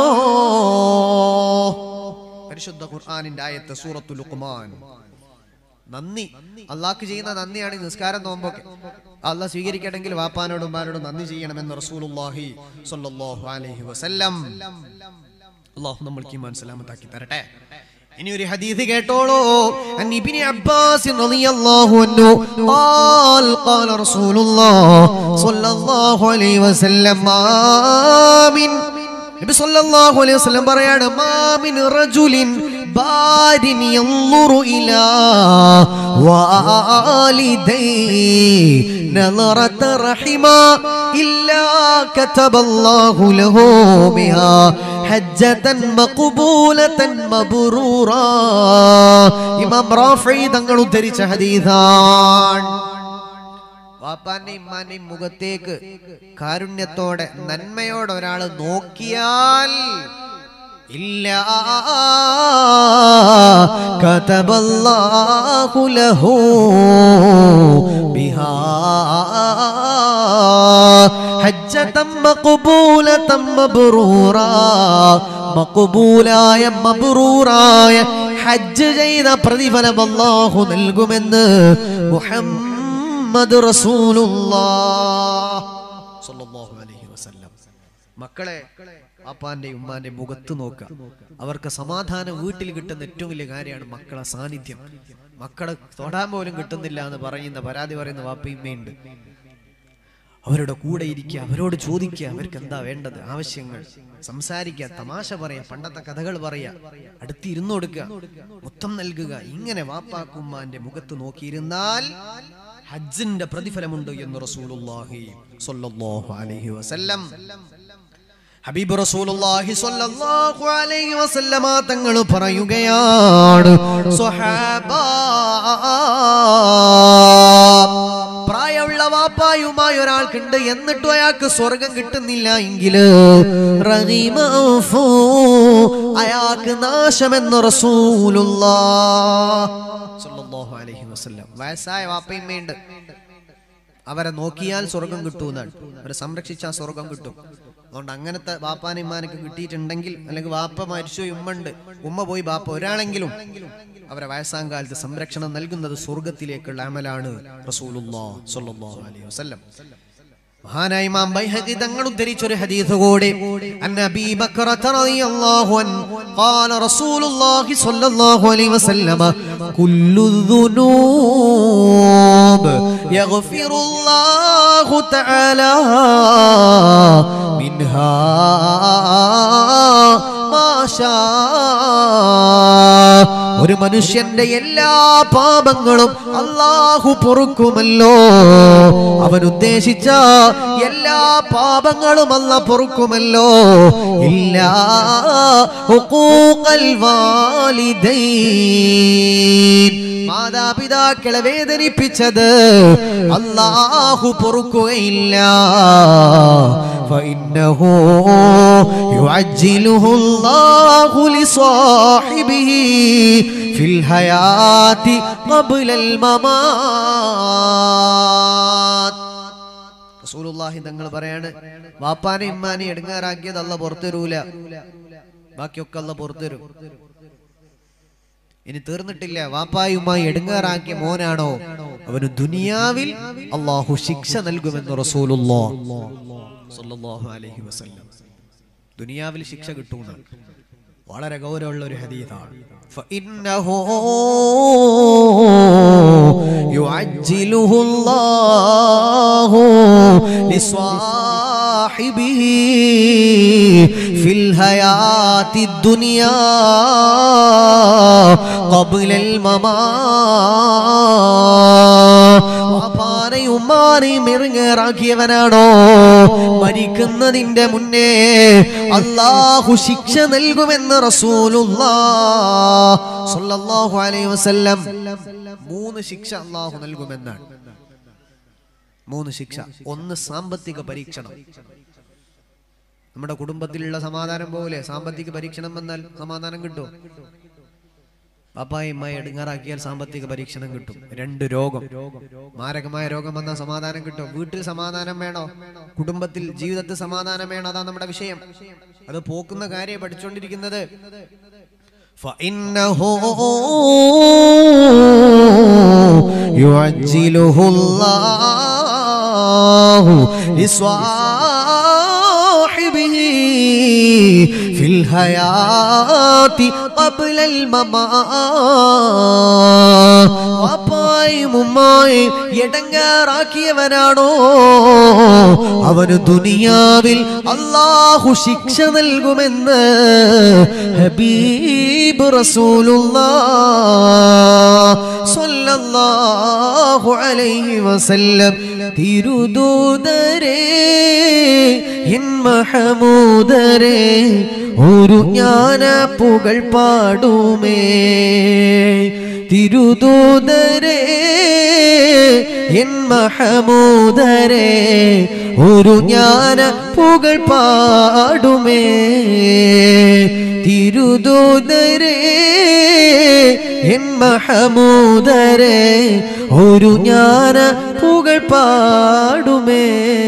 പരിശുദ്ധ ഖുർആാനിന്റെ ആയത്ത് സൂറത്തു ലുഖ്മാൻ നന്ദി അള്ളാഹ്ക്ക് ചെയ്യുന്ന നന്ദിയാണ് ഈ നിസ്കാരം നോമ്പൊക്കെ അള്ളാഹ് സ്വീകരിക്കണമെങ്കിൽ വാപ്പാനോടും ഉമ്മാനോടും നന്ദി ചെയ്യണമെന്ന് റസൂലുള്ളാഹി സ്വല്ലല്ലാഹു അലൈഹി വസല്ലം അള്ളാഹു നമ്മൾക്ക് ഈമാൻ സലാമത്താക്കി തരട്ടെ ഇനി ഒരു ഹദീസ് കേട്ടോളൂ അൻ ഇബ്നു അബ്ബാസ് റളിയല്ലാഹു അൻഹു ഖാൽ ഖാല റസൂലുള്ളാഹ് സ്വല്ലല്ലാഹു അലൈഹി വസല്ലം ആമിൻ നബി സല്ലല്ലാഹു അലൈഹി വസല്ലം പറയാണ് മാമിൻ റജുലിൻ ബാരിൻ യൻളുറു ഇലാ വാലിദൈ നളറത റഹിമ ഇല്ലാ കതബല്ലാഹു ലഹു ബിഹാ ഹജ്ജതൻ മഖബൂലതൻ മബ്റൂറാ ഇമാം റാഫി തങ്ങൾ ഉദ്ധരിച്ച ഹദീസാണ് വാപ്പാന്റെയും ഇമ്മാന്റെയും മുഖത്തേക്ക് കാരുണ്യത്തോടെ നന്മയോടെ ഒരാൾ നോക്കിയാൽ ഇല്ല കതബല്ലാഹു ലഹു ബിഹാ ഹജ്ജതം മഖബൂലതം മബ്റൂറാ മഖബൂലായ മബ്റൂറായ ഹജ്ജ് ചെയ്ത പ്രതിഫലം അല്ലാഹു നൽകുമെന്ന് മുഹമ്മദ് റസൂലുള്ളാഹ് സ്വല്ലല്ലാഹു അലൈഹി വസല്ലം മക്കളെ പാപ്പാന്റെ ഉമ്മാന്റെ മുഖത്ത് നോക്കുക അവർക്ക് സമാധാനം വീട്ടിൽ കിട്ടുന്ന ഏറ്റവും വലിയ കാര്യമാണ് മക്കളെ സാന്നിധ്യം മക്കളെ തൊടാൻ പോലും കിട്ടുന്നില്ല എന്ന് പറയുന്ന പരാതി പറയുന്ന വാപ്പയുമ്മയുണ്ട് അവരുടെ കൂടെ ഇരിക്കുക അവരോട് ചോദിക്കുക അവർക്ക് എന്താ വേണ്ടത് ആവശ്യങ്ങൾ സംസാരിക്കുക തമാശ പറയാ പണ്ടത്തെ കഥകൾ പറയാ അടുത്ത് ഇരുന്നു കൊടുക്കുക മൊത്തം നൽകുക ഇങ്ങനെ വാപ്പാക്കുമ്മാന്റെ മുഖത്ത് നോക്കിയിരുന്നാൽ ഹജ്ജിന്റെ പ്രതിഫലമുണ്ട് എന്ന് റസൂലുള്ളാഹി സ്വല്ലല്ലാഹു അലൈഹി വസല്ലം ഹബീബ് റസൂലുള്ളാഹി സ്വല്ലല്ലാഹു അലൈഹി വസല്ലമ തങ്ങൾ പറയുകയാണ് സ്വഹാബ പ്രായമുള്ള വാപ്പായുമായി ഒരാൾക്കുണ്ട് എന്നിട്ടും അയാൾക്ക് സ്വർഗം കിട്ടുന്നില്ല എങ്കില് റഹിമഫു, അയാൾക്ക് നാശമെന്ന് റസൂലുള്ളാ സ്വല്ലല്ലാഹു അലൈഹി വസല്ലം വയസ്സായ വാപ്പയുമ്മയുണ്ട് അവരെ നോക്കിയാൽ സ്വർഗം കിട്ടുമെന്നാണ് അവരെ സംരക്ഷിച്ചാൽ സ്വർഗം കിട്ടും അതുകൊണ്ട് അങ്ങനത്തെ വാപ്പാനും ഇമ്മാനൊക്കെ കിട്ടിയിട്ടുണ്ടെങ്കിൽ അല്ലെങ്കിൽ വാപ്പ മരിച്ചു ഉമ്മ ഉണ്ട് ഉമ്മ പോയി ബാപ്പ ഒരാളെങ്കിലും അവരെ വയസ്സാം കാലത്ത് സംരക്ഷണം നൽകുന്നത് സ്വർഗത്തിലേക്കുള്ള അമലാണ് റസൂലുള്ളാ സ്വല്ലല്ലാഹു അലൈഹി വസല്ലം മഹാനായ ഇമാം ബൈഹഖി തങ്ങൾ ഉദ്ധരിച്ച ഒരു ഹദീസ് കൂടി അൻ അബീ ബക്രത റളിയല്ലാഹു അൻ ഖാല റസൂലുള്ളാഹി സ്വല്ലല്ലാഹു അലൈഹി വസല്ലമ കുല്ലു ദുനൂബ് യഗ്ഫിറുല്ലാഹു തആല മിൻഹാ മാ ശാ ഒരു മനുഷ്യന്റെ എല്ലാ പാപങ്ങളും അള്ളാഹു പൊറുക്കുമല്ലോ അവൻ ഉദ്ദേശിച്ച എല്ലാ പാപങ്ങളും അല്ല പൊറുക്കുമല്ലോ ഇല്ല ഹുഖൂഖൽ വാലിദൈൻ മാതാപിതാക്കളെ വേദനിപ്പിച്ചത് അള്ളാഹു പൊറുക്കുകയില്ല فإنه يعجله الله لصاحبه في الحياة قبل الممات റസൂലുള്ളാഹി തങ്ങൾ പറയാണ് വാപ്പാനെ ഇമ്മാനെ എടുങ്ങാറാക്കിയത് അല്ല പുറത്തരൂല ബാക്കിയൊക്കെ അല്ല പുറത്തരും ഇനി തീർന്നിട്ടില്ല വാപ്പായുമായി എടുങ്ങാറാക്കിയ മോനാണോ അവന് ദുനിയാവിൽ അള്ളാഹു ശിക്ഷ നൽകുമെന്ന് റസൂലുള്ളാഹി അലൈഹി വസല്ലം ദുനിയാവിൽ ശിക്ഷ കിട്ടുമെന്ന് വളരെ ഗൗരവമുള്ള ഒരു ഹദീസാണ് فإنه يعجله الله لصاحبه في الحياة الدنيا قبل الممات വാപ്പാനെയും ഉമ്മാനെയും ഇറങ്ങേറാക്കിയവനാണോ മരിക്കുന്നതിന്റെ മുന്നേ അള്ളാഹു ശിക്ഷ നൽകുമെന്ന് റസൂലുള്ളാഹു അലൈഹി വസല്ലം മൂന്ന് ശിക്ഷ അള്ളാഹു നൽകുമെന്നാണ് മൂന്ന് ശിക്ഷ ഒന്ന് സാമ്പത്തിക പരീക്ഷണം നമ്മുടെ കുടുംബത്തിലുള്ള സമാധാനം പോലെ സാമ്പത്തിക പരീക്ഷണം വന്നാൽ സമാധാനം കിട്ടും പാപ്പായമ്മായി എടുങ്ങാറാക്കിയാൽ സാമ്പത്തിക പരീക്ഷണം കിട്ടും രണ്ട് രോഗം മാരകമായ രോഗം വന്നാൽ സമാധാനം കിട്ടും വീട്ടിൽ സമാധാനം വേണോ കുടുംബത്തിൽ ജീവിതത്തിൽ സമാധാനം വേണോ അതാ നമ്മുടെ വിഷയം അത് പോക്കുന്ന കാര്യം പഠിച്ചുകൊണ്ടിരിക്കുന്നത് فإنه يعجله الله لصاحبه في الحياة قبل الممات വാപ്പായും ഉമ്മായും എടങ്ങാറാക്കിയവനാണോ അവന് ദുനിയാവിൽ അള്ളാഹു ശിക്ഷ നൽകുമെന്ന് ഹബീബ് റസൂലുള്ളാഹു അലൈഹി വസല്ലം തിരുദൂതരേ എൻ മഹമൂദരേ ഒരു ജ്ഞാന പുകൾ പാടുമേ തിരുദൂതരേ എൻ മഹമൂദരേ ഒരു ജ്ഞാന പുകൾ പാടുമേ തിരുദൂതരേ എൻ മഹമൂദരേ ഒരു ജ്ഞാന പുകൾ പാടുമേ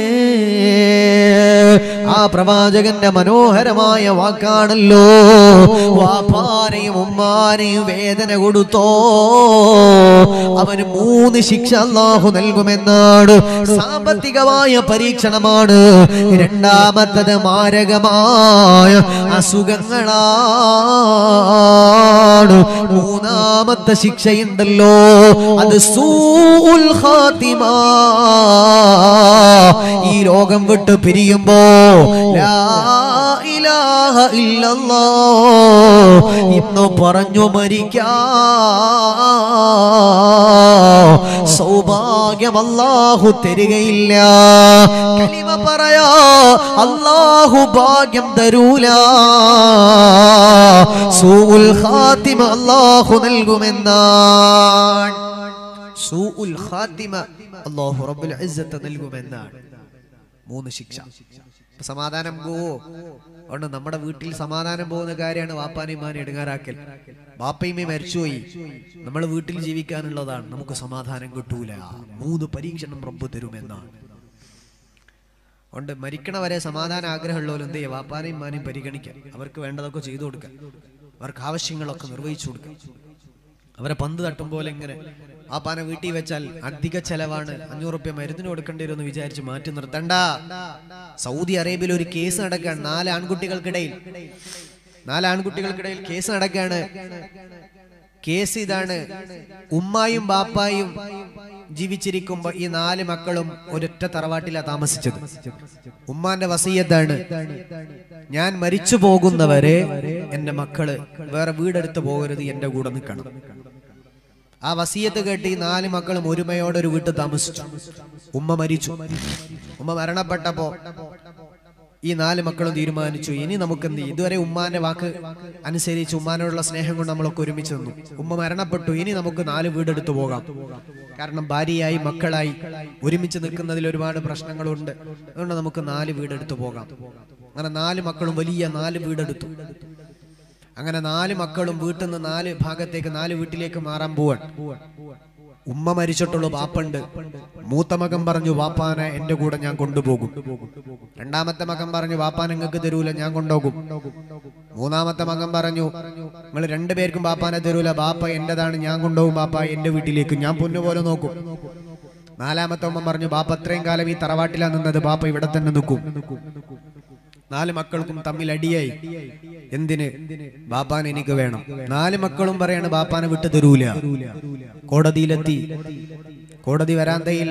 ആ പ്രവാചകന്റെ മനോഹരമായ വാക്കാണല്ലോ വാപ്പാനെയും ഉമ്മാനെയും വേദന കൊടുത്തോ അവന് മൂന്ന് ശിക്ഷ അള്ളാഹു നൽകുമെന്നാണ് സാമ്പത്തികമായ പരീക്ഷണമാണ് രണ്ടാമത്തത് മാരകമായ അസുഖങ്ങളാണ് മൂന്നാമത്തെ ശിക്ഷയുണ്ടല്ലോ അത് സൂഉൽ ഖാത്തിമ ഈ ലോകം വിട്ട് പിരിയുമ്പോ ലാ ഇലാഹ ഇല്ലല്ലാ ഇന്ന് പറഞ്ഞു മരിക്കാ സൗഭാഗ്യം അല്ലാഹു തരികയില്ല കലിമ പറയാ അല്ലാഹു ഭാഗ്യം തരൂല സൂഉൽ ഖാത്തിമ അല്ലാഹു നൽകുമെന്നാണ് സൂഉൽ ഖാത്തിമ അല്ലാഹു റബ്ബുൽ ഇസ്സത്ത് നൽകുമെന്നാണ് മൂന്ന് ശിക്ഷ ഇപ്പൊ സമാധാനം പോവോ അതുകൊണ്ട് നമ്മുടെ വീട്ടിൽ സമാധാനം പോകുന്ന കാര്യമാണ് വാപ്പാനെയും മാനെ എടുങ്ങാറാക്കൽ ബാപ്പയുമേ മരിച്ചുപോയി നമ്മൾ വീട്ടിൽ ജീവിക്കാനുള്ളതാണ് നമുക്ക് സമാധാനം കിട്ടൂല മൂന്ന് പരീക്ഷണം റബ്ബ് തരുമെന്നാണ് അതുകൊണ്ട് മരിക്കണവരെ സമാധാന ആഗ്രഹമുള്ളവർ എന്ത് ചെയ്യുക വാപ്പാനെയും മാനെയും പരിഗണിക്കാം അവർക്ക് വേണ്ടതൊക്കെ ചെയ്തു കൊടുക്കാം അവർക്ക് ആവശ്യങ്ങളൊക്കെ നിർവഹിച്ചു കൊടുക്കാം അവരെ പന്ത് തട്ടും പോലെ ഇങ്ങനെ ആ പാന വീട്ടിൽ വെച്ചാൽ അധിക ചെലവാണ് അഞ്ഞൂറ് റുപ്യ മരുന്നിന് കൊടുക്കേണ്ടി വരും എന്ന് വിചാരിച്ച് മാറ്റി നിർത്തണ്ട സൗദി അറേബ്യയിൽ ഒരു കേസ് നടക്കുകയാണ് നാല് ആൺകുട്ടികൾക്കിടയിൽ നാല് ആൺകുട്ടികൾക്കിടയിൽ കേസ് നടക്കുകയാണ് കേസ് ഇതാണ് ഉമ്മായും ബാപ്പായും ജീവിച്ചിരിക്കുമ്പോ ഈ നാല് മക്കളും ഒരൊറ്റ തറവാട്ടിലാ താമസിച്ചത് ഉമ്മാന്റെ വസീയത്താണ് ഞാൻ മരിച്ചു പോകുന്നവരെ എന്റെ മക്കള് വേറെ വീടെടുത്ത് പോകരുത് എന്റെ കൂടെ നിൽക്കണം ആ വസീയത്ത് കേട്ട് ഈ നാല് മക്കളും ഒരുമയോടെ ഒരു വീട്ടിൽ താമസിച്ചു ഉമ്മ മരിച്ചു ഉമ്മ മരണപ്പെട്ടപ്പോ ഈ നാല് മക്കളും തീരുമാനിച്ചു ഇനി നമുക്ക് എന്ത് ചെയ്യും? ഇതുവരെ ഉമ്മാന്റെ വാക്ക് അനുസരിച്ച് ഉമ്മാനോടുള്ള സ്നേഹം കൊണ്ട് നമ്മളൊക്കെ ഒരുമിച്ച് നിന്നു ഉമ്മ മരണപ്പെട്ടു ഇനി നമുക്ക് നാല് വീടെടുത്തു പോകാം കാരണം ഭാര്യയായി മക്കളായി ഒരുമിച്ച് നിൽക്കുന്നതിൽ ഒരുപാട് പ്രശ്നങ്ങളുണ്ട് അതുകൊണ്ട് നമുക്ക് നാല് വീടെടുത്തു പോകാം അങ്ങനെ നാല് മക്കളും വലിയ നാല് വീടെടുത്തു അങ്ങനെ നാല് മക്കളും വീട്ടിൽ നിന്ന് നാല് ഭാഗത്തേക്ക് നാല് വീട്ടിലേക്ക് മാറാൻ പോവാൻ ഉമ്മ മരിച്ചിട്ടുള്ളൂ ബാപ്പുണ്ട് മൂത്ത മകൻ പറഞ്ഞു വാപ്പാനെ എന്റെ കൂടെ ഞാൻ കൊണ്ടുപോകും രണ്ടാമത്തെ മകൻ പറഞ്ഞു വാപ്പാൻ നിങ്ങൾക്ക് തരൂല ഞാൻ കൊണ്ടുപോകും മൂന്നാമത്തെ മകൻ പറഞ്ഞു നിങ്ങൾ രണ്ടുപേർക്കും ബാപ്പാനെ തരൂല ബാപ്പ എന്റേതാണ് ഞാൻ കൊണ്ടുപോകും ബാപ്പ എന്റെ വീട്ടിലേക്ക് ഞാൻ പൊന്നുപോലെ നോക്കും നാലാമത്തെ ഉമ്മ പറഞ്ഞു ബാപ്പ അത്രയും കാലം ഈ തറവാട്ടിലാ നിന്നത് ബാപ്പ ഇവിടെ തന്നെ നിൽക്കും നാല് മക്കൾക്കും തമ്മിൽ അടിയായി എന്തിന് ബാപ്പാൻ എനിക്ക് വേണം നാല് മക്കളും പറയാണ് ബാപ്പാനെ വിട്ടു തരൂല കോടതിയിലെത്തി കോടതി വരാന്തയിൽ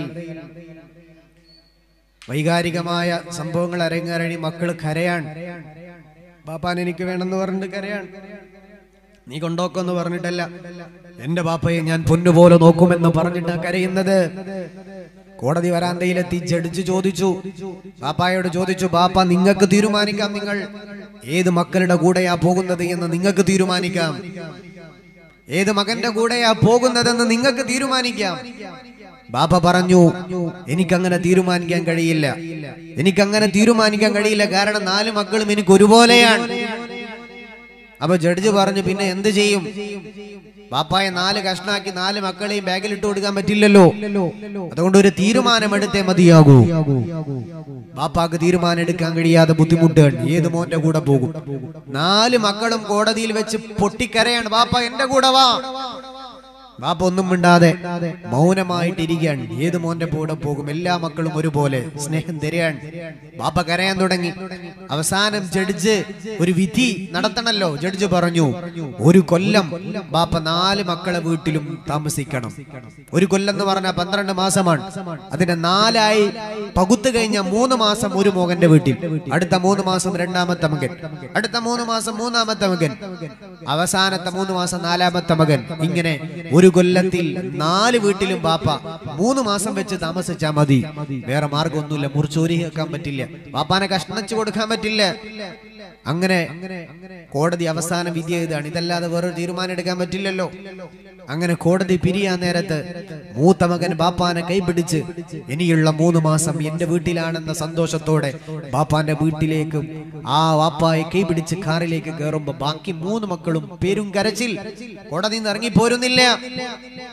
വൈകാരികമായ സംഭവങ്ങൾ അരങ്ങേറണി മക്കൾ കരയാൻ ബാപ്പാൻ എനിക്ക് വേണമെന്ന് പറഞ്ഞിട്ട് കരയാൻ നീ കൊണ്ടോക്കെന്ന് പറഞ്ഞിട്ടല്ല എന്റെ ബാപ്പയെ ഞാൻ പൊന്നുപോലെ നോക്കുമെന്ന് പറഞ്ഞിട്ടാ കരയുന്നത് കോടതി വരാന്തയിലെത്തി ജഡ്ജ് ചോദിച്ചു ബാപ്പായോട് ചോദിച്ചു ബാപ്പ നിങ്ങൾക്ക് തീരുമാനിക്കാം നിങ്ങൾ ഏത് മക്കളുടെ കൂടെയാ പോകുന്നത് എന്ന് നിങ്ങൾക്ക് തീരുമാനിക്കാം ഏത് മകന്റെ കൂടെയാ പോകുന്നതെന്ന് നിങ്ങൾക്ക് തീരുമാനിക്കാം ബാപ്പ പറഞ്ഞു എനിക്കങ്ങനെ തീരുമാനിക്കാൻ കഴിയില്ല എനിക്കങ്ങനെ തീരുമാനിക്കാൻ കഴിയില്ല കാരണം നാല് മക്കളും എനിക്ക് ഒരുപോലെയാണ് അപ്പൊ ജഡ്ജ് പറഞ്ഞു പിന്നെ എന്ത് ചെയ്യും ബാപ്പായെ നാല് കഷ്ണാക്കി നാല് മക്കളെയും ബാഗിൽ ഇട്ട് കൊടുക്കാൻ പറ്റില്ലല്ലോ അതുകൊണ്ട് ഒരു തീരുമാനമെടുത്തേ മതിയാകൂ ബാപ്പാക്ക് തീരുമാനം എടുക്കാൻ കഴിയാതെ ബുദ്ധിമുട്ടുകൾ ഏത് മോന്റെ കൂടെ പോകും നാല് മക്കളും കോടതിയിൽ വെച്ച് പൊട്ടിക്കരയാണ് ബാപ്പ എന്റെ കൂടെ വാ ബാപ്പ ഒന്നും മിണ്ടാതെ മൗനമായിട്ടിരിക്കുകയാണ് ഏത് മോന്റെ കൂടെ പോകും എല്ലാ മക്കളും ഒരുപോലെ സ്നേഹം തരികയാണ് ബാപ്പ കരയാൻ തുടങ്ങി അവസാനം ജഡ്ജ് ഒരു വിധി നടത്തണല്ലോ ജഡ്ജ് പറഞ്ഞു ഒരു കൊല്ലം ബാപ്പ നാല് മക്കളെ വീട്ടിലും താമസിക്കണം ഒരു കൊല്ലം എന്ന് പറഞ്ഞാൽ പന്ത്രണ്ട് മാസമാണ് അതിന്റെ നാലായി പകുത്ത് കഴിഞ്ഞ മൂന്ന് മാസം ഒരു മോകന്റെ വീട്ടിൽ അടുത്ത മൂന്ന് മാസം രണ്ടാമത്തെ മകൻ അടുത്ത മൂന്ന് മാസം മൂന്നാമത്തെ മകൻ അവസാനത്തെ മൂന്ന് മാസം നാലാമത്തെ മകൻ ഇങ്ങനെ ഒരു കൊല്ലത്തിൽ നാല് വീട്ടിലും ബാപ്പ മൂന്ന് മാസം വെച്ച് താമസിച്ചാ മതി വേറെ മാർഗമൊന്നുമില്ല മുറിച്ചോരി കേൾക്കാൻ പറ്റില്ല ബാപ്പാനെ കഷ്ണച്ചു കൊടുക്കാൻ പറ്റില്ല അങ്ങനെ കോടതി അവസാന വിധി എഴുതാണ് ഇതല്ലാതെ വേറൊരു തീരുമാനം എടുക്കാൻ പറ്റില്ലല്ലോ അങ്ങനെ കോടതി പിരിയാൻ നേരത്ത് മൂത്ത മകൻ ബാപ്പാനെ കൈപിടിച്ച് ഇനിയുള്ള മൂന്ന് മാസം എന്റെ വീട്ടിലാണെന്ന സന്തോഷത്തോടെ ബാപ്പാന്റെ വീട്ടിലേക്ക് ആ വാപ്പായെ കൈപിടിച്ച് കാറിലേക്ക് കയറുമ്പോ ബാക്കി മൂന്ന് മക്കളും പേരും കരച്ചിൽ കോടതിയിൽ നിന്ന് ഇറങ്ങി പോരുന്നില്ല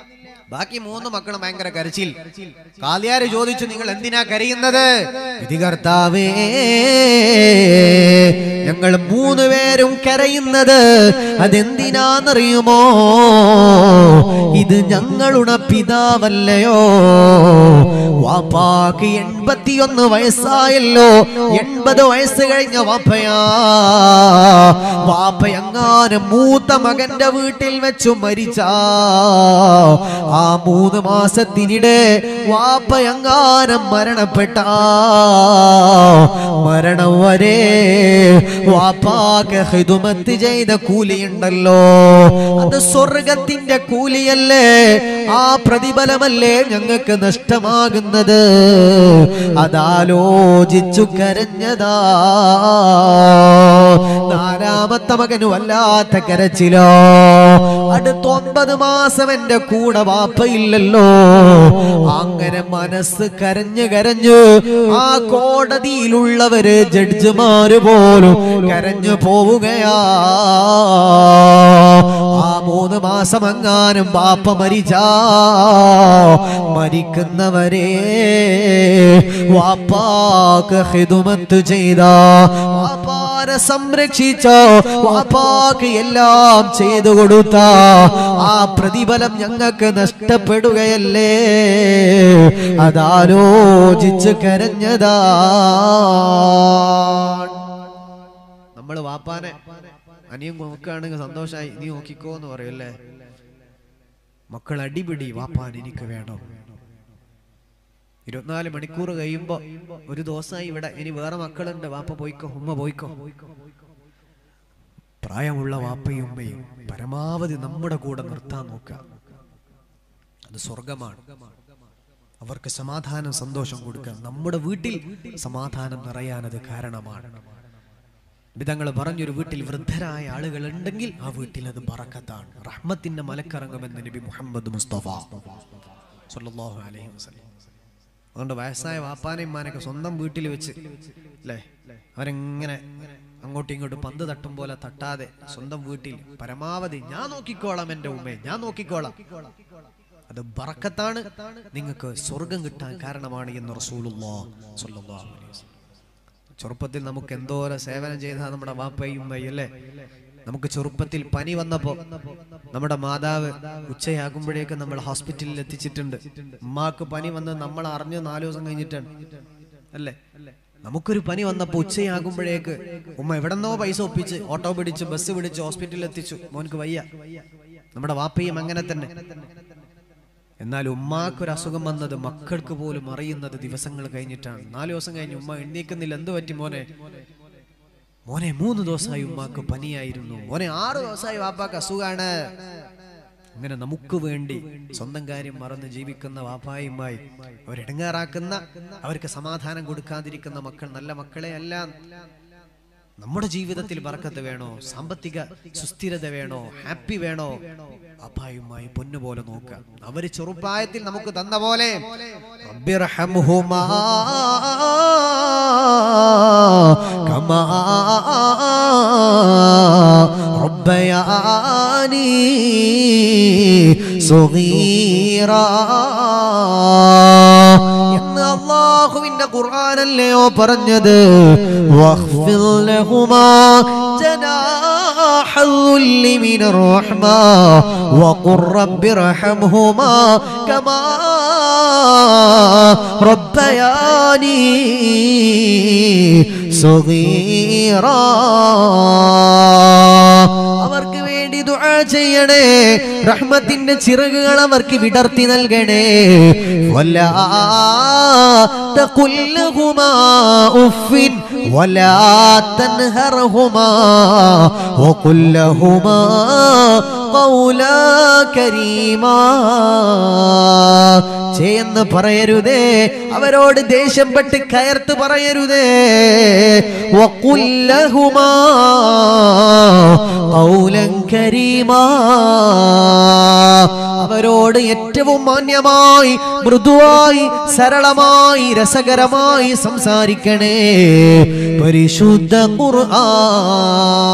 ബാക്കി മൂന്ന് മക്കളും ഭയങ്കര കരച്ചിൽ കാലിയാര് ചോദിച്ചു നിങ്ങൾ എന്തിനാ കരയുന്നത് വിധികർത്താവേ ഞങ്ങൾ മൂന്ന് പേരും കരയുന്നത് അതെന്തിനാന്നറിയുമോ ഇത് ഞങ്ങളുടെ പിതാവല്ലയോ വാപ്പാക്ക് എൺപത്തിയൊന്ന് വയസ്സായല്ലോ എൺപത് വയസ്സ് കഴിഞ്ഞ വാപ്പയാ വാപ്പ എങ്ങാനും മൂത്ത മകന്റെ വീട്ടിൽ വെച്ചു മരിച്ച ആ മൂന്ന് മാസത്തിനിടെ വാപ്പ എങ്ങാനും മരണപ്പെട്ട മരണം വരെ വാപ്പാക്ക് ഹിതുമത്ത് ചെയ്ത കൂലിയുണ്ടല്ലോ അത് സ്വർഗത്തിന്റെ കൂലിയല്ലേ ആ പ്രതിഫലമല്ലേ ഞങ്ങൾക്ക് നഷ്ടമാകുന്നത് അതാലോചിച്ചു കരഞ്ഞതാ നാലാമത്തെ മകന് വല്ലാത്ത കരച്ചിലോ അടുത്ത ഒമ്പത് മാസം എന്റെ കൂടെ വാപ്പയില്ലല്ലോ അങ്ങനെ മനസ്സ് കരഞ്ഞു കരഞ്ഞു ആ കോടതിയിലുള്ളവര് ജഡ്ജിമാര് പോലും കരഞ്ഞു പോവുകയാ ആ മൂന്ന് മാസം എങ്ങാനും ബാപ്പ മരിച്ചാ മരിക്കുന്നവരെ വാപ്പാക്ക് ഹിതുമത്ത് ചെയ്ത വാപ്പാനെ സംരക്ഷിച്ച വാപ്പാക്ക് എല്ലാം ചെയ്തു കൊടുത്ത ആ പ്രതിഫലം ഞങ്ങൾക്ക് നഷ്ടപ്പെടുകയല്ലേ അതാലോചിച്ച് കരഞ്ഞതാ നമ്മൾ വാപ്പാനെ അനിയൻ നോക്കുകയാണെങ്കിൽ സന്തോഷമായി നീ നോക്കിക്കോ എന്ന് പറയല്ലേ മക്കൾ അടിപിടി വാപ്പാൻ എനിക്ക് വേണം ഇരുപത്തിനാല് മണിക്കൂർ കഴിയുമ്പോ ഒരു ദിവസമായി ഇവിടെ ഇനി വേറെ മക്കളുണ്ട് വാപ്പ പോയിക്കോ ഉമ്മ പോയിക്കോ പ്രായമുള്ള വാപ്പയും ഉമ്മയും പരമാവധി നമ്മുടെ കൂടെ നിർത്താൻ നോക്കുക അത് സ്വർഗമാണ് അവർക്ക് സമാധാനം സന്തോഷം കൊടുക്കുക നമ്മുടെ വീട്ടിൽ സമാധാനം നിറയാനത് കാരണമാണ് വിധങ്ങൾ പറഞ്ഞൊരു വീട്ടിൽ വൃദ്ധരായ ആളുകൾ ഉണ്ടെങ്കിൽ ആ വീട്ടിൽ അത് ബറക്കത്താണ് റഹ്മത്തിന്റെ മലക്കറങ്ങുമെന്ന് നബി മുഹമ്മദ് മുസ്തഫ സല്ലല്ലാഹു അലൈഹി വസല്ലം അതുകൊണ്ട് വയസ്സായ വാപ്പാനെയും ഉമ്മാനെയൊക്കെ സ്വന്തം വീട്ടിൽ വെച്ച് അല്ലേ അവരെങ്ങനെ അങ്ങോട്ടും ഇങ്ങോട്ടും പന്ത് തട്ടും പോലെ തട്ടാതെ സ്വന്തം വീട്ടിൽ പരമാവധി ഞാൻ നോക്കിക്കോളാം എൻ്റെ ഉമ്മയെ ഞാൻ നോക്കിക്കോളാം അത് ബറക്കത്താണ് നിങ്ങൾക്ക് സ്വർഗം കിട്ടാൻ കാരണമാണ് എന്ന് റസൂലുള്ളാഹ് സ്വല്ലല്ലാഹു അലൈഹി വസല്ലം ചെറുപ്പത്തിൽ നമുക്ക് എന്തോരം സേവനം ചെയ്ത നമ്മുടെ വാപ്പയും ഉമ്മയും അല്ലേ നമുക്ക് ചെറുപ്പത്തിൽ പനി വന്നപ്പോ നമ്മുടെ മാതാവ് ഉച്ചയാകുമ്പോഴേക്ക് നമ്മൾ ഹോസ്പിറ്റലിൽ എത്തിച്ചിട്ടുണ്ട് ഉമ്മാക്ക് പനി വന്ന് നമ്മൾ അറിഞ്ഞ് നാലു ദിവസം കഴിഞ്ഞിട്ടാണ് അല്ലേ നമുക്കൊരു പനി വന്നപ്പോ ഉച്ചയാകുമ്പോഴേക്ക് ഉമ്മ എവിടെന്നോ പൈസ ഒപ്പിച്ച് ഓട്ടോ പിടിച്ച് ബസ് പിടിച്ച് ഹോസ്പിറ്റലിൽ എത്തിച്ചു മോനക്ക് വയ്യ നമ്മുടെ വാപ്പയും അങ്ങനെ തന്നെ എന്നാൽ ഉമ്മാക്കൊരു അസുഖം വന്നത് മക്കൾക്ക് പോലും അറിയുന്നത് ദിവസങ്ങൾ കഴിഞ്ഞിട്ടാണ് നാല് ദിവസം കഴിഞ്ഞ് ഉമ്മ എണ്ണീക്കുന്നില്ല എന്ത് പറ്റി മോനെ മോനെ മൂന്ന് ദിവസമായി ഉമ്മാക്ക് പനിയായിരുന്നു മോനെ ആറ് ദിവസമായി വാപ്പാക്ക് അസുഖാണ് അങ്ങനെ നമുക്ക് വേണ്ടി സ്വന്തം കാര്യം മറന്ന് ജീവിക്കുന്ന വാപ്പായുമായി അവരിടങ്ങാറാക്കുന്ന അവർക്ക് സമാധാനം കൊടുക്കാതിരിക്കുന്ന മക്കൾ നല്ല മക്കളെ അല്ല നമ്മുടെ ജീവിതത്തിൽ ബർക്കത്ത് വേണോ സാമ്പത്തിക സുസ്ഥിരത വേണോ ഹാപ്പി വേണോ അപ്പായുമായി പൊന്നുപോലെ നോക്കുക അവര് ചെറുപ്രായത്തിൽ നമുക്ക് തന്ന പോലെ റബ്ബിർഹംഹുമാ കമാ റബ്ബയാനി സുഗീറാ എന്ന് അള്ളാഹുവിന്റെ ഖുർആനല്ലയോ പറഞ്ഞത് വഖ്ഫിർ ലഹുമാ جناح الذل من الرحمة وقل رب ارحمهما كما ربياني صغيرا അവർക്ക് വേണ്ടി ദുആ ചെയ്യണേ റഹ്മത്തിന്റെ ചിറകുകൾ അവർക്ക് വിടർത്തി നൽകണേ വലാ തഖുൽ ലഹുമാ ഉഫിൻ വലാ തൻഹർഹുമാ വഖുൽ ലഹുമാ ഖൗലാ കരീമാ ചെയ്യുന്ന പറയരുതേ അവരോട് ദേഷ്യം പെട്ട് കയർത്ത് പറയരുതേ വഖുൽ ലഹുമാ ഖൗലൻ കരീമാ അവരോട് ഏറ്റവും മാന്യമായി മൃദുവായി സരളമായി രസകരമായി സംസാരിക്കണേ പരിശുദ്ധ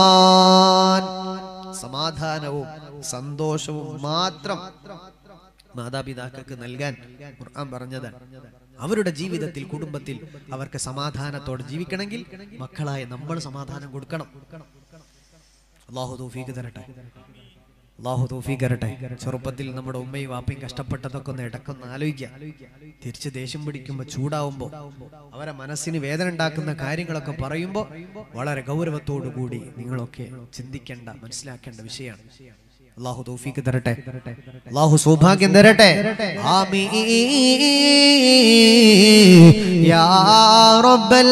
ഖുർആൻ സമാധാനവും സന്തോഷവും മാത്രം മാതാപിതാക്കൾക്ക് നൽകാൻ ഖുർആൻ പറഞ്ഞതാണ് അവരുടെ ജീവിതത്തിൽ കുടുംബത്തിൽ അവർക്ക് സമാധാനത്തോടെ ജീവിക്കണമെങ്കിൽ മക്കളായ നമ്മൾ സമാധാനം കൊടുക്കണം അള്ളാഹു തൗഫീഖ് തരട്ടെ അള്ളാഹു തൗഫീഖ് തരട്ടെ ചെറുപ്പത്തിൽ നമ്മുടെ ഉമ്മയും വാപ്പയും കഷ്ടപ്പെട്ടതൊക്കെ ഒന്ന് ഇടക്കൊന്ന് ആലോചിക്കുക തിരിച്ച് ദേഷ്യം പിടിക്കുമ്പോൾ ചൂടാവുമ്പോൾ അവരെ മനസ്സിന് വേദന ഉണ്ടാക്കുന്ന കാര്യങ്ങളൊക്കെ പറയുമ്പോൾ വളരെ ഗൗരവത്തോടു കൂടി നിങ്ങളൊക്കെ ചിന്തിക്കേണ്ട മനസ്സിലാക്കേണ്ട വിഷയമാണ് അള്ളാഹു തൗഫീഖ് തരട്ടെ അള്ളാഹു സൗഭാഗ്യം തരട്ടെ ആമീൻ യാ റബ്ബൽ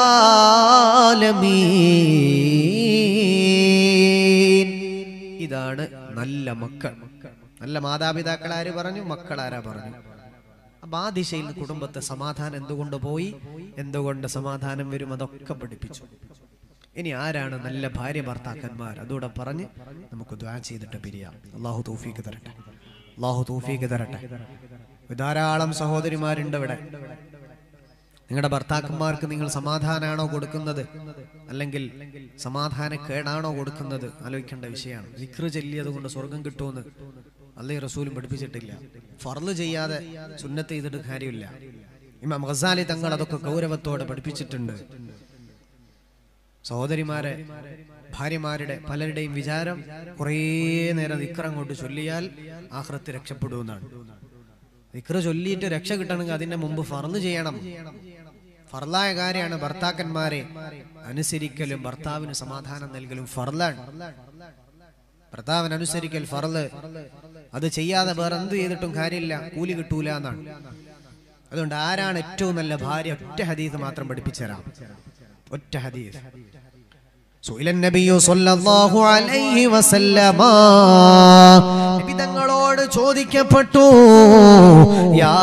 ആലമീൻ ഇതാണ് നല്ല മക്കൾ നല്ല മാതാപിതാക്കൾ ആര് പറഞ്ഞു മക്കൾ ആരാ പറഞ്ഞു അപ്പൊ ആ ദിശയിൽ കുടുംബത്തെ സമാധാനം എന്തുകൊണ്ട് പോയി എന്തുകൊണ്ട് സമാധാനം വരും അതൊക്കെ പഠിപ്പിച്ചു ഇനി ആരാണ് നല്ല ഭാര്യ ഭർത്താക്കന്മാർ അതോടെ പറഞ്ഞ് നമുക്ക് ദ്വാ ചെയ്തിട്ട് പിരിയാം അള്ളാഹു തൗഫീക്ക് തരട്ടെ അള്ളാഹു തൗഫീക്ക് തരട്ടെ ധാരാളം സഹോദരിമാരുണ്ട് ഇവിടെ നിങ്ങളുടെ ഭർത്താക്കന്മാർക്ക് നിങ്ങൾ സമാധാനമാണോ കൊടുക്കുന്നത് അല്ലെങ്കിൽ സമാധാനക്കേടാണോ കൊടുക്കുന്നത് ആലോചിക്കേണ്ട വിഷയമാണ് വിക്ര ചെല്ലിയത് കൊണ്ട് സ്വർഗം കിട്ടുമെന്ന് അല്ലേ റസൂലും പഠിപ്പിച്ചിട്ടില്ല ഫർള് ചെയ്യാതെ സുന്നത്ത് ചെയ്തിട്ട് കാര്യമില്ല ഇമാം ഗസാലി തങ്ങൾ അതൊക്കെ ഗൗരവത്തോടെ പഠിപ്പിച്ചിട്ടുണ്ട് സഹോദരിമാരെ ഭാര്യമാരുടെ പലരുടെയും വിചാരം കുറേ നേരം വിക്രം കൊണ്ട് ചൊല്ലിയാൽ ആഹ്റത്ത് രക്ഷപ്പെടുമെന്നാണ് വിക്ര ചൊല്ലിയിട്ട് രക്ഷ കിട്ടണമെങ്കിൽ അതിന്റെ മുമ്പ് ഫർള് ചെയ്യണം ഫർലായ കാര്യമാണ് ഭർത്താക്കന്മാരെ അനുസരിക്കലും ഭർത്താവിന് സമാധാനം നൽകലും ഫർലാണ് ഭർത്താവിന് അനുസരിക്കൽ ഫർള് അത് ചെയ്യാതെ വേറെ എന്ത് ചെയ്തിട്ടും കാര്യമില്ല കൂലി കിട്ടൂല എന്നാണ് അതുകൊണ്ട് ആരാണ് ഏറ്റവും നല്ല ഭാര്യ ഒറ്റ ഹദീസ് മാത്രം പഠിപ്പിച്ചു തരാം ഒറ്റ ഹദീസ് സുഇല നബിയു സല്ലല്ലാഹു അലൈഹി വസല്ലമ നബി തങ്ങളോട് ചോദിക്കപ്പെട്ടു യാ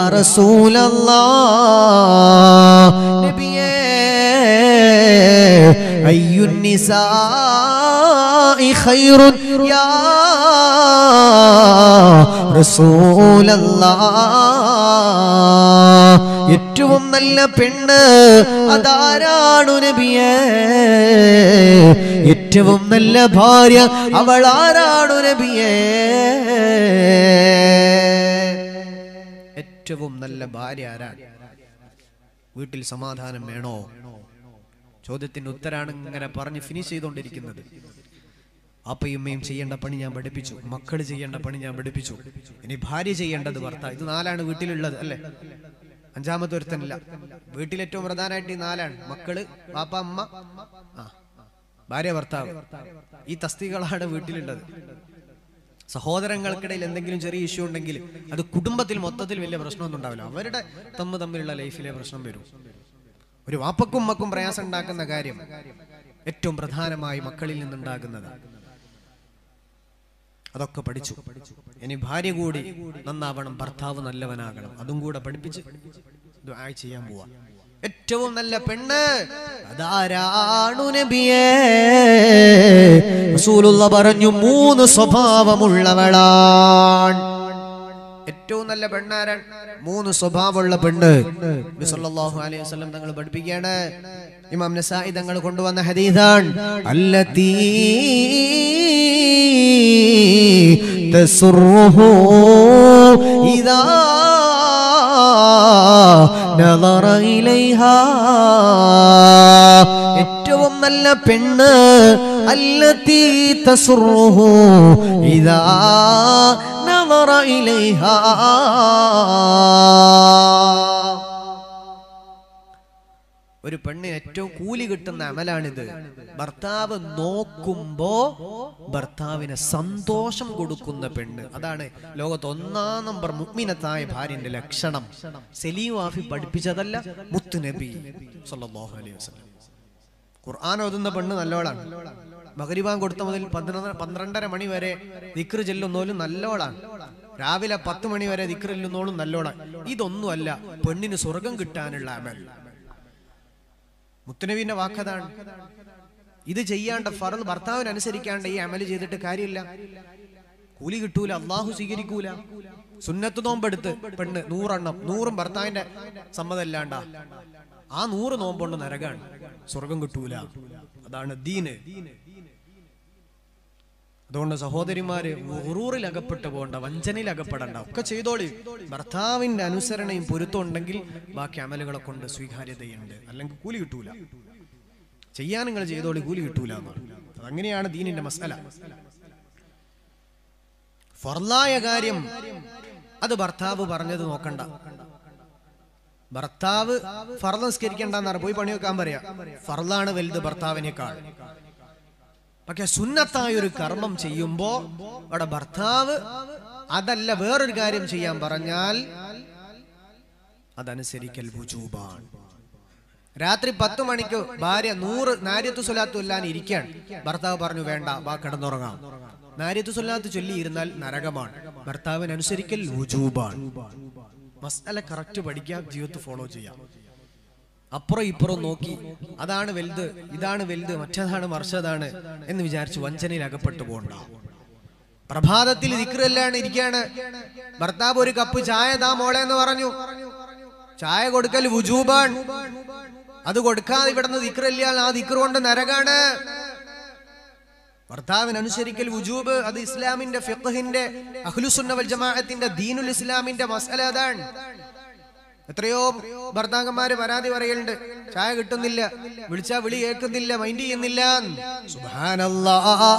റസൂലല്ലാഹ് നബിയേ അയ്യുൻ നിസാഇ ഖൈറുൻ യാ റസൂലല്ലാഹ് ഏറ്റവും നല്ല പെണ്ണ് അതാരാണു നബിയേ ഏറ്റവും നല്ല ഭാര്യ അവൾ ആരാണു നബിയേ ഏറ്റവും നല്ല ഭാര്യ ആരാണ് വീട്ടിൽ സമാധാനം വേണോ ചോദ്യത്തിന്റെ ഉത്തരാണ് ഇങ്ങനെ പറഞ്ഞ് ഫിനിഷ് ചെയ്തുകൊണ്ടിരിക്കുന്നത് അപ്പയും ഉമ്മയും ചെയ്യേണ്ട പണി ഞാൻ പഠിപ്പിച്ചു മക്കൾ ചെയ്യേണ്ട പണി ഞാൻ പഠിപ്പിച്ചു ഇനി ഭാര്യ ചെയ്യേണ്ടത് ഭർത്താവ് ഇത് നാലാണ് വീട്ടിലുള്ളത് അല്ലേ അഞ്ചാമത്തെ ഒരുത്തനില്ല വീട്ടിൽ ഏറ്റവും പ്രധാനമായിട്ട് ഈ നാലാണ് മക്കള് പാപ്പ അമ്മ ആ ഭാര്യ ഭർത്താവ് ഈ തസ്തികളാണ് വീട്ടിലുള്ളത് സഹോദരങ്ങൾക്കിടയിൽ എന്തെങ്കിലും ചെറിയ ഇഷ്യൂ ഉണ്ടെങ്കിൽ അത് കുടുംബത്തിൽ മൊത്തത്തിൽ വലിയ പ്രശ്നമൊന്നും ഉണ്ടാവില്ല അവരുടെ തമ്മിൽ തമ്മിലുള്ള ലൈഫിലെ പ്രശ്നം വരും ഒരു വാപ്പക്കും ഉമ്മക്കും പ്രയാസം ഉണ്ടാക്കുന്ന കാര്യം ഏറ്റവും പ്രധാനമായി മക്കളിൽ നിന്നുണ്ടാകുന്നതാണ് അതൊക്കെ പഠിച്ചു ഇനി ഭാര്യ കൂടി നന്നാവണം ഭർത്താവ് നല്ലവനാകണം അതും കൂടെ പഠിപ്പിച്ച് ദുആ ചെയ്യാൻ പോവാ ഏറ്റവും നല്ല പെണ്ണ് അതാരാണു നബിയേ റസൂലുള്ള പറഞ്ഞു മൂന്ന് സ്വഭാവമുള്ളവളാണ് ഏറ്റവും നല്ല പെണ്ണാരാണ് മൂന്ന് സ്വഭാവമുള്ള പെണ്ണ് നബി സല്ലല്ലാഹു അലൈഹി വസല്ലം തങ്ങൾ പഠിപ്പിക്കുകയാണ് ഇമാം നസായി തങ്ങൾ കൊണ്ടുവന്ന ഹദീസാണ് അല്ലതീ തസുറുഹു ഇദാ നളറ ഇലൈഹാ ഏറ്റവും നല്ല പെണ്ണ് അല്ലതീ തസുറുഹു ഇദാ നളറ ഇലൈഹാ ഒരു പെണ്ണ് ഏറ്റവും കൂലി കിട്ടുന്ന അമലാണിത് ഭർത്താവ് നോക്കുമ്പോ ഭർത്താവിന് സന്തോഷം കൊടുക്കുന്ന പെണ്ണ് അതാണ് ലോകത്ത് ഒന്നാം നമ്പർ മുഗ്മിനത്തായ ഭാര്യന്റെ ലക്ഷണം സലീം വാഫി പഠിപ്പിച്ചതല്ല മുത്തു നബി സല്ലല്ലാഹു അലൈഹി വസല്ലം ഖുർആൻ ഓതുന്ന പെണ്ണ് നല്ലോളാണ് മകരിബാൻ കൊടുത്ത മുതൽ പന്ത്രണ്ട് പന്ത്രണ്ടര മണി വരെ ദിക്റ് ചെല്ലുന്നോലും നല്ലോളാണ് രാവിലെ പത്ത് മണി വരെ ദിക്റ് ചെല്ലുന്നോളും നല്ലോളാണ് ഇതൊന്നുമല്ല പെണ്ണിന് സ്വർഗം കിട്ടാനുള്ള അമൽ മുത്തുനബീന്റെ വാക്കതാണ് ഇത് ചെയ്യാണ്ട് ഫറൽ ഭർത്താവിന് അനുസരിക്കാണ്ട് ഈ അമല് ചെയ്തിട്ട് കാര്യമില്ല കൂലി കിട്ടൂല അള്ളാഹു സ്വീകരിക്കൂല സുന്നത്ത് നോമ്പെടുത്ത് പെണ്ണ് നൂറെണ്ണം നൂറും ഭർത്താവിന്റെ സമ്മതമല്ലാണ്ട ആ നൂറ് നോമ്പുണ്ട് നരകാണ് സ്വർഗം കിട്ടൂല അതാണ് ദീന് അതുകൊണ്ട് സഹോദരിമാര് ഉറൂറിൽ അകപ്പെട്ടു പോകണ്ട വഞ്ചനയിൽ അകപ്പെടണ്ട ഒക്കെ ചെയ്തോളി ഭർത്താവിന്റെ അനുസരണയും പൊരുത്തം ഉണ്ടെങ്കിൽ ബാക്കി അമലുകളെ കൊണ്ട് സ്വീകാര്യതയുണ്ട് അല്ലെങ്കിൽ കൂലി കിട്ടൂല ചെയ്യാൻ നിങ്ങൾ ചെയ്തോളി കൂലി കിട്ടൂല എന്നാണ് അതങ്ങനെയാണ് ദീനിന്റെ മസാല ഫർലായ കാര്യം അത് ഭർത്താവ് പറഞ്ഞത് നോക്കണ്ട ഭർത്താവ് ഫർദ് നിസ്കരിക്കണ്ടെന്നാണ് പോയി പണി വെക്കാൻ പറയാ ഫർദാണ് വലുത് ഭർത്താവിനേക്കാൾ പക്ഷെ സുന്നത്തായ ഒരു കർമ്മം ചെയ്യുമ്പോ അവിടെ ഭർത്താവ് അതല്ല വേറൊരു കാര്യം ചെയ്യാൻ പറഞ്ഞാൽ അതനുസരിക്കൽ വുജൂബാണ് രാത്രി പത്ത് മണിക്ക് ഭാര്യ നൂറ് നാര്യത്തു സ്വലാത്തു എല്ലാം ഇരിക്കാൻ ഭർത്താവ് പറഞ്ഞു വേണ്ട വാ കിടന്നുറങ്ങാം നാര്യത്തു സ്വലാത്ത് ചൊല്ലിയിരുന്നാൽ നരകമാണ് ഭർത്താവിനനുസരിക്കൽ വുജൂബാണ് മസാല കറക്റ്റ് പഠിക്കാം ജീവിതത്തിൽ ഫോളോ ചെയ്യാം അപ്പുറം ഇപ്പുറം നോക്കി അതാണ് വലുത് ഇതാണ് വലുത് മറ്റേതാണ് മറിച്ചതാണ് എന്ന് വിചാരിച്ച് വഞ്ചനയിൽ അകപ്പെട്ടു പോകണ്ട പ്രഭാതത്തിൽ ദിക്റെല്ലാണ് ഇരിക്കാണ് ഭർത്താവ് ഒരു കപ്പ് ചായ താ മോളെ എന്ന് പറഞ്ഞു ചായ കൊടുക്കൽ വുജൂബാൻ അത് കൊടുക്കാതെ ഇവിടുന്ന് ദിക്റില്ല ആ ദിക്ർ കൊണ്ട് നരകാണ് ഭർത്താവിനനുസരിക്കൽ വുജൂബ് അത് ഇസ്ലാമിന്റെ ഫിഖഹിന്റെ അഹ്ലുസുന്ന വൽ ജമാഅത്തിന്റെ ദീനുൽ ഇസ്ലാമിന്റെ മസല അതാണ് എത്രയോ ഭർത്താക്കന്മാര് പരാതി പറയലുണ്ട് ചായ കിട്ടുന്നില്ല വിളിച്ചാ വിളി കേൾക്കുന്നില്ല മൈൻഡ് ചെയ്യുന്നില്ല സുബ്ഹാനല്ലാ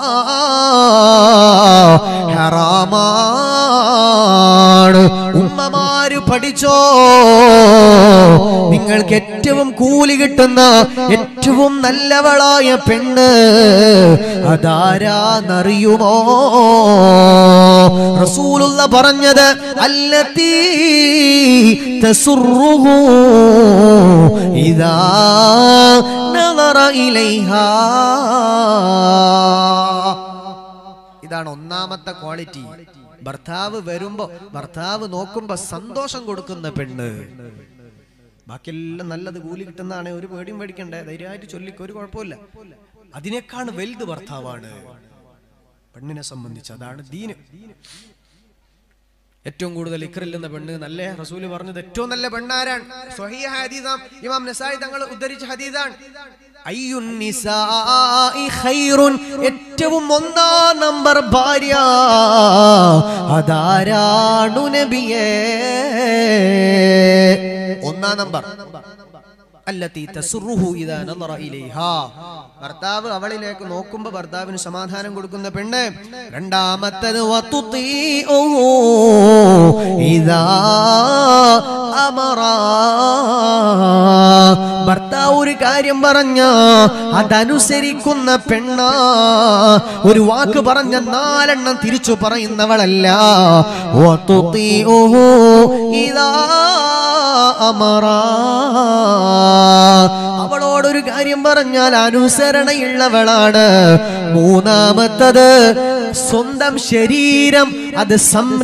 ഹറാമാണ് ഉമ്മമാര് പഠിച്ചോ നിങ്ങൾക്ക് ഏറ്റവും കൂലി കിട്ടുന്ന ഏറ്റവും നല്ലവളായ പെണ്ണ് അതാരാന്നറിയുമോ റസൂലുള്ള പറഞ്ഞത് അല്ലത്തീ തസുറുഹു ഇദാ നളറ ഇലൈഹാ ഇതാണ് ഒന്നാമത്തെ ക്വാളിറ്റി ഭർത്താവ് വരുമ്പോ ഭർത്താവ് നോക്കുമ്പോ സന്തോഷം കൊടുക്കുന്ന പെണ്ണ് ബാക്കിയെല്ലാം നല്ലത് കൂലി കിട്ടുന്നതാണ് ഒരു പേടിയും പേടിക്കണ്ടേ ധൈര്യമായിട്ട് ചൊല്ലിക്ക് ഒരു കുഴപ്പമില്ല അതിനേക്കാൾ വലുത് ഭർത്താവാണ് പെണ്ണിനെ സംബന്ധിച്ച് അതാണ് ദീന് ഏറ്റവും കൂടുതൽ ഇക്രില്ലെന്ന പെണ്ണ് നല്ല റസൂല് പറഞ്ഞത് ഏറ്റവും നല്ല പെണ്ണാരാണ് സ്വഹീഹ ഹദീസാം ഇമാം നസായി തങ്ങൾ ഉദ്ധരിച്ച ഹദീസാണ് അയ്യുൻ നിസാഇ ഖൈറുൻ ഏറ്റവും ഒന്നാം നമ്പർ ഭാര്യ അതാരാണു നബിയേ ഒന്നാം നമ്പർ അല്ലത്തി തസുറുഹു ഇദാ നളറ ഇലൈഹാ ഭർത്താവ് അവളിലേക്ക് നോക്കുമ്പോ ഭർത്താവിന് സമാധാനം കൊടുക്കുന്ന പെണ്ണ് രണ്ടാമത്തത് വതുതീഉഹു ഇദാ അമറ ഭർത്താവ് ഒരു കാര്യം പറഞ്ഞ അതനുസരിക്കുന്ന പെണ്ണ ഒരു വാക്ക് പറഞ്ഞ നാലെണ്ണം തിരിച്ചു പറയുന്നവളല്ല വതുതീഉഹു ഇദാ അമറ അവളോടൊരു കാര്യം പറഞ്ഞാൽ അനുസരണയുള്ളവളാണ് മൂന്നാമത്തത് സ്വന്തം ശരീരം അത്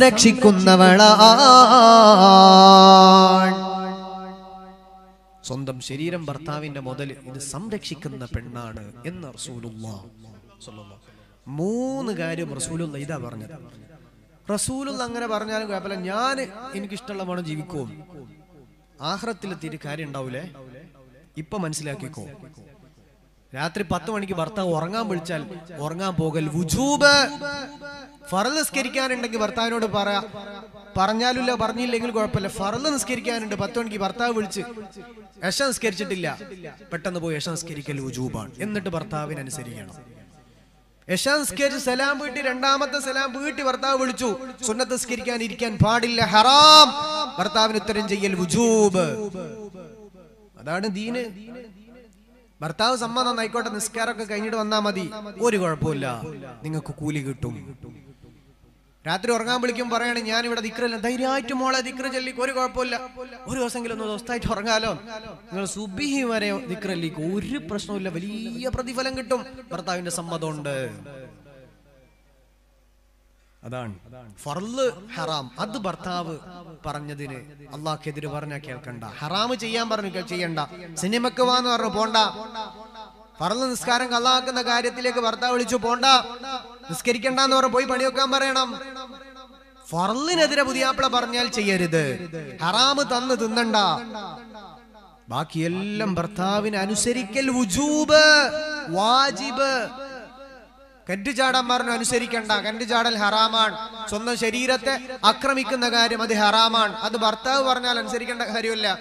സംരക്ഷിക്കുന്നവളാണ് സ്വന്തം ശരീരം ഭർത്താവിന്റെ മുതൽ ഇത് സംരക്ഷിക്കുന്ന പെണ്ണാണ് എന്ന് റസൂലുള്ളാഹ് സ്വല്ലല്ലാഹു അലൈഹി വസല്ലം. മൂന്ന് കാര്യം റസൂലുള്ള ഇതാ പറഞ്ഞത് റസൂലുള്ള അങ്ങനെ പറഞ്ഞാലും കുഴപ്പമില്ല ഞാൻ എനിക്കിഷ്ടമുള്ള വേണം ജീവിക്കും ആഹ്റത്തിലെത്തിയിട്ട് കാര്യം ഉണ്ടാവൂലേ ഇപ്പൊ മനസ്സിലാക്കിക്കോ രാത്രി പത്ത് മണിക്ക് ഭർത്താവ് ഉറങ്ങാൻ വിളിച്ചാൽ ഉറങ്ങാൻ പോകൽ വുജൂബ് ഫറൽ നിസ്കരിക്കാനുണ്ടെങ്കിൽ ഭർത്താവിനോട് പറയാ പറഞ്ഞാലില്ല പറഞ്ഞില്ലെങ്കിൽ കുഴപ്പമില്ല ഫറൽ നിസ്കരിക്കാനുണ്ട് പത്ത് മണിക്ക് ഭർത്താവ് വിളിച്ച് യശ നിസ്കരിച്ചിട്ടില്ല പെട്ടെന്ന് പോയി യശ നിസ്കരിക്കൽ വുജൂബാണ് എന്നിട്ട് ഭർത്താവിനനുസരിക്കണം യശ നിസ്കരിച്ച് സലാം വീട്ടി രണ്ടാമത്തെ സലാം വീട്ടി ഭർത്താവ് വിളിച്ചു സുന്നത്ത് നിസ്കരിക്കാൻ ഇരിക്കാൻ പാടില്ല ഹറാം ഭർത്താവിന് ഉത്തരം ചെയ്യൽ വുജൂബ് അതാണ് ദീന് ഭർത്താവ് സമ്മതം ആയിക്കോട്ടെ നിസ്കാരമൊക്കെ കഴിഞ്ഞിട്ട് വന്നാ മതി ഒരു കുഴപ്പമില്ല നിങ്ങൾക്ക് കൂലി കിട്ടും രാത്രി ഉറങ്ങാൻ വിളിക്കും പറയണേ ഞാൻ ഇവിടെ ദിക്രല്ല ധൈര്യമായിട്ട് മോളെ ദിക്ര ചൊല്ലിക്ക് ഒരു കുഴപ്പമില്ല ഒരു ദിവസമെങ്കിലും ഒന്ന് ദിവസമായിട്ട് ഉറങ്ങാലോ നിങ്ങൾ സുബിഹി വരെ ദിക്രല്ലിക്ക് ഒരു പ്രശ്നവുമില്ല വലിയ പ്രതിഫലം കിട്ടും ഭർത്താവിന്റെ സമ്മതമുണ്ട് അതാണ് ഫർള് ഹറാം അത് ഭർത്താവ് പറഞ്ഞതിന് അള്ളാഹ്ക്കെതിരെ പറഞ്ഞ കേൾക്കണ്ട ഹറാം ചെയ്യാൻ പറഞ്ഞു കേ- ചെയ്യണ്ട സിനിമക്ക് വാന്ന് പറഞ്ഞു പോണ്ട ഫർള് നിസ്കാരം കള്ളാക്കുന്ന കാര്യത്തിലേക്ക് ഭർത്താവ് വിളിച്ചു പോണ്ട നിസ്കരിക്കണ്ടെന്ന് പറഞ്ഞു പോയി പണിവെക്കാൻ പറയണം ഫർളിനെതിരെ പുതിയാപ്പിള പറഞ്ഞാൽ ചെയ്യരുത് ഹറാമ് തന്ന് തിന്നണ്ട ബാക്കിയെല്ലാം ഭർത്താവിന് അനുസരിക്കൽ വുജൂബ് വാജിബ് കെന്റ് ചാടാൻ പറഞ്ഞു അനുസരിക്കണ്ട കെന്റ് ചാടൽ ഹറാമാണ് സ്വന്തം ശരീരത്തെ ആക്രമിക്കുന്ന കാര്യം അത് ഹറാമാണ് അത് ഭർത്താവ് പറഞ്ഞാൽ അനുസരിക്കേണ്ട കാര്യമില്ല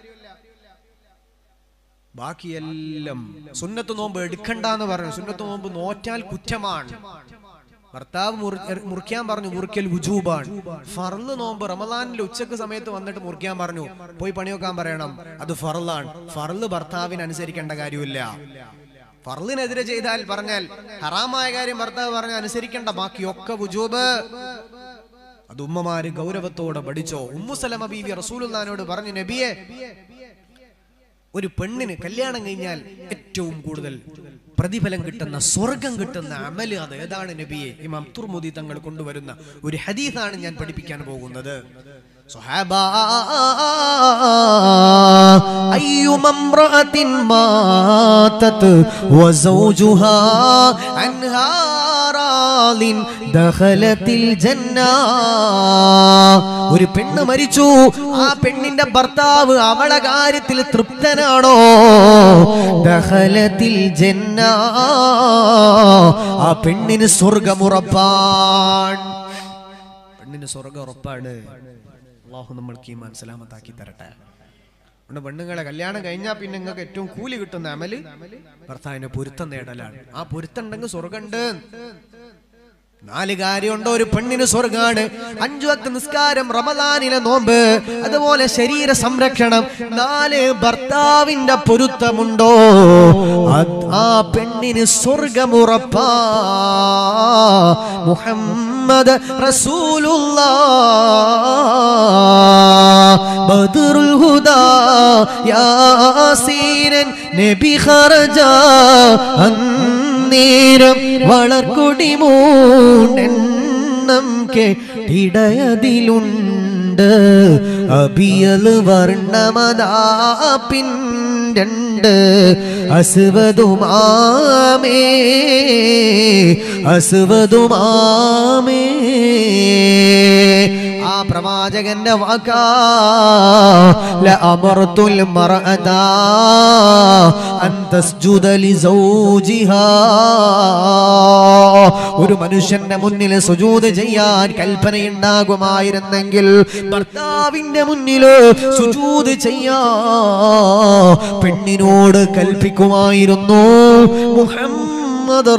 ബാക്കിയെല്ലാം സുന്നത്ത് നോമ്പ് എടുക്കണ്ടെന്ന് പറഞ്ഞു സുന്നത്ത് നോമ്പ് നോറ്റാൽ കുറ്റമാണ് ഭർത്താവ് മുറി- മുറിക്കാൻ പറഞ്ഞു മുറിക്കൽ വുജൂബാണ് ഫർള് നോമ്പ് റമദാനിൽ ഉച്ചക്ക് സമയത്ത് വന്നിട്ട് മുറിക്കാൻ പറഞ്ഞു പോയി പണിയൊക്കാൻ പറയണം അത് ഫർളാണ് ഫർള് ഭർത്താവിന് അനുസരിക്കേണ്ട കാര്യമില്ല ഫർളിനെതിരെ ചെയ്താൽ പറഞ്ഞാൽ ഹറാമായ കാര്യം ഭർത്താവ് പറഞ്ഞാൽ അനുസരിക്കേണ്ട ബാക്കിയൊക്കെ വുജൂബ് അത് ഉമ്മമാര് ഗൗരവത്തോടെ പഠിച്ചോ ഉമ്മുസലമ ബീവി റസൂലുള്ളാനോട് പറഞ്ഞു നബിയെ ഒരു പെണ്ണിന് കല്യാണം കഴിഞ്ഞാൽ ഏറ്റവും കൂടുതൽ പ്രതിഫലം കിട്ടുന്ന സ്വർഗം കിട്ടുന്ന അമല് അത് ഏതാണ് നബിയെ ഇമാം തുർമുദി തങ്ങൾ കൊണ്ടുവരുന്ന ഒരു ഹദീസാണ് ഞാൻ പഠിപ്പിക്കാൻ പോകുന്നത് സ്വഹാബാ أيما امرأة ماتت وزوجها عنها راض دخلت الجنة ഒരു പെണ്ണ് മരിച്ചു ആ പെണ്ണിന്റെ ഭർത്താവ് അവളെ കാര്യത്തിൽ തൃപ്തനാണോ ദഹലത്തിൽ ജന്ന ആ പെണ്ണിന് സ്വർഗമുറപ്പാണ് പെണ്ണിന് സ്വർഗം ഉറപ്പാണ് അള്ളാഹു നമ്മൾക്ക് ഈ മനസ്സിലാമത്താക്കി തരട്ടെ അതുകൊണ്ട് പെണ്ണുങ്ങളെ കല്യാണം കഴിഞ്ഞാൽ പിന്നെ നിങ്ങൾക്ക് ഏറ്റവും കൂലി കിട്ടുന്ന അമല് ഭർത്താവിനെ പൊരുത്തം നേടലാണ് ആ പൊരുത്തം ഉണ്ടെങ്കിൽ സ്വർഗമുണ്ട് നാല് കാര്യമുണ്ടോ ഒരു പെണ്ണിന് സ്വർഗാണ് അഞ്ചു വക്ത് നിസ്കാരം റമദാനിലെ നോമ്പ് അതുപോലെ ശരീര സംരക്ഷണം നാല് ഭർത്താവിന്റെ പൊരുത്തമുണ്ടോ അത് ആ പെണ്ണിന് സ്വർഗമുറപ്പാ മുഹമ്മദ് റസൂലുള്ള ബദറുൽ ഹുദാ യാസീനൻ നബി ഖറജ അന്നേരം വളർക്കൊടി മൂന്നെണ്ണം കേട്ടിടയതിലുണ്ട് അബിയൽ വർണ്ണമതാ പിൻണ്ട് അസുവതുമാമേ അസുവതുമാമേ ആ പ്രവാചകന്റെ വാക്കാ ലഅമർതുൽ മർഅത അൻ തസ്ജുദ ലിസൗജിഹാ ഒരു മനുഷ്യന്റെ മുന്നിൽ സുജൂദ് ചെയ്യാൻ കൽപ്പനയുണ്ടാകുമായിരുന്നെങ്കിൽ ഭർത്താവിന്റെ മുന്നിൽ സുജൂദ് ചെയ്യാ പെണ്ണിനോട് കൽപ്പിക്കുമായിരുന്നു മുഹമ്മദ്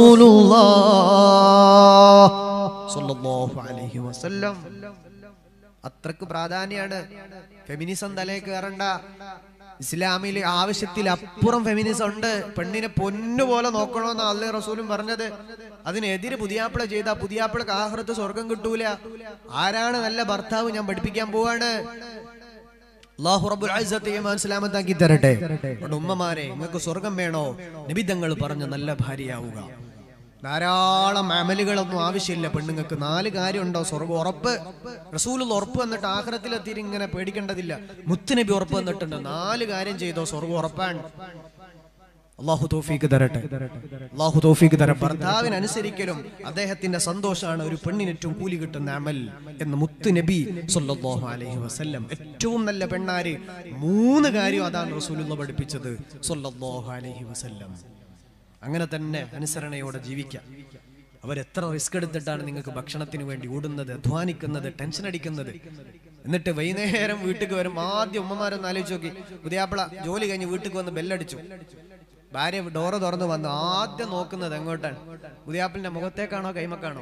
റസൂലുള്ളാഹ് സ്വല്ലല്ലാഹു അലൈഹി വസല്ലം അത്രക്ക് പ്രാധാന്യാണ് ഫെമിനിസം തലേ കയറണ്ട ഇസ്ലാമിൽ ആവശ്യത്തിൽ അപ്പുറം ഫെമിനിസം ഉണ്ട് പെണ്ണിനെ പൊന്നുപോലെ നോക്കണമെന്ന് അല്ലേ റസൂലും പറഞ്ഞത് അതിനെതിരെ പുതിയാപ്പിള ചെയ്ത പുതിയാപ്പിളക്ക് ആഹൃത്ത് സ്വർഗം കിട്ടൂല ആരാണ് നല്ല ഭർത്താവ് ഞാൻ പഠിപ്പിക്കാൻ പോവാണ് അള്ളാഹു റബ്ബുൽ ഇസ്സത്ത് ഈമാൻ സലാമത്താക്കി തരട്ടെ അതുകൊണ്ട് ഉമ്മമാരെ നിങ്ങൾക്ക് സ്വർഗം വേണോ നിബിധങ്ങൾ പറഞ്ഞ നല്ല ഭാര്യയാവുക ധാരാളം അമലുകളൊന്നും ആവശ്യമില്ല പെണ്ണുങ്ങൾക്ക് നാല് കാര്യമുണ്ടോ സ്വർഗം ഉറപ്പ് റസൂലുള്ള ഉറപ്പ് വന്നിട്ട് ആഹ്റത്തിലെത്തിയിട്ട് ഇങ്ങനെ പേടിക്കേണ്ടതില്ല മുത്തുനബി ഉറപ്പ് വന്നിട്ടുണ്ട് നാല് കാര്യം ചെയ്തോ സ്വർഗം ഉറപ്പാണ് അള്ളാഹു തോഫീക്ക് തരട്ടെ അള്ളാഹു തോഫീക്ക് തരം ഭർത്താവിനനുസരിക്കലും അദ്ദേഹത്തിന്റെ സന്തോഷമാണ് ഒരു പെണ്ണിന് ഏറ്റവും കൂലി കിട്ടുന്ന അമൽ എന്ന് മുത്ത് നബി സല്ലല്ലാഹു അലൈഹി വസല്ലം ഏറ്റവും നല്ല പെണ്ണാര് മൂന്ന് കാര്യം അതാണ് റസൂലുള്ള പഠിപ്പിച്ചത് സല്ലല്ലാഹു അലൈഹി വസല്ലം അങ്ങനെ തന്നെ അനുസരണയോടെ ജീവിക്കാം അവരെത്ര റിസ്ക് എടുത്തിട്ടാണ് നിങ്ങൾക്ക് ഭക്ഷണത്തിന് വേണ്ടി ഓടുന്നത് അധ്വാനിക്കുന്നത് ടെൻഷൻ അടിക്കുന്നത് എന്നിട്ട് വൈകുന്നേരം വീട്ടിൽ വരും ആദ്യം ഉമ്മമാരൊന്ന് ആലോചിച്ച് നോക്കി പുതിയാപ്പിള ജോലി കഴിഞ്ഞ് വീട്ടിൽ വന്ന് ബെല്ലടിച്ചു ഭാര്യ ഡോറ് തുറന്ന് വന്ന് ആദ്യം നോക്കുന്നത് എങ്ങോട്ടാണ് പുതിയാപ്പിളിന്റെ മുഖത്തേക്കാണോ കൈമക്കാണോ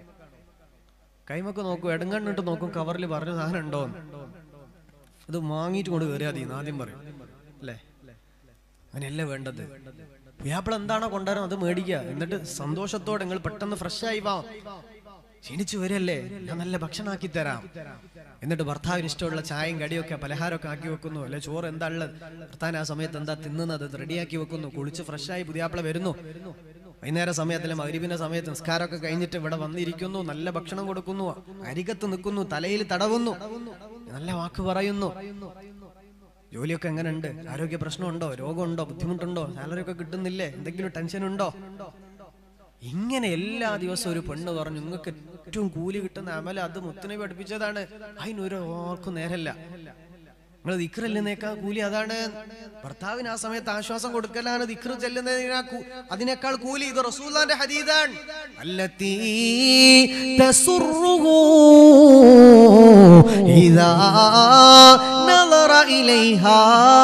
കൈമക്ക് നോക്കും എടങ്കണ്ണിട്ട് നോക്കും കവറിൽ പറഞ്ഞു സാധനം ഉണ്ടോ അത് വാങ്ങിയിട്ട് കൊണ്ട് കയറിയാ മതി എന്ന് ആദ്യം പറയും അല്ലേ അങ്ങനെയല്ല വേണ്ടത് പുയാപ്പിള എന്താണോ കൊണ്ടുവരുന്നത് അത് മേടിക്കുക എന്നിട്ട് സന്തോഷത്തോടെ നിങ്ങൾ പെട്ടെന്ന് ഫ്രഷ് ആയി വാ ക്ഷീണിച്ചു വരല്ലേ ഞാൻ നല്ല ഭക്ഷണമാക്കി തരാം എന്നിട്ട് ഭർത്താവിന് ഇഷ്ടമുള്ള ചായയും കടിയൊക്കെ പലഹാരമൊക്കെ ആക്കി വെക്കുന്നു അല്ലെ ചോറ് എന്താ ഉള്ളത് ഭർത്താൻ ആ സമയത്ത് എന്താ തിന്നുന്നത് റെഡിയാക്കി വെക്കുന്നു കുളിച്ച് ഫ്രഷായി പുതിയാപ്പിള വരുന്നു വൈകുന്നേര സമയത്തിലെ മകരിവിന്റെ സമയത്ത് നിസ്കാരമൊക്കെ കഴിഞ്ഞിട്ട് ഇവിടെ വന്നിരിക്കുന്നു നല്ല ഭക്ഷണം കൊടുക്കുന്നു അരികത്ത് നിൽക്കുന്നു തലയിൽ തടവുന്നു നല്ല വാക്ക് പറയുന്നു ജോലിയൊക്കെ എങ്ങനെയുണ്ട് ആരോഗ്യ പ്രശ്നമുണ്ടോ രോഗമുണ്ടോ ബുദ്ധിമുട്ടുണ്ടോ സാലറി ഒക്കെ കിട്ടുന്നില്ലേ എന്തെങ്കിലും ടെൻഷൻ ഉണ്ടോ ഇങ്ങനെ എല്ലാ ദിവസവും ഒരു പെണ്ണ് പറഞ്ഞു നിങ്ങൾക്ക് ഏറ്റവും കൂലി കിട്ടുന്ന അമല അത് മുത്തിനെ പഠിപ്പിച്ചതാണ് അതിനൊരു ആർക്കും നേരല്ല നിങ്ങൾ ദിക്റല്ലുന്നേക്കാൾ കൂലി അതാണ് ഭർത്താവിന് ആ സമയത്ത് ആശ്വാസം കൊടുക്കലാണ് ദിക്ർ ചെല്ലുന്നതിനാ കൂ- അതിനേക്കാൾ കൂലി ഇത് റസൂലാന്റെ ഹദീദാണ് അല്ലത്തീ തസുറുഹു ഇദാ നളറ ഇലൈഹാ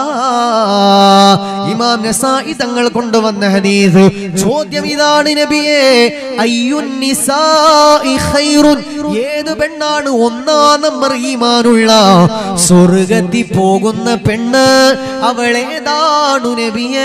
ഇമാം നസായി തങ്ങൾ കൊണ്ടുവന്ന ഹദീസ് ചോദ്യം ഇതാണ് നബിയെ അയ്യുൻ നിസാഇ ഖൈറുൻ ഏത് പെണ്ണാണ് ഒന്നാം നമ്പർ ഈമാനുള്ള സ്വർഗത്തിൽ പോകുന്ന പെണ്ണ് അവളേതാണു നബിയേ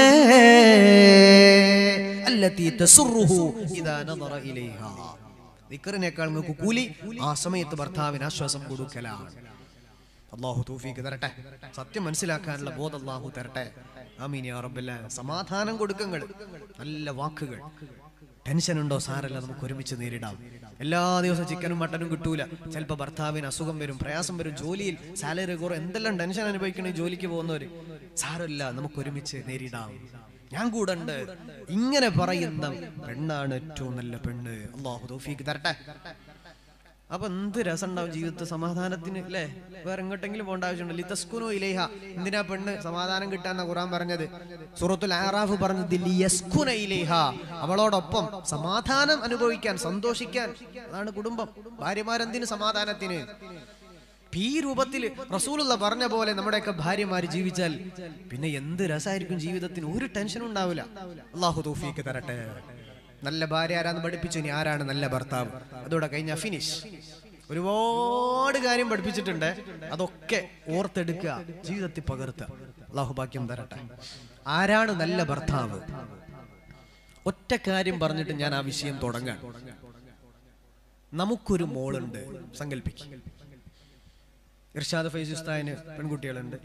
അല്ലത്തി തസുറുഹു ഇദാ നദറ ഇലൈഹാ ദിക്റിനേക്കാൾ നിങ്ങൾക്ക് കൂലി ആ സമയത്ത് ഭർത്താവിന് ആശ്വാസം കൊടുക്കലാണ് അള്ളാഹു തൗഫീക്ക് തരട്ടെ സത്യം മനസ്സിലാക്കാനുള്ള ബോധം അള്ളാഹു തരട്ടെ ആമീൻ യാ റബ്ബല്ല സമാധാനം കൊടുക്കങ്ങൾ നല്ല വാക്കുകൾ ടെൻഷൻ ഉണ്ടോ സാരല്ല നമുക്ക് ഒരുമിച്ച് നേരിടാം എല്ലാ ദിവസവും ചിക്കനും മട്ടനും കിട്ടൂല ചിലപ്പോൾ ഭർത്താവിന് അസുഖം വരും പ്രയാസം വരും ജോലിയിൽ സാലറി കുറവ് എന്തെല്ലാം ടെൻഷൻ അനുഭവിക്കണേ ജോലിക്ക് പോകുന്നവര് സാരമില്ല നമുക്ക് ഒരുമിച്ച് നേരിടാം ഞാൻ കൂടെ ഉണ്ട് ഇങ്ങനെ പറയുന്ന പെണ്ണാണ് ഏറ്റവും നല്ല പെണ്ണ് അള്ളാഹു തൗഫീക്ക് തരട്ടെ അപ്പൊ എന്ത് രസമുണ്ടാവും ജീവിതത്തിൽ സമാധാനത്തിന് അല്ലേ വേറെ എങ്ങോട്ടെങ്കിലും പോകേണ്ട ആവശ്യമുണ്ടല്ലോ ലിതസ്കുനു ഇലൈഹ എന്തിനാ പെണ്ണ് സമാധാനം കിട്ടാന്ന ഖുറാൻ പറഞ്ഞത് സൂറത്തുൽ ആറാഫ് പറഞ്ഞത് ലിയസ്കുന ഇലൈഹ അവളോടൊപ്പം സമാധാനം അനുഭവിക്കാൻ സന്തോഷിക്കാൻ അതാണ് കുടുംബം ഭാര്യമാരെന്തിന് സമാധാനത്തിന് ഇപ്പൊ ഈ രൂപത്തിൽ റസൂലുള്ള പറഞ്ഞ പോലെ നമ്മുടെയൊക്കെ ഭാര്യമാര് ജീവിച്ചാൽ പിന്നെ എന്ത് രസമായിരിക്കും ജീവിതത്തിന് ഒരു ടെൻഷനും ഉണ്ടാവില്ല അള്ളാഹു തൗഫീക്ക് തരട്ടെ നല്ല ഭാര്യ ആരാന്ന് പഠിപ്പിച്ചു ഇനി ആരാണ് നല്ല ഭർത്താവ് അതോടെ കഴിഞ്ഞ ഫിനിഷ് ഒരുപാട് കാര്യം പഠിപ്പിച്ചിട്ടുണ്ട് അതൊക്കെ ഓർത്തെടുക്കുക ജീവിതത്തിൽ പകർത്തുക അള്ളാഹു ഭാഗ്യം തരട്ടെ ആരാണ് നല്ല ഭർത്താവ് ഒറ്റ കാര്യം പറഞ്ഞിട്ട് ഞാൻ ആ വിഷയം തുടങ്ങാം നമുക്കൊരു മോളുണ്ട് സങ്കല്പിക്കും ഇർഷാദ് ഫൈസ് ഉസ്താദിന് പെൺകുട്ടികളുണ്ട്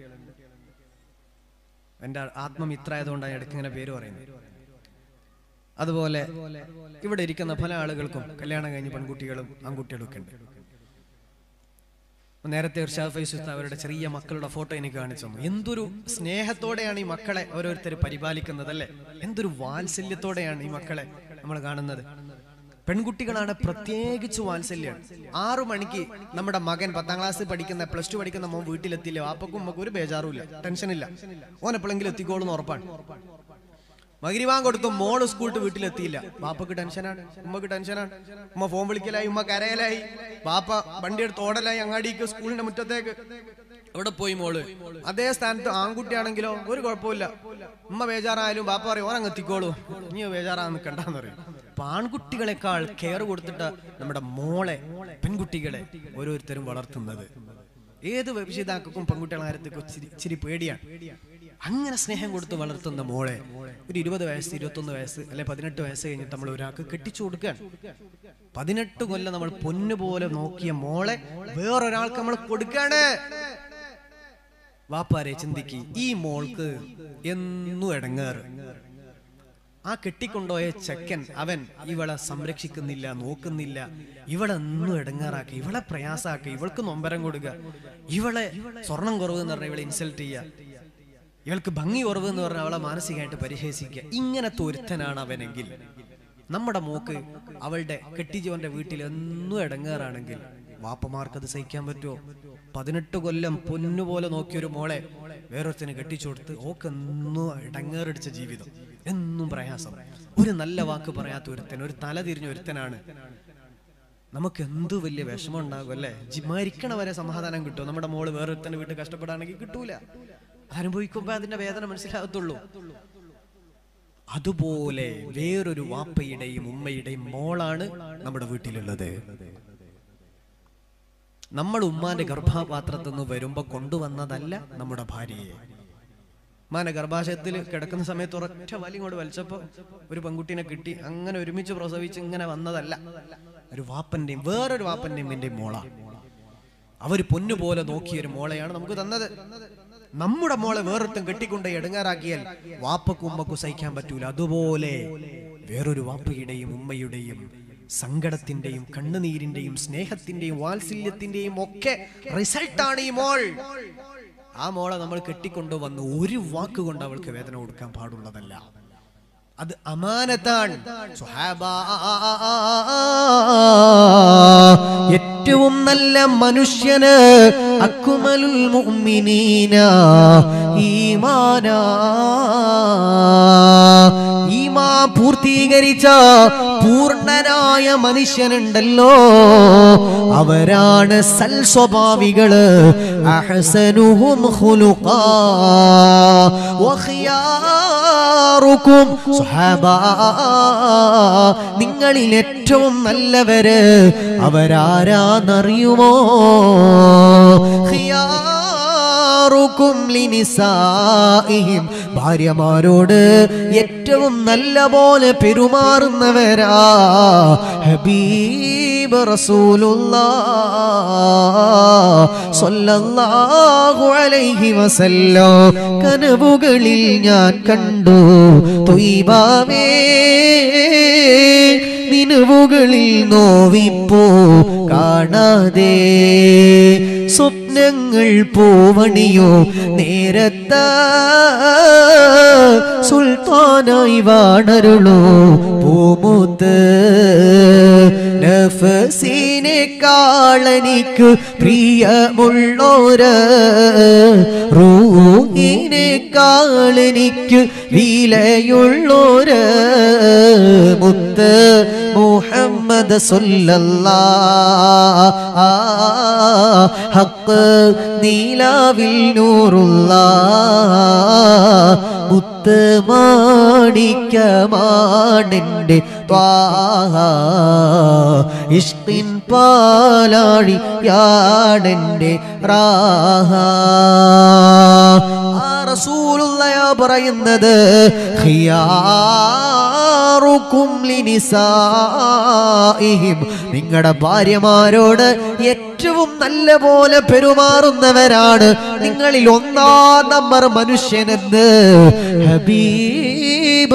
എൻ്റെ ആത്മമിത്ര ആയതുകൊണ്ടാണ് ഇടയ്ക്ക് ഇങ്ങനെ പേര് പറയുന്നത് അതുപോലെ ഇവിടെ ഇരിക്കുന്ന പല ആളുകൾക്കും കല്യാണം കഴിഞ്ഞ് പെൺകുട്ടികളും ആൺകുട്ടികളും ഒക്കെ ഉണ്ട് നേരത്തെ ഇർഷാദ് ഫൈസ് ഉസ്താദ് അവരുടെ ചെറിയ മക്കളുടെ ഫോട്ടോ എനിക്ക് കാണിച്ചു തന്നു എന്തൊരു സ്നേഹത്തോടെയാണ് ഈ മക്കളെ ഓരോരുത്തർ പരിപാലിക്കുന്നത് അല്ലേ എന്തൊരു വാത്സല്യത്തോടെയാണ് ഈ മക്കളെ നമ്മൾ കാണുന്നത് പെൺകുട്ടികളാണ് പ്രത്യേകിച്ച് വാത്സല്യം ആറു മണിക്ക് നമ്മുടെ മകൻ പത്താം ക്ലാസ് പഠിക്കുന്ന പ്ലസ് ടു പഠിക്കുന്ന മോൻ വീട്ടിലെത്തിയില്ല വാപ്പക്കും ഉമ്മക്കും ഒരു ബേജാറുമില്ല ടെൻഷനില്ല ഓൻ എപ്പോഴെങ്കിലും എത്തിക്കോളൂന്ന് ഉറപ്പാണ് മകരിവാൻ കൊടുക്കും മോള് സ്കൂളിട്ട് വീട്ടിലെത്തിയില്ല ബാപ്പക്ക് ടെൻഷനാണ് ഉമ്മക്ക് ടെൻഷനാണ് ഉമ്മ ഫോൺ വിളിക്കലായി ഉമ്മ കരയലായി ബാപ്പ വണ്ടി എടുത്ത് ഓടലായി അങ്ങാടിക്ക് സ്കൂളിന്റെ മുറ്റത്തേക്ക് എവിടെ പോയി മോള് അതേ സ്ഥാനത്ത് ആൺകുട്ടിയാണെങ്കിലോ ഒരു കുഴപ്പമില്ല ഉമ്മ ബേജാറായാലും ബാപ്പ പറയും ഓരങ്ങ് എത്തിക്കോളൂ നീ ബേജാറാ നിൽക്കണ്ടെന്ന് പറയും അപ്പൊ ആൺകുട്ടികളെക്കാൾ കെയർ കൊടുത്തിട്ട് നമ്മുടെ മോളെ പെൺകുട്ടികളെ ഓരോരുത്തരും വളർത്തുന്നത് ഏത് രക്ഷിതാക്കൾക്കും പെൺകുട്ടികളെ കാര്യത്തിൽ ഇച്ചിരി ഇച്ചിരി പേടിയാണ് അങ്ങനെ സ്നേഹം കൊടുത്ത് വളർത്തുന്ന മോളെ ഒരു ഇരുപത് വയസ്സ് ഇരുപത്തൊന്ന് വയസ്സ് അല്ലെ പതിനെട്ട് വയസ്സ് കഴിഞ്ഞിട്ട് നമ്മൾ ഒരാൾക്ക് കെട്ടിച്ചു കൊടുക്കുകയാണ് പതിനെട്ട് കൊല്ലം നമ്മൾ പൊന്നുപോലെ നോക്കിയ മോളെ വേറൊരാൾക്ക് നമ്മൾ കൊടുക്കാണ് വാപ്പാരെ ചിന്തിക്ക് ഈ മോൾക്ക് എന്നും ഇടങ്ങാറ് ആ കെട്ടിക്കൊണ്ടുപോയ ചെക്കൻ അവൻ ഇവളെ സംരക്ഷിക്കുന്നില്ല നോക്കുന്നില്ല ഇവളെ എന്നും ഇടങ്ങാറാക്കി ഇവളെ പ്രയാസാക്കി ഇവൾക്ക് നൊമ്പരം കൊടുക്കുക ഇവളെ സ്വർണം കുറവ് എന്ന് പറഞ്ഞാൽ ഇവളെ ഇൻസൾട്ട് ചെയ്യുക ഇവൾക്ക് ഭംഗി കുറവ് എന്ന് പറഞ്ഞാൽ അവളെ മാനസികമായിട്ട് പരിഹസിക്കുക ഇങ്ങനത്തെ ഒരുത്തനാണ് അവനെങ്കിൽ നമ്മുടെ മോക്ക് അവളുടെ കെട്ടിജോന്റെ വീട്ടിൽ എന്നും ഇടങ്ങാറാണെങ്കിൽ വാപ്പമാർക്ക് അത് സഹിക്കാൻ പറ്റുമോ പതിനെട്ട് കൊല്ലം പൊന്നുപോലെ നോക്കിയൊരു മോളെ വേറൊരുത്തന് കെട്ടിച്ചു കൊടുത്ത് ഓക്ക് എന്നും ഇടങ്ങേറടിച്ച ജീവിതം എന്നും പ്രയാസം ഒരു നല്ല വാക്ക് പറയാത്ത ഒരുത്തൻ ഒരു തല തിരിഞ്ഞ ഒരുത്തനാണ് നമുക്ക് എന്ത് വലിയ വിഷമം ഉണ്ടാകും അല്ലേ ജി- മരിക്കണ വരെ സമാധാനം കിട്ടും നമ്മുടെ മോള് വേറൊരുത്തന്റെ വീട്ടിൽ കഷ്ടപ്പെടാണെങ്കിൽ കിട്ടൂല അനുഭവിക്കുമ്പോ അതിന്റെ വേദന മനസ്സിലാകത്തുള്ളൂ അതുപോലെ വേറൊരു വാപ്പയുടെയും ഉമ്മയുടെയും മോളാണ് നമ്മുടെ വീട്ടിലുള്ളത് നമ്മൾ ഉമ്മാന്റെ ഗർഭപാത്രത്തിൽ നിന്ന് വരുമ്പോ കൊണ്ടുവന്നതല്ല നമ്മുടെ ഭാര്യയെ ഉമ്മാന്റെ ഗർഭാശയത്തിൽ കിടക്കുന്ന സമയത്ത് ഒരൊറ്റ വലി കൊണ്ട് വലിച്ചപ്പോ ഒരു പെൺകുട്ടീനെ കിട്ടി അങ്ങനെ ഒരുമിച്ച് പ്രസവിച്ച് ഇങ്ങനെ വന്നതല്ല ഒരു വാപ്പന്റെയും വേറൊരു വാപ്പന്റെയും എന്റെയും മോള അവര് പൊന്നുപോലെ നോക്കിയ ഒരു മോളെയാണ് നമുക്ക് തന്നത് നമ്മുടെ മോളെ വേറൊരുത്തം കെട്ടിക്കൊണ്ട് എടുങ്ങാറാക്കിയാൽ വാപ്പക്കും ഉമ്മക്കും സഹിക്കാൻ പറ്റൂല അതുപോലെ വേറൊരു വാപ്പയുടെയും ഉമ്മയുടെയും സങ്കടത്തിന്റെയും കണ്ണുനീരിന്റെയും സ്നേഹത്തിന്റെയും വാത്സല്യത്തിന്റെയും ഒക്കെ റിസൾട്ടാണ് ഈ മോൾ ആ മോളെ നമ്മൾ കെട്ടിക്കൊണ്ടുവന്ന് ഒരു വാക്ക് കൊണ്ട് അവൾക്ക് വേദന കൊടുക്കാൻ പാടുള്ളതല്ല അത് അമാനത്താണ് സുഹാബ ഏറ്റവും ഏറ്റവും നല്ല മനുഷ്യന് അക്കുമലുൽ മുഅ്മിനീന ഈമാനാ ഈമാ പൂർത്തീകരിച്ച പൂർണ്ണനായ മനുഷ്യനുണ്ടല്ലോ അവരാണ് സൽ സ്വഭാവികള് അഹ്സനുഹും ഖുലുഖാ വഖിയാറുക്കും സുഹാബാ നിങ്ങളിൽ ഏറ്റവും നല്ലവര് അവരാരാന്നറിയുമോ ഖിയാറുക്കും ലിനിസാഇഹിം ഭാര്യമാരോട് ഏറ്റവും നല്ല പോലെ പെരുമാറുന്നവരാ ഹബീബ് റസൂലുള്ളാഹു അലൈഹി വസല്ലം കനവുകളിൽ ഞാൻ കണ്ടു തൊയ്ബാവേ നിനുവുകളിൽ നോവിപ്പോ കാണാതെ സ്വപ്നങ്ങൾ പൂവണിയോ നേരത്ത സുൽത്താനായി വാണരുളോ പൂമുത്ത് നഫസിനെക്കാളനിക്കു പ്രിയമുള്ളോര് റൂഹിനെക്കാളനിക്കു വിലയുള്ളോര് മുത്ത് മുഹമ്മദ് സല്ലല്ലാ ഹക്ക് നീലാവിൽ നൂറുള്ള മുത്ത് മാണിക്കമാണെൻ്റെ ത്വാഹ ഇഷ്കിൻ പാലാഴി യാടെൻ്റെ റാഹ ആ റസൂലുള്ളയാ പറയുന്നത് ഖിയാറുക്കും ലിനിസാഇഹിം നിങ്ങളുടെ ഭാര്യമാരോട് ഏറ്റവും നല്ല പോലെ പെരുമാറുന്നവരാണ് നിങ്ങളിൽ ഒന്നാം നമ്പർ മനുഷ്യനെന്ന് ഹബീബ്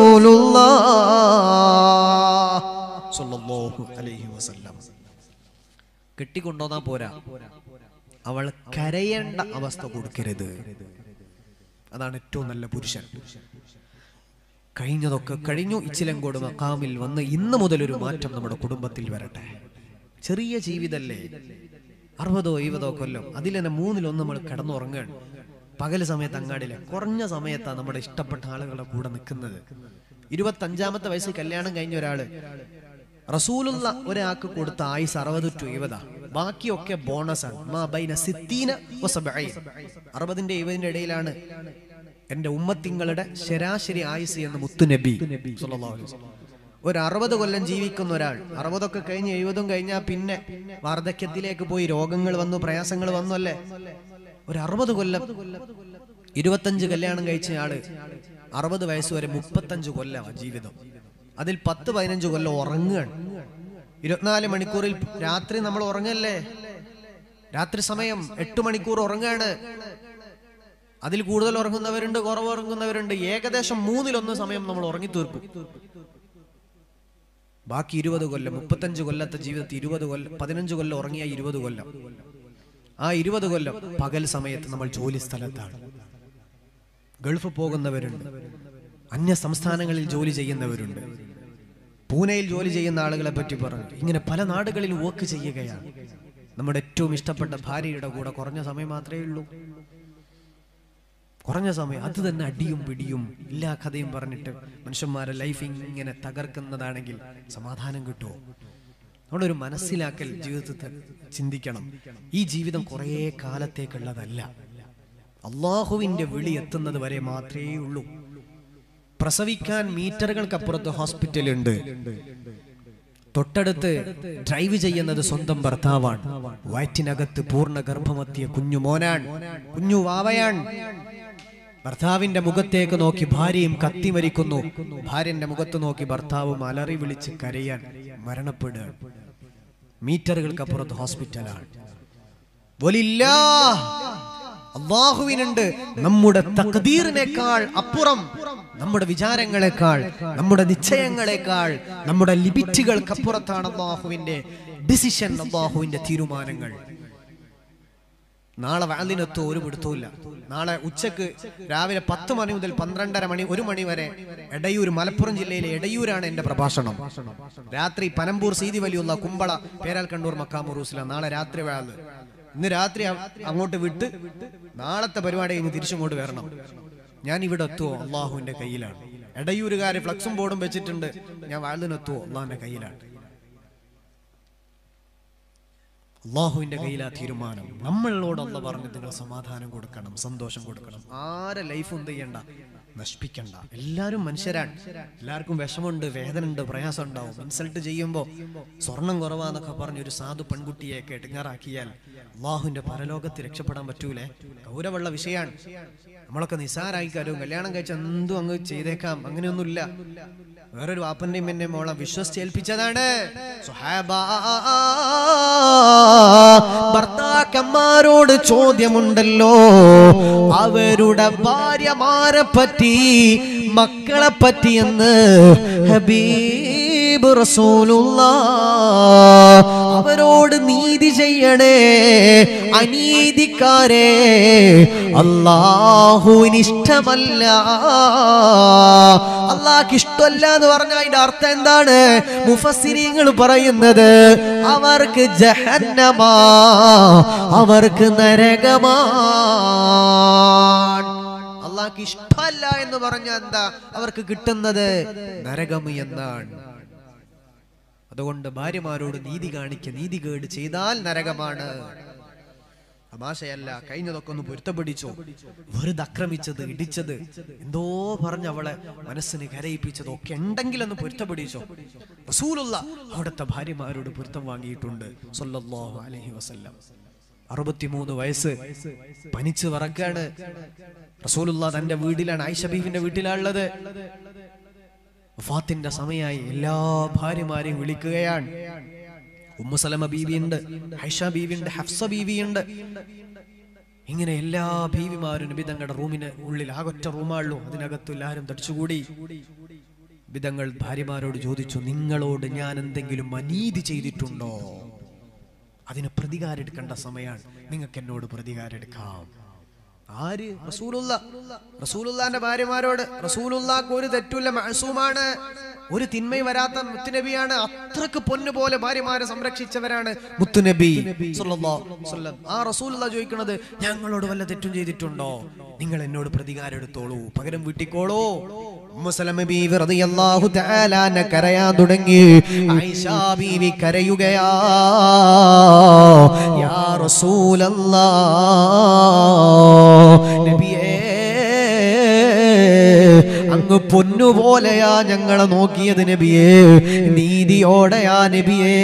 റസൂലുള്ള കെട്ടിക്കൊണ്ടോന്നാ പോരാ അവൾ കരയേണ്ട അവസ്ഥ കൊടുക്കരുത് അതാണ് ഏറ്റവും നല്ല പുരുഷൻ കഴിഞ്ഞതൊക്കെ കഴിഞ്ഞു ഇച്ചിലങ്കോട് മക്കാമിൽ വന്ന് ഇന്ന് മുതൽ ഒരു മാറ്റം നമ്മുടെ കുടുംബത്തിൽ വരട്ടെ ചെറിയ ജീവിതല്ലേ അറുപതോ എഴുപതോ കൊല്ലം അതിൽ തന്നെ മൂന്നിലൊന്ന് നമ്മൾ കിടന്നുറങ്ങുകയാണ് പകൽ സമയത്ത് അങ്ങാടിയിലെ കുറഞ്ഞ സമയത്താണ് നമ്മുടെ ഇഷ്ടപ്പെട്ട ആളുകളുടെ കൂടെ നിൽക്കുന്നത് ഇരുപത്തഞ്ചാമത്തെ വയസ്സിൽ കല്യാണം കഴിഞ്ഞ ഒരാള് റസൂലുള്ള ഒരാൾക്ക് കൊടുത്ത ആയുസ് അറുപത് ടു എഴുപതാ ബാക്കിയൊക്കെ ബോണസാണ് മാ ബൈന സിത്തീന വസബഈൻ. അറുപതിന്റെ എഴുപതിന്റെ ഇടയിലാണ് എന്റെ ഉമ്മത്തിങ്ങളുടെ ശരാശരി ആയുസ് എന്ന് മുത്തുനബി സ്വല്ലല്ലാഹു അലൈഹി വസല്ലം. ഒരു അറുപത് കൊല്ലം ജീവിക്കുന്ന ഒരാൾ അറുപതൊക്കെ കഴിഞ്ഞ് എഴുപതും കഴിഞ്ഞാൽ പിന്നെ വാർദ്ധക്യത്തിലേക്ക് പോയി രോഗങ്ങൾ വന്നു പ്രയാസങ്ങൾ വന്നു അല്ലേ ഒരു അറുപത് കൊല്ലം ഇരുപത്തഞ്ച് കല്യാണം കഴിച്ച ആള് അറുപത് വയസ്സ് വരെ മുപ്പത്തഞ്ച് കൊല്ലമാണ് ജീവിതം അതിൽ പത്ത് പതിനഞ്ച് കൊല്ലം ഉറങ്ങുകയാണ് ഇരുപത്തിനാല് മണിക്കൂറിൽ രാത്രി നമ്മൾ ഉറങ്ങല്ലേ രാത്രി സമയം എട്ട് മണിക്കൂർ ഉറങ്ങുകയാണ് അതിൽ കൂടുതൽ ഉറങ്ങുന്നവരുണ്ട് കുറവ് ഉറങ്ങുന്നവരുണ്ട് ഏകദേശം മൂന്നിലൊന്ന് സമയം നമ്മൾ ഉറങ്ങി തീർക്കും ബാക്കി ഇരുപത് കൊല്ലം മുപ്പത്തഞ്ച് കൊല്ലത്തെ ജീവിതത്തിൽ ഇരുപത് കൊല്ലം പതിനഞ്ച് കൊല്ലം ഉറങ്ങിയ ഇരുപത് കൊല്ലം ആ ഇരുപത് കൊല്ലം പകൽ സമയത്ത് നമ്മൾ ജോലി സ്ഥലത്താണ് ഗൾഫ് പോകുന്നവരുണ്ട് അന്യ സംസ്ഥാനങ്ങളിൽ ജോലി ചെയ്യുന്നവരുണ്ട് പൂനെയിൽ ജോലി ചെയ്യുന്ന ആളുകളെ പറ്റി പറഞ്ഞു ഇങ്ങനെ പല നാടുകളിൽ വർക്ക് ചെയ്യുകയാണ് നമ്മുടെ ഏറ്റവും ഇഷ്ടപ്പെട്ട ഭാര്യയുടെ കൂടെ കുറഞ്ഞ സമയം മാത്രമേ ഉള്ളൂ കുറഞ്ഞ സമയം അത് തന്നെ അടിയും പിടിയും എല്ലാ കഥയും പറഞ്ഞിട്ട് മനുഷ്യന്മാരെ ലൈഫ് ഇങ്ങനെ തകർക്കുന്നതാണെങ്കിൽ സമാധാനം കിട്ടുമോ നമ്മുടെ ഒരു മനസ്സിലാക്കൽ ജീവിതത്തിൽ ചിന്തിക്കണം ഈ ജീവിതം കുറേ കാലത്തേക്കുള്ളതല്ല അള്ളാഹുവിന്റെ വിളി എത്തുന്നത് വരെ മാത്രമേ ഉള്ളൂ പ്രസവിക്കാൻ മീറ്ററുകൾക്കപ്പുറത്ത് ഹോസ്പിറ്റലുണ്ട് തൊട്ടടുത്ത് ഡ്രൈവ് ചെയ്യുന്നത് സ്വന്തം ഭർത്താവാണ് വയറ്റിനകത്ത് പൂർണ്ണ ഗർഭമെത്തിയ കുഞ്ഞു മോനാൻ കുഞ്ഞു വാവയാൻ ഭർത്താവിന്റെ മുഖത്തേക്ക് നോക്കി ഭാര്യയും കത്തിമരിക്കുന്നു ഭാര്യന്റെ മുഖത്ത് നോക്കി ഭർത്താവും അലറി വിളിച്ച് കരയാൻ മരണപ്പെടുകയാണ് മീറ്ററുകൾക്കപ്പുറത്ത് ഹോസ്പിറ്റലാണ് വലില്ലാ അള്ളാഹുവിനുണ്ട് നമ്മുടെ തക്തീറിനേക്കാൾ അപ്പുറം നമ്മുടെ വിചാരങ്ങളെക്കാൾ നമ്മുടെ നിശ്ചയങ്ങളെക്കാൾ നമ്മുടെ ലിമിറ്റുകൾക്കപ്പുറത്താണ് അള്ളാഹുവിന്റെ ഡിസിഷൻ അള്ളാഹുവിന്റെ തീരുമാനങ്ങൾ നാളെ വാലിനെത്തോ ഒരു പിടുത്തവുമില്ല നാളെ ഉച്ചക്ക് രാവിലെ പത്ത് മണി മുതൽ പന്ത്രണ്ടര മണി ഒരു മണി വരെ എടയൂർ മലപ്പുറം ജില്ലയിലെ എടയൂരാണ് എന്റെ പ്രഭാഷണം രാത്രി പനമ്പൂർ സീതി വലിയുള്ള കുമ്പള പേരാൽ കണ്ണൂർ മക്കാമുറൂസില നാളെ രാത്രി വാല് ഇന്ന് രാത്രി അ- അങ്ങോട്ട് വിട്ട് നാളത്തെ പരിപാടി കഴിഞ്ഞ് തിരിച്ചിങ്ങോട്ട് വരണം ഞാൻ ഇവിടെ എത്തുവോ അള്ളാഹുവിന്റെ കയ്യിലാണ് എടയൂരുകാര് ഫ്ലക്സും ബോർഡും വെച്ചിട്ടുണ്ട് ഞാൻ വാലിനെത്തുവോ അള്ളാഹിന്റെ കയ്യിലാണ് അള്ളാഹുവിന്റെ കയ്യിലാ തീരുമാനം നമ്മളോട് അല്ല പറഞ്ഞു നിങ്ങൾ സമാധാനം കൊടുക്കണം സന്തോഷം കൊടുക്കണം ആരെ ലൈഫ് എന്ത് ചെയ്യണ്ട നശിപ്പിക്കണ്ട എല്ലാവരും മനുഷ്യരാണ് എല്ലാവർക്കും വിഷമുണ്ട് വേദന ഉണ്ട് പ്രയാസം ഉണ്ടാവും ഇൻസൾട്ട് ചെയ്യുമ്പോൾ സ്വർണം കുറവാന്നൊക്കെ പറഞ്ഞ് ഒരു സാധു പെൺകുട്ടിയെ കെട്ടുങ്ങാറാക്കിയാൽ അള്ളാഹുവിന്റെ പരലോകത്ത് രക്ഷപ്പെടാൻ പറ്റൂലേ ഗൗരവമുള്ള വിഷയമാണ് നമ്മളൊക്കെ നിസാരായിക്കാരും കല്യാണം കഴിച്ച എന്തും അങ്ങ് ചെയ്തേക്കാം അങ്ങനെയൊന്നുമില്ല വേറൊരു വാപ്പന്റെയും എന്നെ മോളെ വിശ്വസിച്ചേൽപ്പിച്ചതാണ് സുഹാബാ ഭർത്താക്കന്മാരോട് ചോദ്യമുണ്ടല്ലോ അവരുടെ ഭാര്യമാരെ പറ്റി മക്കളെ പറ്റി എന്ന് ഹബീബ് റസൂലുള്ള അവരോട് നീതി ചെയ്യണേ അനീതിക്കാരെ അള്ളാഹുവിന് ഇഷ്ടമല്ല അള്ളാഹ്ക്ക് ഇഷ്ടമല്ല എന്ന് പറഞ്ഞാൽ അതിന്റെ അർത്ഥം എന്താണ് മുഫസ്സിരിങ്ങൾ പറയുന്നത് അവർക്ക് ജഹന്നമാ അവർക്ക് നരകമാ അള്ളാഹ്ക്ക് ഇഷ്ടമല്ല എന്ന് പറഞ്ഞാൽ എന്താ അവർക്ക് കിട്ടുന്നത് നരകം എന്നാണ് അതുകൊണ്ട് ഭാര്യമാരോട് നീതി കാണിക്ക നീതി കേട് ചെയ്താൽ നരകമാണ് തമാശയല്ല കഴിഞ്ഞതൊക്കെ ഒന്ന് പൊരുത്തപ്പെടിച്ചോ വെറുതെ ആക്രമിച്ചത് ഇടിച്ചത് എന്തോ പറഞ്ഞ് അവളെ മനസ്സിന് കരയിപ്പിച്ചത് ഒക്കെ ഉണ്ടെങ്കിലൊന്ന് പൊരുത്തപ്പെടിച്ചോ റസൂലുള്ള അവിടുത്തെ ഭാര്യമാരോട് പൊരുത്തം വാങ്ങിയിട്ടുണ്ട് സല്ലല്ലാഹു അലൈഹി വസല്ലം അറുപത്തിമൂന്ന് വയസ്സ് പനിച്ച് വറക്കാണ് റസൂലുള്ള തന്റെ വീട്ടിലാണ് ആയിഷ ബീവിന്റെ വീട്ടിലാണുള്ളത് വഫാത്തിന്റെ സമയമായി എല്ലാ ഭാര്യമാരെയും വിളിക്കുകയാണ് ഉമ്മുസലമ ബീവിയുണ്ട് ഹൈഷ ബീവിയുണ്ട് ഹഫ്സ ബീവിയുണ്ട് ഇങ്ങനെ എല്ലാ ബീവിമാരും നബി തങ്ങളുടെ റൂമിന് ഉള്ളിൽ ആകൊറ്റ റൂമാളുള്ളൂ അതിനകത്ത് എല്ലാവരും തടിച്ചുകൂടി വിധങ്ങൾ ഭാര്യമാരോട് ചോദിച്ചു നിങ്ങളോട് ഞാൻ എന്തെങ്കിലും അനീതി ചെയ്തിട്ടുണ്ടോ അതിന് പ്രതികാരം എടുക്കേണ്ട സമയമാണ് നിങ്ങൾക്ക് എന്നോട് പ്രതികാരം എടുക്കാം ആര് റസൂലുള്ള റസൂലുള്ളാന്റെ ഭാര്യമാരോട് റസൂലുള്ളാക്ക് ഒരു തെറ്റുമില്ല മഅസൂമാണ് ഒരു തിന്മയും വരാത്ത മുത്തുനബിയാണ് അത്രക്ക് പൊന്നു പോലെ ഭാര്യമാരെ സംരക്ഷിച്ചവരാണ് മുത്തുനബി സല്ലല്ലാഹു അലൈഹി വസല്ലം. ആ റസൂലുള്ള ചോദിക്കുന്നത് ഞങ്ങളോട് വല്ല തെറ്റും ചെയ്തിട്ടുണ്ടോ നിങ്ങൾ എന്നോട് പ്രതികാരം എടുത്തോളൂ പകരം വീട്ടിക്കോളൂ ഉമ്മുസലമ ബീവി റളിയല്ലാഹു തആല അൻഹ കരയാൻ തുടങ്ങി ആയിഷ ബീവി കരയുകയാ യാ റസൂലല്ലാഹ് നബിയേ അങ്ങ് പൊന്നുപോലെയാ ഞങ്ങളെ നോക്കിയത് നബിയേ നീതിയോടെയാ നബിയേ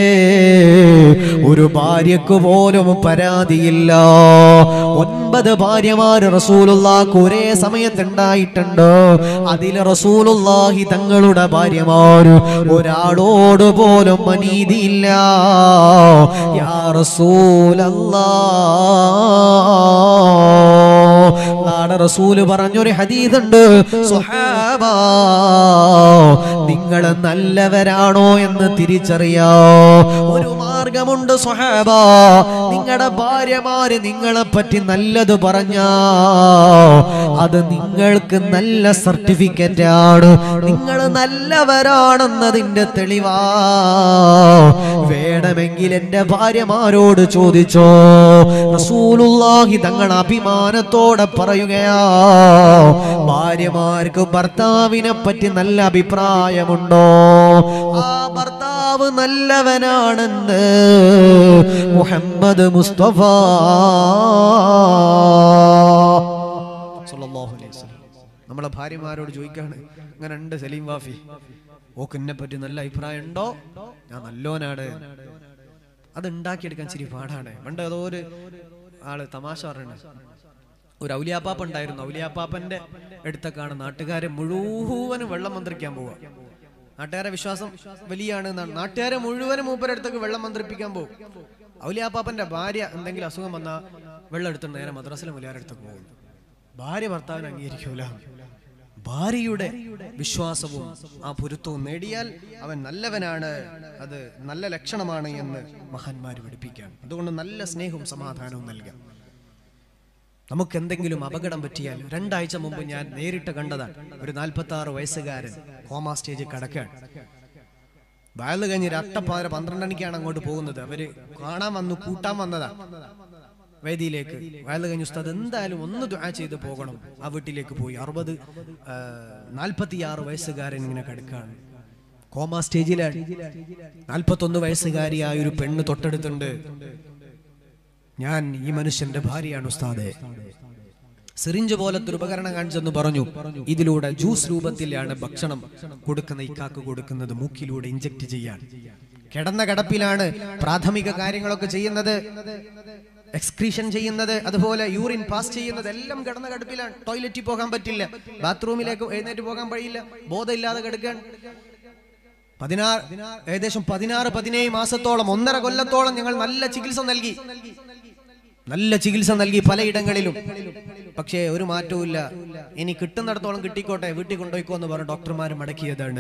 ഒരു ഭാര്യക്ക് പോലും പരാതിയില്ല ഒൻപത് ഭാര്യമാര് റസൂലുള്ളാക്ക് ഒരേ സമയത്തുണ്ടായിട്ടുണ്ട് അതിൽ റസൂലുള്ളാഹി തങ്ങളുടെ ഭാര്യമാര് ഒരാളോട് പോലും അനീതിയില്ല യാ റസൂലല്ലാ നാടെ റസൂല് പറഞ്ഞൊരു ഹദീദുണ്ട് സുഹാബ നിങ്ങൾ നല്ലവരാണോ എന്ന് തിരിച്ചറിയാ ഒരു മാർഗമുണ്ട് സുഹാബ നിങ്ങളുടെ ഭാര്യമാര് നിങ്ങളെ പറ്റി നല്ലത് പറഞ്ഞാ അത് നിങ്ങൾക്ക് നല്ല സർട്ടിഫിക്കറ്റ് ആണ് നിങ്ങൾ നല്ലവരാണെന്നതിന്റെ തെളിവാ വേണമെങ്കിൽ എന്റെ ഭാര്യമാരോട് ചോദിച്ചോ റസൂലുള്ളാഹി തങ്ങൾ അഭിമാനത്തോടെ പറയുകയാ ഭാര്യമാർക്ക് ഭർത്താവിനെ പറ്റി നല്ല അഭിപ്രായമുണ്ടോ ആ ഭർത്താവ് നല്ലവനാണെന്ന് മുഹമ്മദ് മുസ്തഫ സല്ലല്ലാഹു അലൈഹി വസല്ലം. നമ്മളെ ഭാര്യമാരോട് ചോദിക്കാണ് അങ്ങനെ ഉണ്ട് സലീം വാഫി ഓക്ക് എന്നെ പറ്റി നല്ല അഭിപ്രായം ഉണ്ടോ ഞാൻ നല്ലോനാണ് അത് ഉണ്ടാക്കിയെടുക്കാൻ ശരി പാടാണ് പണ്ട് ഏതോ ഒരു ആള് തമാശ പറയണ ഒരു ഔലിയാപ്പാപ്പ ഉണ്ടായിരുന്നു ഔലിയാപ്പാപ്പന്റെ അടുത്തൊക്കെയാണ് നാട്ടുകാരെ മുഴുവനും വെള്ളം മന്ത്രിക്കാൻ പോവുക നാട്ടുകാരെ വിശ്വാസം വലിയാണ് എന്നാണ് നാട്ടുകാരെ മുഴുവനും മൂപ്പരടുത്തേക്ക് വെള്ളം മന്ത്രിപ്പിക്കാൻ പോകും ഔലിയാപ്പാപ്പന്റെ ഭാര്യ എന്തെങ്കിലും അസുഖം വന്നാൽ വെള്ളം എടുത്തിട്ട് നേരെ മദ്രസിലെ മുലിയാരടുത്തേക്ക് പോകും ഭാര്യ ഭർത്താവിനെ അംഗീകരിക്കൂല ഭാര്യയുടെ വിശ്വാസവും ആ പൊരുത്തവും നേടിയാൽ അവൻ നല്ലവനാണ് അത് നല്ല ലക്ഷണമാണ് എന്ന് മഹാന്മാർ പഠിപ്പിക്കാൻ അതുകൊണ്ട് നല്ല സ്നേഹവും സമാധാനവും നൽകാം നമുക്ക് എന്തെങ്കിലും അപകടം പറ്റിയാൽ രണ്ടാഴ്ച മുമ്പ് ഞാൻ നേരിട്ട് കണ്ടതാണ് ഒരു നാൽപ്പത്തി ആറ് വയസ്സുകാരൻ കോമാ സ്റ്റേജിൽ കിടക്കുകയാണ് വയല് കഴിഞ്ഞ് രട്ടപ്പാതിര പന്ത്രണ്ടണിക്കാണ് അങ്ങോട്ട് പോകുന്നത് അവര് കാണാൻ വന്നു കൂട്ടാൻ വന്നതാ വേദിയിലേക്ക് വയല് കഴിഞ്ഞ ഉസ്താദ് എന്തായാലും ഒന്ന് ദുആ ചെയ്ത് പോകണം ആ വീട്ടിലേക്ക് പോയി അറുപത് നാൽപ്പത്തിയാറ് വയസ്സുകാരൻ ഇങ്ങനെ കിടക്കാണ് കോമാ സ്റ്റേജിലാണ് നാൽപ്പത്തൊന്ന് വയസ്സുകാരിയായ ഒരു പെണ്ണ് തൊട്ടടുത്തുണ്ട് ഞാൻ ഈ മനുഷ്യന്റെ ഭാര്യയാണ് ഉസ്താദെ സിറിഞ്ച് പോലത്തെ ഒരു ഉപകരണം കാണിച്ചെന്ന് പറഞ്ഞു ഇതിലൂടെ ജ്യൂസ് രൂപത്തിലാണ് ഭക്ഷണം കൊടുക്കുന്ന ഇക്കാക്ക് കൊടുക്കുന്നത് മൂക്കിലൂടെ ഇഞ്ചക്ട് ചെയ്യാൻ കിടന്ന കിടപ്പിലാണ് പ്രാഥമിക കാര്യങ്ങളൊക്കെ ചെയ്യുന്നത് എക്സ്ക്രീഷൻ ചെയ്യുന്നത് അതുപോലെ യൂറിൻ പാസ് ചെയ്യുന്നത് എല്ലാം കിടന്ന കിടപ്പിലാണ് ടോയ്ലറ്റിൽ പോകാൻ പറ്റില്ല ബാത്റൂമിലേക്ക് എഴുന്നേറ്റ് പോകാൻ കഴിയില്ല ബോധമില്ലാതെ കിടക്കാൻ പതിനാറ് ഏകദേശം പതിനാറ് പതിനേഴ് മാസത്തോളം ഒന്നര കൊല്ലത്തോളം ഞങ്ങൾ നല്ല ചികിത്സ നൽകി നല്ല ചികിത്സ നൽകി പലയിടങ്ങളിലും പക്ഷേ ഒരു മാറ്റവും ഇനി കിട്ടുന്നിടത്തോളം കിട്ടിക്കോട്ടെ വീട്ടിൽ കൊണ്ടുപോയിക്കോ എന്ന് പറഞ്ഞ് ഡോക്ടർമാർ മടക്കിയതാണ്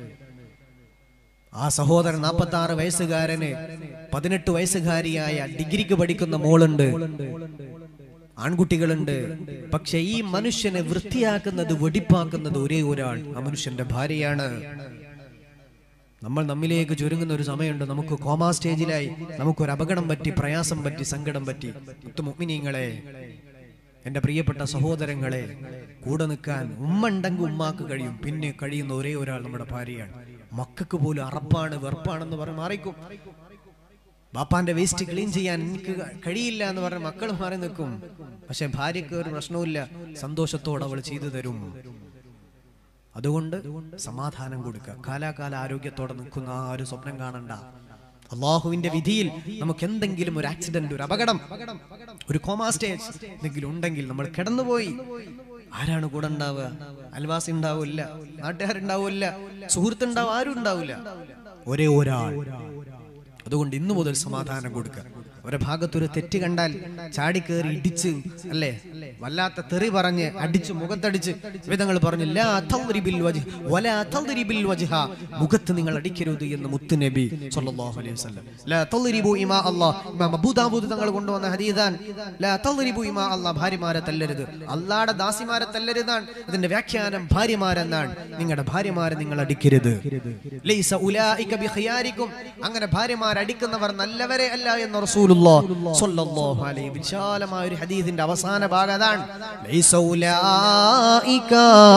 ആ സഹോദരൻ നാൽപ്പത്തി ആറ് വയസ്സുകാരന് പതിനെട്ട് വയസ്സുകാരിയായ ഡിഗ്രിക്ക് പഠിക്കുന്ന മോളുണ്ട് ആൺകുട്ടികളുണ്ട് പക്ഷെ ഈ മനുഷ്യനെ വൃത്തിയാക്കുന്നത് വെടിപ്പാക്കുന്നത് ഒരേ ഒരാൾ ആ മനുഷ്യന്റെ ഭാര്യയാണ് നമ്മൾ നമ്മിലേക്ക് ചുരുങ്ങുന്ന ഒരു സമയമുണ്ട് നമുക്ക് കോമാ സ്റ്റേജിലായി നമുക്കൊരു അപകടം പറ്റി പ്രയാസം പറ്റി സങ്കടം പറ്റി മുഗ്മിനീങ്ങളെ എന്റെ പ്രിയപ്പെട്ട സഹോദരങ്ങളെ കൂടെ നിൽക്കാൻ ഉമ്മ ഉണ്ടെങ്കിൽ ഉമ്മാക്ക് കഴിയും പിന്നെ കഴിയുന്ന ഒരേ ഒരാൾ നമ്മുടെ ഭാര്യയാണ് മക്കൾക്ക് പോലും അറപ്പാണ് വെറുപ്പാണെന്ന് പറഞ്ഞ് മാറിക്കും ബാപ്പാന്റെ വേസ്റ്റ് ക്ലീൻ ചെയ്യാൻ എനിക്ക് കഴിയില്ല എന്ന് പറഞ്ഞ മക്കൾ മാറി നിൽക്കും പക്ഷെ ഭാര്യക്ക് ഒരു പ്രശ്നവുമില്ല സന്തോഷത്തോടെ അവൾ ചെയ്തു തരും അതുകൊണ്ട് സമാധാനം കൊടുക്കുക കാലാകാല ആരോഗ്യത്തോടെ നിൽക്കുന്ന ആ ഒരു സ്വപ്നം കാണണ്ട അള്ളാഹുവിന്റെ വിധിയിൽ നമുക്ക് എന്തെങ്കിലും ഒരു ആക്സിഡന്റ് ഒരു അപകടം ഒരു കോമാ സ്റ്റേജ് എന്തെങ്കിലും ഉണ്ടെങ്കിൽ നമ്മൾ കിടന്നുപോയി ആരാണ് കൂടെ ഉണ്ടാവുക അൽവാസി ഉണ്ടാവില്ല നാട്ടുകാരുണ്ടാവില്ല സുഹൃത്തുണ്ടാവും ആരും ഉണ്ടാവില്ല ഒരേ ഒരാൾ അതുകൊണ്ട് ഇന്നു മുതൽ സമാധാനം കൊടുക്കുക ഒരു ഭാഗത്തൊരു തെറ്റ് കണ്ടാൽ ചാടിക്കേറി ഇടിച്ച് അല്ലേ വല്ലാത്ത തെറി പറഞ്ഞ് അടിച്ച് മുഖത്തടിച്ച് വിധങ്ങൾ പറഞ്ഞു ലാ തദ്രിബിൽ വജ്ഹ് വലാ തദ്രിബിൽ വജ്ഹ മുഖത്ത് നിങ്ങൾ അടിക്കരുത് എന്ന് മുത്ത് നബി സല്ലല്ലാഹു അലൈഹി വസല്ലം ലാ തദ്രിബു ഇമാ അല്ലാഹ് ഇമാം അബൂ ദാവൂദ് തങ്ങൾ കൊണ്ടുവന്ന ഹദീസാൻ ലാ തദ്രിബു ഇമാ അല്ലാഹ് ഭാര്യമാരെ തല്ലരുത് അല്ലാഹുടെ ദാസിമാരെ തല്ലരുതാണ് അതിന്റെ വ്യാഖ്യാനം ഭാര്യമാരെന്നാണ് നിങ്ങളുടെ ഭാര്യമാരെ നിങ്ങൾ അടിക്കരുത് ലൈസ ഉലായിക ബിഖിയാരിക്കും അങ്ങനെ ഭാര്യമാർ അടിക്കുന്നവർ നല്ലവരെ അല്ല എന്ന് റസൂലുള്ളാഹ് സ്വല്ലല്ലാഹു അലൈഹി വിശാലമായ ഒരു ഹദീസിന്റെ അവസാന ഭാഗം അതാണ് ലൈസ ഉലായിക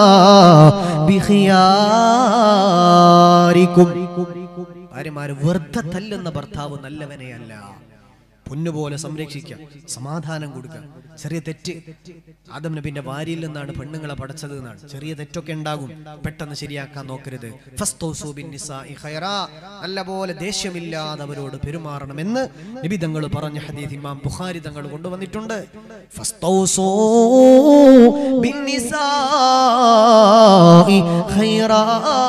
ബിഖിയാരിക്കും ഭാര്യമാര് വെറുതെ തല്ലുന്ന ഭർത്താവ് നല്ലവനെയല്ല പൊന്നുപോലെ സംരക്ഷിക്കാം സമാധാനം കൊടുക്കുക ചെറിയ തെറ്റ് ആദം നബിന്റെ വാരിയിൽ നിന്നാണ് പെണ്ണുങ്ങളെ പടച്ചത് എന്നാണ് ചെറിയ തെറ്റൊക്കെ ഉണ്ടാകും പെട്ടെന്ന് ശരിയാക്കാൻ നോക്കരുത് ഫസ്തൗസു ബിന്നിസാഇ ഖൈറാ. നല്ലപോലെ ദേഷ്യമില്ലാതെ അവരോട് പെരുമാറണമെന്ന് നബി തങ്ങൾ പറഞ്ഞ ഹദീസ് ഇമാം ബുഖാരി തങ്ങൾ കൊണ്ടുവന്നിട്ടുണ്ട് ഫസ്തൗസു ബിന്നിസാഇ ഖൈറാ.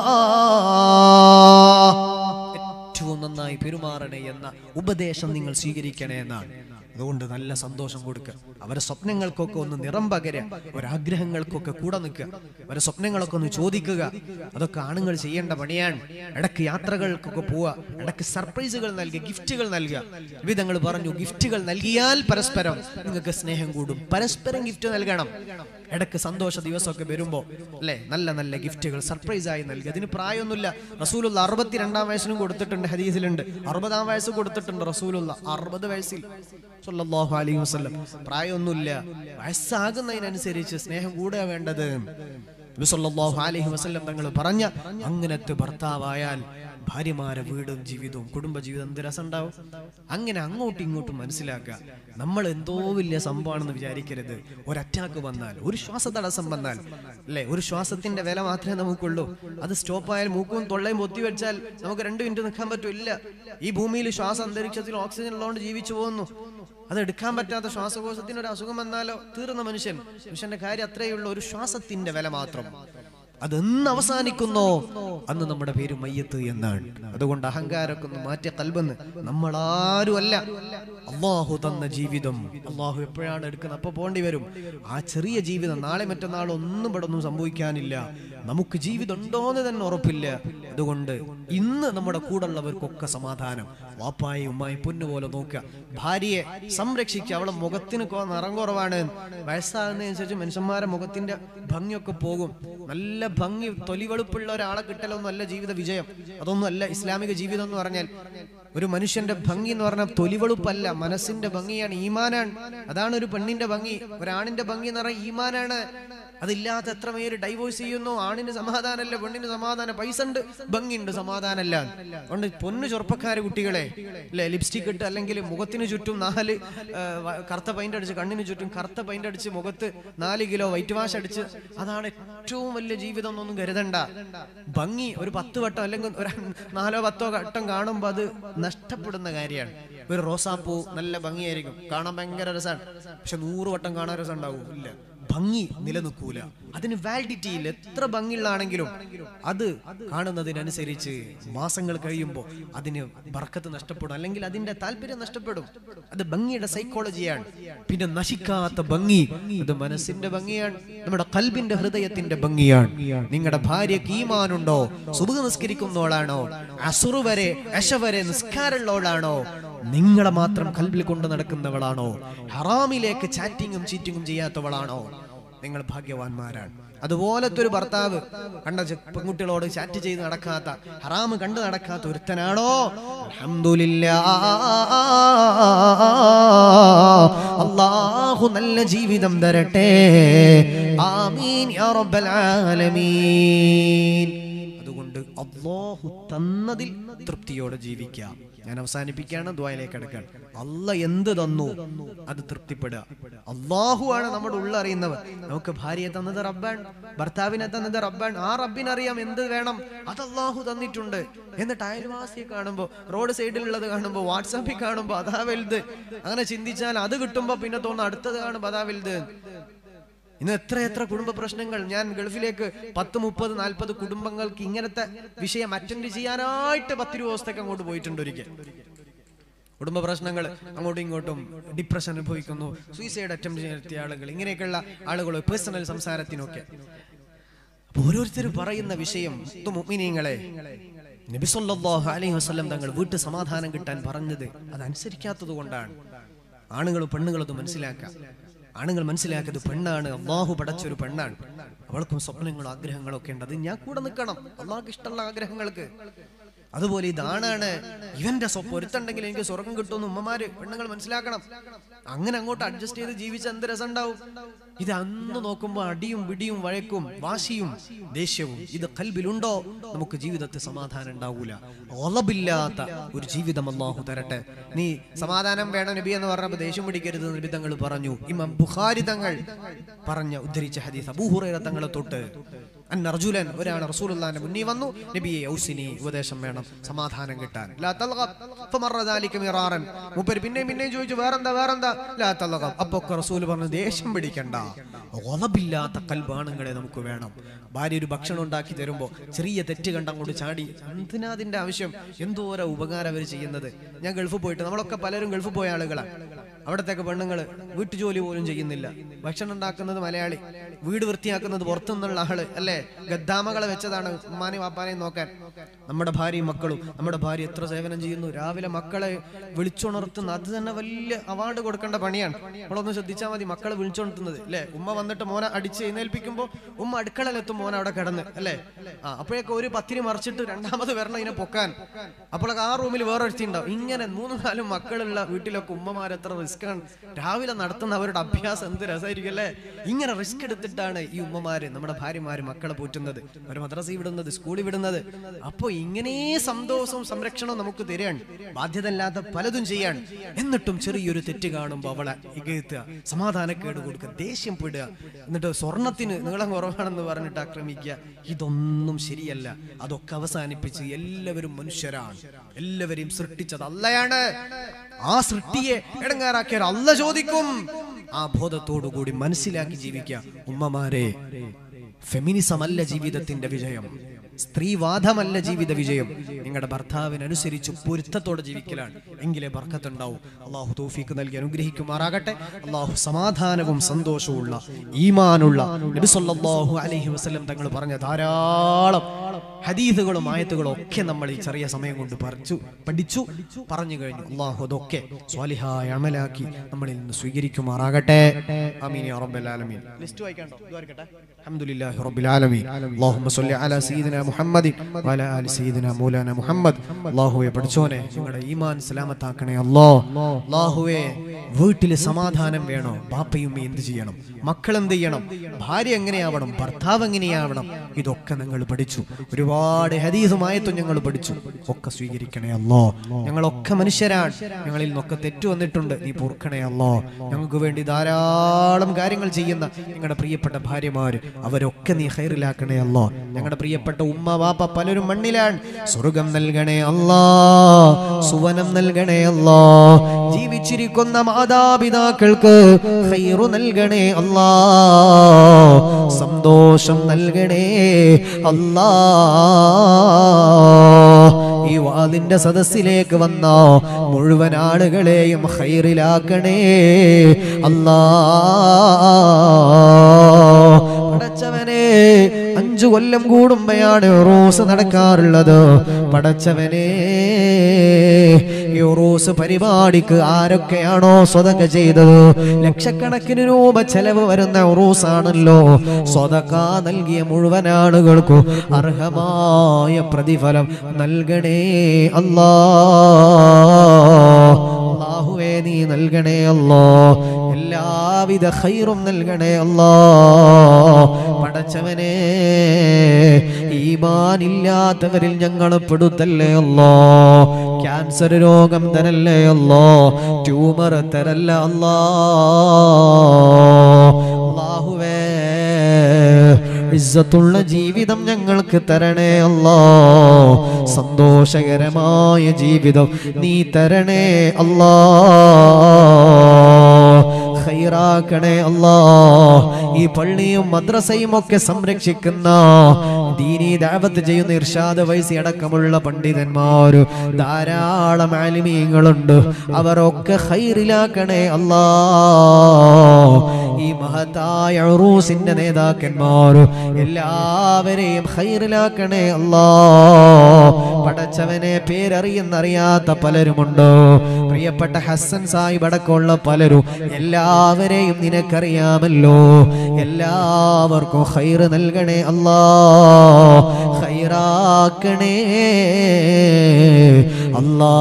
ഏറ്റവും നന്നായി പെരുമാറണേ എന്ന ഉപദേശം നിങ്ങൾ സ്വീകരിക്കണേ എന്നാണ് അതുകൊണ്ട് നല്ല സന്തോഷം കൊടുക്കുക അവരെ സ്വപ്നങ്ങൾക്കൊക്കെ ഒന്ന് നിറം പകരുക ഒരാഗ്രഹങ്ങൾക്കൊക്കെ കൂടെ നിൽക്കുക അവരെ സ്വപ്നങ്ങളൊക്കെ ഒന്ന് ചോദിക്കുക അതൊക്കെ ആണുങ്ങൾ ചെയ്യേണ്ട പണിയാണ് ഇടയ്ക്ക് യാത്രകൾക്കൊക്കെ പോവുക ഇടയ്ക്ക് സർപ്രൈസുകൾ നൽകുക ഗിഫ്റ്റുകൾ നൽകുക വിധങ്ങൾ പറഞ്ഞു ഗിഫ്റ്റുകൾ നൽകിയാൽ പരസ്പരം നിങ്ങൾക്ക് സ്നേഹം കൂടും പരസ്പരം ഗിഫ്റ്റ് നൽകണം ഇടയ്ക്ക് സന്തോഷ ദിവസമൊക്കെ വരുമ്പോൾ അല്ലേ നല്ല നല്ല ഗിഫ്റ്റുകൾ സർപ്രൈസ് ആയി നൽകുക അതിന് പ്രായമൊന്നുമില്ല റസൂലുള്ള അറുപത്തിരണ്ടാം വയസ്സിനും കൊടുത്തിട്ടുണ്ട് ഹദീസിലുണ്ട് അറുപതാം വയസ്സ് കൊടുത്തിട്ടുണ്ട് റസൂലുള്ള അറുപത് വയസ്സിൽ സല്ലല്ലാഹു അലൈഹി വസല്ലം പ്രായമൊന്നുമില്ല വയസ്സാകുന്നതിനനുസരിച്ച് സ്നേഹം കൂടുക വേണ്ടത് നബി സല്ലല്ലാഹു അലൈഹി വസല്ലം തങ്ങൾ പറഞ്ഞ അങ്ങനത്തെ ഭർത്താവായാൽ ഭാര്യമാരെ വീടും ജീവിതവും കുടുംബജീവിതം എന്ത് രസമുണ്ടാവും അങ്ങനെ അങ്ങോട്ടും ഇങ്ങോട്ടും മനസ്സിലാക്കുക നമ്മൾ എന്തോ വലിയ സംഭവമാണെന്ന് വിചാരിക്കരുത് ഒരു അറ്റാക്ക് വന്നാൽ ഒരു ശ്വാസതടസ്സം വന്നാൽ അല്ലേ ഒരു ശ്വാസത്തിന്റെ വില മാത്രമേ നമുക്കുള്ളൂ അത് സ്റ്റോപ്പ് ആയാൽ മൂക്കും തൊള്ളയും പൊത്തി വെച്ചാൽ നമുക്ക് രണ്ട് മിനിറ്റ് നിൽക്കാൻ പറ്റില്ല ഈ ഭൂമിയിൽ ശ്വാസ അന്തരീക്ഷത്തിൽ ഓക്സിജൻ ഉള്ളതുകൊണ്ട് ജീവിച്ചു പോകുന്നു അത് എടുക്കാൻ പറ്റാത്ത ശ്വാസകോശത്തിന് ഒരു അസുഖം വന്നാലോ തീർന്ന മനുഷ്യൻ മനുഷ്യന്റെ കാര്യം അത്രയേ ഉള്ളൂ ഒരു ശ്വാസത്തിന്റെ വില മാത്രം അതെന്ന് അവസാനിക്കുന്നോ അന്ന് നമ്മുടെ പേര് മയ്യത്ത് എന്നാണ് അതുകൊണ്ട് അഹങ്കാരമൊക്കെ ഒന്ന് മാറ്റിയ കൽബെന്ന് നമ്മളാരും അല്ല അള്ളാഹു തന്ന ജീവിതം അള്ളാഹു എപ്പോഴാണ് എടുക്കുന്നത് അപ്പൊ പോണ്ടി വരും ആ ചെറിയ ജീവിതം നാളെ മറ്റന്നാൾ ഒന്നും ഇവിടെ ഒന്നും സംഭവിക്കാനില്ല നമുക്ക് ജീവിതം ഉണ്ടോന്ന് തന്നെ ഉറപ്പില്ല അതുകൊണ്ട് ഇന്ന് നമ്മുടെ കൂടെയുള്ളവർക്കൊക്കെ സമാധാനം വാപ്പായി ഉമ്മായി പൊന്നു പോലെ നോക്കുക ഭാര്യയെ സംരക്ഷിക്കുക അവളെ മുഖത്തിന് കൊ- നിറം കുറവാണ് വയസ്സാകുന്നതനുസരിച്ച് മനുഷ്യന്മാരെ മുഖത്തിന്റെ ഭംഗിയൊക്കെ പോകും നല്ല ഭംഗി തൊലിവെളുപ്പുള്ള ഒരാളെ കിട്ടലൊന്നും അല്ല ജീവിത വിജയം അതൊന്നും അല്ല ഇസ്ലാമിക ജീവിതം എന്ന് പറഞ്ഞാൽ ഒരു മനുഷ്യന്റെ ഭംഗി എന്ന് പറഞ്ഞാൽ തൊലിവെളുപ്പല്ല മനസ്സിന്റെ ഭംഗിയാണ് ഈമാനാണ് അതാണ് ഒരു പെണ്ണിന്റെ ഭംഗി ഒരാണിന്റെ ഭംഗി എന്ന് പറഞ്ഞാൽ ഈമാനാണ് അതില്ലാത്ത എത്ര പേര് ഡൈവോഴ്സ് ചെയ്യുന്നു ആണിന് സമാധാനമല്ല പെണ്ണിന് സമാധാനം പൈസ ഉണ്ട് ഭംഗിയുണ്ട് സമാധാനമല്ല അതുകൊണ്ട് പൊന്നു ചെറുപ്പക്കാര് കുട്ടികളെ അല്ലെ ലിപ്സ്റ്റിക് ഇട്ട് അല്ലെങ്കിൽ മുഖത്തിന് ചുറ്റും നാല് ആ, വ- കറുത്ത പൈൻ്റ് അടിച്ച് കണ്ണിന് ചുറ്റും കറുത്ത പൈൻ്റ് അടിച്ച് മുഖത്ത് നാല് കിലോ വൈറ്റ് വാഷ് അടിച്ച് അതാണ് ഏറ്റവും വലിയ ജീവിതം എന്നൊന്നും കരുതണ്ട ഭംഗി ഒരു പത്ത് വട്ടം അല്ലെങ്കിൽ ഒരു നാലോ പത്തോ വട്ടം കാണുമ്പോൾ അത് നഷ്ടപ്പെടുന്ന കാര്യമാണ് ഒരു റോസാപ്പൂ നല്ല ഭംഗിയായിരിക്കും കാണാൻ ഭയങ്കര രസമാണ് പക്ഷെ നൂറ് വട്ടം കാണാൻ രസം ഉണ്ടാവും ഇല്ല ഭംഗി നിലനിൽക്കൂല അതിന് വാലിഡിറ്റി ഇല്ല എത്ര ഭംഗിയുള്ളാണെങ്കിലും അത് കാണുന്നതിനനുസരിച്ച് മാസങ്ങൾ കഴിയുമ്പോൾ അതിന് ബർക്കത്ത് നഷ്ടപ്പെടും അല്ലെങ്കിൽ അതിന്റെ താല്പര്യം നഷ്ടപ്പെടും അത് ഭംഗിയുടെ സൈക്കോളജിയാണ് പിന്നെ നശിക്കാത്ത ഭംഗി അത് മനസ്സിന്റെ ഭംഗിയാണ് നമ്മുടെ കൽബിന്റെ ഹൃദയത്തിന്റെ ഭംഗിയാണ് നിങ്ങളുടെ ഭാര്യക്ക് ഈമാനുണ്ടോ സുബഹ നിസ്കരിക്കുന്നോളാണോ അസുറു വരെ അശ വരെ നിസ്കാരമുള്ളവളാണോ നിങ്ങളെ മാത്രം കൽബിൽ കൊണ്ട് നടക്കുന്നവളാണോ ഹറാമിലേക്ക് ചാറ്റിങ്ങും ചീറ്റിങ്ങും ചെയ്യാത്തവളാണോ നിങ്ങൾ ഭാഗ്യവാന്മാരാണ് അതുപോലത്തെ ഒരു ഭർത്താവ് കണ്ട ചെ- പെൺകുട്ടികളോട് ചാറ്റ് ചെയ്ത് നടക്കാത്ത ഹറാമ് കണ്ടു നടക്കാത്ത ഒരുത്തനാണോ അൽഹംദുലില്ലാ അള്ളാഹു നല്ല ജീവിതം തരട്ടെ ആമീൻ യാ റബ്ബൽ ആലമീൻ അതുകൊണ്ട് അള്ളാഹു തന്നതിൽ തൃപ്തിയോടെ ജീവിക്കാം ഞാൻ അവസാനിപ്പിക്കുകയാണ് ദ്വായിലേക്ക് അടുക്കാൻ അല്ല എന്ത് തന്നു അത് തൃപ്തിപ്പെടുക അള്ളാഹു ആണ് നമ്മുടെ ഉള്ളറിയുന്നവർ നമുക്ക് ഭാര്യയെ തന്നത് റബ്ബാൻ ഭർത്താവിനെ തന്നത് റബ്ബാൻ ആ റബ്ബിനറിയാം എന്ത് വേണം അത് അള്ളാഹു തന്നിട്ടുണ്ട് എന്നിട്ട് അയൽവാസിയെ കാണുമ്പോൾ റോഡ് സൈഡിലുള്ളത് കാണുമ്പോൾ വാട്സാപ്പിൽ കാണുമ്പോൾ അതാ വലുത് അങ്ങനെ ചിന്തിച്ചാൽ അത് കിട്ടുമ്പോൾ പിന്നെ തോന്നുന്നു അടുത്തത് കാണുമ്പോൾ അതാ വലുത് ഇന്ന് എത്ര എത്ര കുടുംബ പ്രശ്നങ്ങൾ ഞാൻ ഗൾഫിലേക്ക് പത്ത് മുപ്പത് നാൽപ്പത് കുടുംബങ്ങൾക്ക് ഇങ്ങനത്തെ വിഷയം അറ്റൻഡ് ചെയ്യാനായിട്ട് പത്തിരു ദിവസത്തേക്ക് അങ്ങോട്ട് പോയിട്ടുണ്ട് ഒരിക്കൽ കുടുംബ പ്രശ്നങ്ങൾ അങ്ങോട്ടും ഇങ്ങോട്ടും ഡിപ്രഷൻ അനുഭവിക്കുന്നു സൂയിസൈഡ് അറ്റംപ്റ്റ് നടത്തിയ ആളുകൾ ഇങ്ങനെയൊക്കെയുള്ള ആളുകൾ പേഴ്സണൽ സംസാരത്തിനൊക്കെ അപ്പൊ ഓരോരുത്തരും പറയുന്ന വിഷയം ഇത് മുഅ്മിനീങ്ങളെ നബി സല്ലല്ലാഹു അലൈഹി വസല്ലം തങ്ങൾ വീട്ടു സമാധാനം കിട്ടാൻ പറഞ്ഞത് അത് അനുസരിക്കാത്തത് കൊണ്ടാണ് ആണുങ്ങളും പെണ്ണുങ്ങളും അത് മനസ്സിലാക്കുക ആണുങ്ങൾ മനസ്സിലാക്കിയത് പെണ്ണാണ് അള്ളാഹു പടച്ചൊരു പെണ്ണാണ് അവൾക്കും സ്വപ്നങ്ങളും ആഗ്രഹങ്ങളും ഒക്കെ ഉണ്ട് അത് ഞാൻ കൂടെ നിൽക്കണം അള്ളാഹ്ക്ക് ഇഷ്ടമുള്ള ആഗ്രഹങ്ങൾക്ക് അതുപോലെ ഇതാണാണ് ഇവന്റെ സ്വപ്നം ഒരുത്തുണ്ടെങ്കിൽ എനിക്ക് സ്വർഗം കിട്ടുമെന്ന് ഉമ്മമാര് പെണ്ണുങ്ങൾ മനസ്സിലാക്കണം അങ്ങനെ അങ്ങോട്ട് അഡ്ജസ്റ്റ് ചെയ്ത് ജീവിച്ച എന്ത് രസം ഉണ്ടാവും ഇത് അന്ന് നോക്കുമ്പോൾ അടിയും പിടിയും വഴക്കും വാശിയും ദേഷ്യവും ഇത് കൽബിലുണ്ടോ നമുക്ക് ജീവിതത്തിൽ സമാധാനം ഉണ്ടാവൂല ഒളബില്ലാത്ത ഒരു ജീവിതം അള്ളാഹു തരട്ടെ നീ സമാധാനം വേണം നബി എന്ന് പറഞ്ഞപ്പോൾ ദേഷ്യം പിടിക്കരുത് എന്ന് നബി തങ്ങൾ പറഞ്ഞു ഇമാം ബുഖാരി തങ്ങൾ പറഞ്ഞ ഉദ്ധരിച്ച ഹദീസ് അബൂഹുറൈറ തങ്ങളെ തൊട്ട് അൻ അർജുലൻ ഒരാൾ റസൂലുള്ളാഹിന്റെ മുന്നിൽ വന്നു നബിയെ ഔസിനി ഉപദേശം വേണം സമാധാനം കിട്ടാൻ ലാ തൽഗബ് ഫമറ ദാലിക മിറാറൻ മൂപ്പര് പിന്നെയും പിന്നെയും ചോദിച്ചു വേറെന്താ വേറെന്താ ലാ തൽഗബ് അപ്പൊ ഒക്കെ റസൂൽ പറഞ്ഞു ദേഷ്യം പിടിക്കണ്ട ഒളബില്ലാത്ത കൽബാണുങ്ങളെ നമുക്ക് വേണം ഭാര്യ ഒരു ഭക്ഷണം ഉണ്ടാക്കി തരുമ്പോ ചെറിയ തെറ്റ് കണ്ട് അങ്ങോട്ട് ചാടി എന്തിനാ അതിന്റെ ആവശ്യം എന്തോരോ ഉപകാരം അവർ ചെയ്യുന്നത് ഞാൻ ഗൾഫിൽ പോയിട്ട് നമ്മളൊക്കെ പലരും ഗൾഫിൽ പോയ ആളുകളാണ് അവിടത്തേക്ക് പെണ്ണുങ്ങള് വീട്ടുജോലി പോലും ചെയ്യുന്നില്ല ഭക്ഷണം ഉണ്ടാക്കുന്നത് മലയാളി വീട് വൃത്തിയാക്കുന്നത് പുറത്തുനിന്നുള്ള ആള് അല്ലേ ഗദ്ദാമകളെ വെച്ചതാണ് ഉമ്മാനെ വാപ്പാനെയും നോക്കാൻ നമ്മുടെ ഭാര്യയും മക്കളും നമ്മുടെ ഭാര്യ എത്ര സേവനം ചെയ്യുന്നു രാവിലെ മക്കളെ വിളിച്ചുണർത്തുന്ന അത് തന്നെ വലിയ അവാർഡ് കൊടുക്കേണ്ട പണിയാണ് നമ്മളൊന്ന് ശ്രദ്ധിച്ചാൽ മതി മക്കളെ വിളിച്ചുണർത്തുന്നത് അല്ലേ ഉമ്മ വന്നിട്ട് മോനെ അടിച്ച് എഴുന്നേൽപ്പിക്കുമ്പോൾ ഉമ്മ അടുക്കളയിലെത്തും മോനെ അവിടെ കിടന്ന് അല്ലേ ആ അപ്പോഴേക്ക് ഒരു പത്തിരി മറിച്ചിട്ട് രണ്ടാമത് വരണം ഇതിനെ പൊക്കാൻ അപ്പോഴൊക്കെ ആ റൂമിൽ വേറെ ഒരുത്തി ഉണ്ടാവും ഇങ്ങനെ മൂന്ന് നാലും മക്കളുള്ള വീട്ടിലൊക്കെ ഉമ്മമാർ എത്ര റിസ്ക് ആണ് രാവിലെ നടത്തുന്ന അവരുടെ അഭ്യാസം എന്ത് രസമായിരിക്കും അല്ലേ ഇങ്ങനെ റിസ്ക് എടുത്തിട്ടാണ് ഈ ഉമ്മമാര് നമ്മുടെ ഭാര്യമാര് മക്കളെ പോറ്റുന്നത് അവർ മദ്രസയിൽ വിടുന്നത് സ്കൂളിൽ വിടുന്നത് അപ്പൊ ഇങ്ങനെ സന്തോഷവും സംരക്ഷണവും നമുക്ക് തരാണ് ബാധ്യത ഇല്ലാത്ത പലതും ചെയ്യാൻ എന്നിട്ടും ചെറിയൊരു തെറ്റ് കാണുമ്പോൾ അവളെ ഇകഴ്ത്തുക സമാധാനക്കേട് കൊടുക്കുക ദേഷ്യം പെടുക എന്നിട്ട് സ്വർണത്തിന് നീളം കുറവാണെന്ന് പറഞ്ഞിട്ട് ആക്രമിക്കുക ഇതൊന്നും ശരിയല്ല അതൊക്കെ അവസാനിപ്പിച്ച് എല്ലാവരും മനുഷ്യരാണ് എല്ലാവരെയും സൃഷ്ടിച്ചത് അല്ലയാണ് ആ സൃഷ്ടിയെ ഇടങ്ങാറാക്കിയാൽ അല്ല ചോദിക്കും ആ ബോധത്തോടു കൂടി മനസ്സിലാക്കി ജീവിക്കുക ഉമ്മമാരെ ഫെമിനിസം അല്ല ജീവിതത്തിന്റെ വിജയം സ്ത്രീവാദമല്ല ജീവിത വിജയം നിങ്ങളുടെ ഭർത്താവിനനുസരിച്ച് പൊരുത്തത്തോടെ ജീവിക്കലാണ് എങ്കിലേ ബർക്കത്തുണ്ടാവും അള്ളാഹു തൗഫീക്ക് നൽകി അനുഗ്രഹിക്കുമാറാകട്ടെ അള്ളാഹു സമാധാനവും സന്തോഷവുമുള്ള ഈമാനുള്ള നബി സല്ലല്ലാഹു അലൈഹി വസല്ലം തങ്ങൾ പറഞ്ഞ ധാരാളം ഹദീസുകളും ആയത്തുകളും ഒക്കെ നമ്മൾ ഈ ചെറിയ സമയം കൊണ്ട് പറിച്ചു പഠിച്ചു പറഞ്ഞു കഴിഞ്ഞു അള്ളാഹു അതൊക്കെ സ്വാലിഹായ അമലാക്കി നമ്മളിൽ നിന്ന് സ്വീകരിക്കുമാറാകട്ടെ ആമീൻ യാ റബ്ബൽ ആലമീൻ ലിസ്റ്റ് വായിക്കാണ്ടോ ദ്വാരക്കട്ടെ അൽഹംദുലില്ലാഹി റബ്ബിൽ ആലമീൻ അല്ലാഹുമ്മ സ്വല്ലി അലാ സയ്യിദിന മുഹമ്മദിൻ വഅലാ ആലി സയ്യിദിന മൗലാന മുഹമ്മദ് അല്ലാഹുവേ പഠിച്ചോനെ നിങ്ങളുടെ ഈമാൻ സലാമത്താക്കണേ അല്ലാ അല്ലാഹുവേ വീട്ടിൽ സമാധാനം വേണോ ബാപ്പയും എന്ത് ചെയ്യണം മക്കൾ എന്ത് ചെയ്യണം ഭാര്യ എങ്ങനെയാവണം ഭർത്താവ് എങ്ങനെയാവണം ഇതൊക്കെ ഞങ്ങൾ പഠിച്ചു ഒരുപാട് ഹദീസുമായത്തും ഞങ്ങൾ പഠിച്ചു ഒക്കെ സ്വീകരിക്കണേ അല്ലോ ഞങ്ങളൊക്കെ മനുഷ്യരാണ് ഞങ്ങളിൽ നിന്നൊക്കെ തെറ്റു വന്നിട്ടുണ്ട് നീ പൊറുക്കണേ അല്ലോ ഞങ്ങൾക്ക് വേണ്ടി ധാരാളം കാര്യങ്ങൾ ചെയ്യുന്ന ഞങ്ങളുടെ പ്രിയപ്പെട്ട ഭാര്യമാര് അവരൊക്കെ നീ ഹൈറിലാക്കണേ അല്ലോ ഞങ്ങളുടെ പ്രിയപ്പെട്ട ഉമ്മ വാപ്പ പലരും മണ്ണിലാണ് സ്വർഗം നൽകണേ അല്ലാ സുവനം നൽകണേ അല്ലാ ജീവിച്ചിരിക്കുന്ന മാതാപിതാക്കൾക്ക് ഹൈറു നൽകണേ അല്ലാ സന്തോഷം നൽകണേ അല്ലാ ഈ വാതിന്റെ സദസ്സിലേക്ക് വന്ന മുഴുവൻ ആളുകളെയും ഹൈറിലാക്കണേ അല്ലാ പടച്ചവനെ അഞ്ചു കൊല്ലം കൂടുമ്പോഴാണ് റോസ് നടക്കാറുള്ളത് പടച്ചവനെ ഈ റോസ് പരിപാടിക്ക് ആരൊക്കെയാണോ സ്വതക ചെയ്തത് ലക്ഷക്കണക്കിന് രൂപ ചെലവ് വരുന്ന ഉറൂസ് ആണല്ലോ സ്വതക നൽകിയ മുഴുവൻ ആളുകൾക്കും അർഹമായ പ്രതിഫലം നൽകണേ അല്ലാ അല്ലാഹുവേ നീ നൽകണേ അല്ലോ എല്ലാവിധ ഖൈറും നൽകണേ അല്ലോ പടച്ചവനെ ഈമാനില്ലാത്തവരിൽ ഞങ്ങൾ പെടുത്തല്ലേ അല്ലോ ക്യാൻസർ രോഗം തരല്ലേ അല്ലോ ട്യൂമർ തരല്ല അല്ലോ അല്ലാഹുവേ ഇസ്സത്തുള്ള ജീവിതം ഞങ്ങൾക്ക് തരണേ അല്ലോ സന്തോഷകരമായ ജീവിതം നീ തരണേ അല്ലാ ഖൈറാക്കണേ അല്ലാ ഈ പള്ളിയും മദ്രസയും ഒക്കെ സംരക്ഷിക്കുന്ന ദീനി ദാവത്ത് ചെയ്യുന്ന ഇർഷാദ് വൈസി അടക്കമുള്ള പണ്ഡിതന്മാര് ധാരാളം ആലിമീങ്ങളുണ്ട് അവരൊക്കെ ഹൈറിലാക്കണേ അല്ലാ ഈ മഹത്തായ ഉറൂസിന്റെ നേതാക്കന്മാര് എല്ലാവരെയും ഹൈറിലാക്കണേ അല്ലാ പടച്ചവനെ പേരറിയുന്നറിയാത്ത പലരുമുണ്ട് പ്രിയപ്പെട്ട ഹസൻ സാഹിബ് അടക്കമുള്ള പലരും എല്ലാവരെയും നിനക്കറിയാമല്ലോ എല്ലാവർക്കും ഹൈറ് നൽകണേ അല്ലാ ഹൈറാക്കണേ അല്ലാ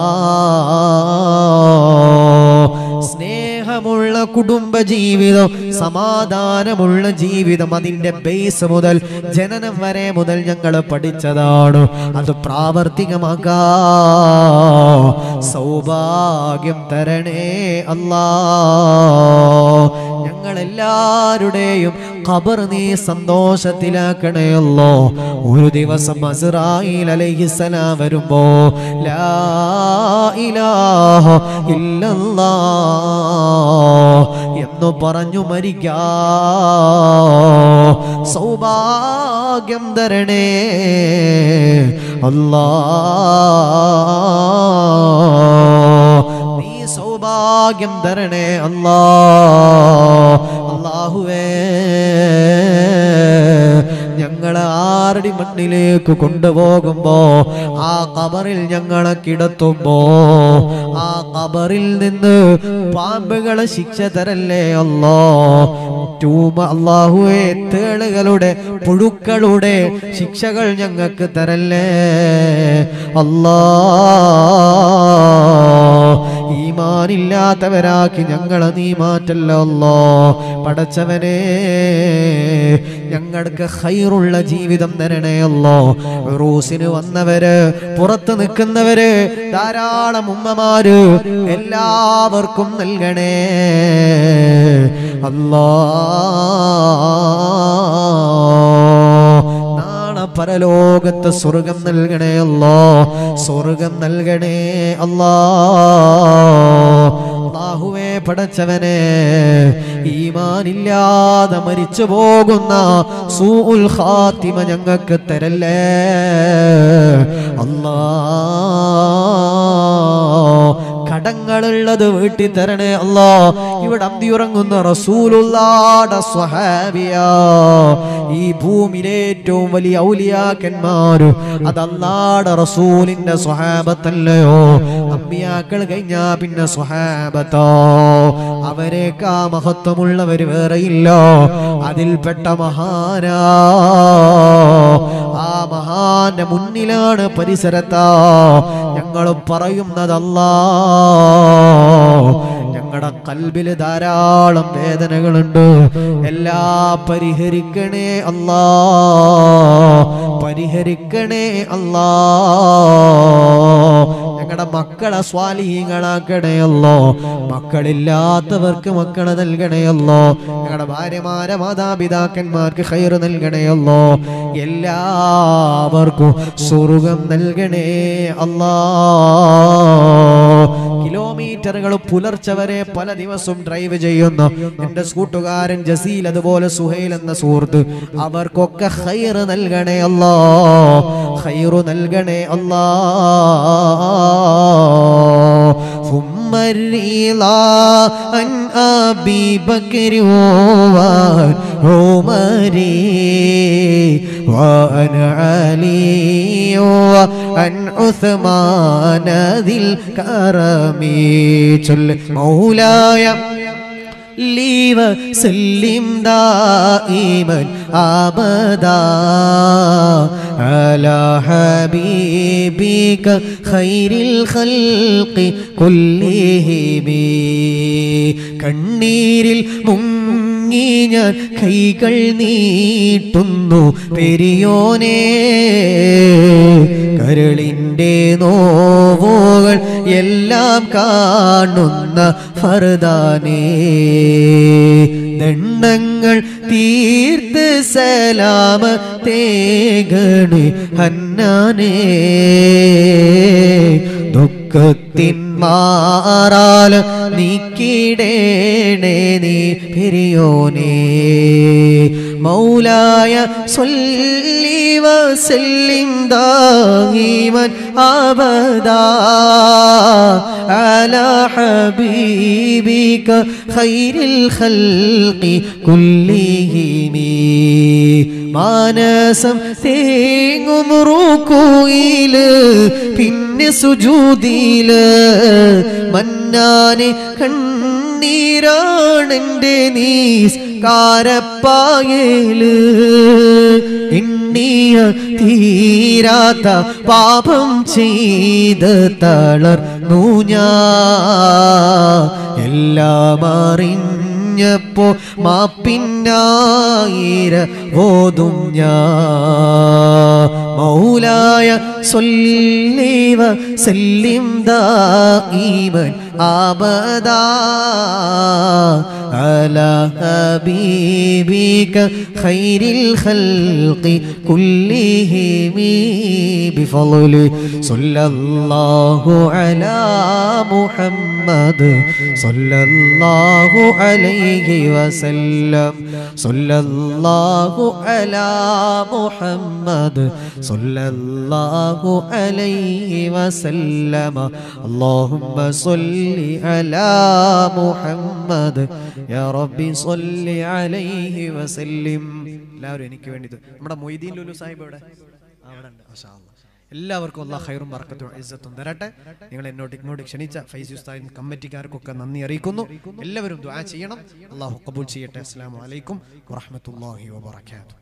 സ്നേഹമുള്ള കുടുംബ ജീവിതം സമാധാനമുള്ള ജീവിതം അതിന്റെ ബേസ് മുതൽ ജനനം വരെ മുതൽ ഞങ്ങൾ പഠിച്ചതാണ് അത് പ്രാവർത്തികമാക്കാ സൗഭാഗ്യം തരണേ അല്ലാ ഞങ്ങൾ എല്ലാവരുടെയും ഖബർ നീ സന്തോഷത്തിലാക്കണേ അല്ലോ ഒരു ദിവസം അസ്രായിൽ അലൈഹിസ്സലാം വരുമ്പോ ലാ ഇലാഹ ഇല്ലല്ലാ എന്ന് പറഞ്ഞു മരിക്കാ സൗഭാഗ്യം തരണേ അല്ലാ നീ സൗഭാഗ്യം തരണേ അല്ലാ അല്ലാഹുവേ ഞങ്ങളെ ആറടി മണ്ണിലേക്ക് കൊണ്ടുപോകുമ്പോ ആ കബറിൽ ഞങ്ങളെ കിടത്തുമ്പോ ആ കബറിൽ നിന്ന് പാമ്പുകളെ ശിക്ഷ തരല്ലേ അല്ലോ ടൂമ അള്ളാഹുവെ തേളുകളുടെ പുഴുക്കളുടെ ശിക്ഷകൾ ഞങ്ങൾക്ക് തരല്ലേ അല്ലാ ഈമാനില്ലാത്തവരാക്കി ഞങ്ങളെ നീ മാറ്റല്ലോ അല്ലോ പടച്ചവനെ ഞങ്ങൾക്ക് ഹൈറുള്ള ജീവിതം തരണേ അല്ലോ റൂസിന് വന്നവര് പുറത്ത് നിൽക്കുന്നവര് ധാരാളം ഉമ്മമാര് എല്ലാവർക്കും നൽകണേ അല്ലാ നാളെ പരലോകത്ത് സ്വർഗം നൽകണേ അല്ലോ സ്വർഗം നൽകണേ അല്ലാ അള്ളാഹുവേ പടച്ചവനെ ഈമാനില്ലാതെ മരിച്ചു പോകുന്ന സൂഉൽ ഖാത്തിമ ഞങ്ങൾക്ക് തരല്ലേ അല്ലാ കടങ്ങളുള്ളത് വീട്ടി തരണേ അല്ലാ ഇവിടെ അന്തിയുറങ്ങുന്ന റസൂലുള്ളാടെ സ്വഹാബിയാ ഈ ഭൂമിയിലെ ഏറ്റവും വലിയ ഔലിയാക്കന്മാര് അതല്ലാടെ റസൂലിന്റെ സ്വഹാബത്തല്ലയോ അമ്പിയാക്കൾ കഴിഞ്ഞാ പിന്നെ സ്വഹാബത്തോ അവരെക്കാ മഹത്വമുള്ളവര് വേറെയില്ല അതിൽപ്പെട്ട മഹാനാ ആ മഹാന്റെ മുന്നിലാണ് പരിസരത്താ ഞങ്ങൾ പറയുന്നതല്ലാ ഞങ്ങളുടെ കൽബിൽ ധാരാളം വേദനകളുണ്ട് എല്ലാ പരിഹരിക്കണേ അല്ലാ പരിഹരിക്കണേ അല്ലാ ഞങ്ങളുടെ മക്കളെ സ്വാലീങ്ങളാക്കണയല്ലോ മക്കളില്ലാത്തവർക്ക് മക്കളെ നൽകണയല്ലോ ഞങ്ങളുടെ ഭാര്യമാരെ മാതാപിതാക്കന്മാർക്ക് ഹൈറ് നൽകണയല്ലോ എല്ലാവർക്കും സ്വർഗം നൽകണേ അല്ലാ കിലോമീറ്ററുകൾ പുലർച്ചെ വരെ പല ദിവസവും ഡ്രൈവ് ചെയ്യുന്ന എന്റെ കൂട്ടുകാരൻ ജസീൽ അതുപോലെ സുഹൈൽ എന്ന സുഹൃത്ത് അവർക്കൊക്കെ ഹൈറ് നൽകണേ അല്ലാ ഹൈറു നൽകണേ അല്ലാ ثم الرضا عن أبي بكر وعمر وعن علي وعن عثمان ذي الكرم جل مولاي لي وسلم دائما ابدا على حبيبك خير الخلق كلهم കണ്ണീരിൽ മുങ്ങി ഞാൻ കൈകൾ നീട്ടുന്നു പെരിയോനേ കരളിൻ്റെ നോവുകൾ എല്ലാം കാണുന്ന ഫർദാനേ ദണ്ഡങ്ങൾ തീർത്ത് സലാമ തേഗണി ഹന്നാനേ ദുഃഖത്തിൻ മാറാൽ നീക്കിടേണേ നീ പെരിയോനേ മൗലായ സൊല്ലി വസല്ലിം ദാഹിമൻ അബദാ على حبيبك خير الخلق كلهم മാനസം തേങ്ങും റുക്കുയില് പിന്നെ സുജൂതിയില് മന്നാനെ കണ്ണീരാണെന്റെ നീസ് കാരപ്പായല് എണ്ണിയ തീരാത്ത പാപം ചെയ്ത് തളർന്നു ഞാൻ എല്ലാം അറിഞ്ഞപ്പോ മാപ്പിന്നായിര ഓതും ഞാൻ മൗലായ സൊല്ലിവ സെല്ലിം ദായിമൻ ആബദാ على حبيبك خير الخلق كلهم بفضل صلى الله على محمد صلى الله عليه وسلم صلى الله على محمد صلى الله عليه وسلم اللهم صل على محمد يا ربي صل عليه وسلم എല്ലാവരും എനിക്ക് വേണ്ടി ഇത് നമ്മുടെ മൊയ്തീൻ ലുലു സാഹിബ് ഇവിടെ അവിടെ ഉണ്ട് മാഷാ അല്ലാ. എല്ലാവർക്കും അള്ളാഹ് ഹൈറും ബർക്കത്തും ഇസ്സത്തും തരട്ടെ നിങ്ങൾ എന്നോട് ഇങ്ങോട്ട് ക്ഷണിച്ച ഫൈസ് ഉസ്താദിൻ കമ്മിറ്റിക്കാർക്കൊക്കെ നന്ദി അറിയിക്കുന്നു എല്ലാവരും ദുആ ചെയ്യണം അള്ളാഹു കബൂൽ ചെയ്യട്ടെ അസ്സലാമു അലൈക്കും വറഹ്മത്തുള്ളാഹി വബറകാതുഹു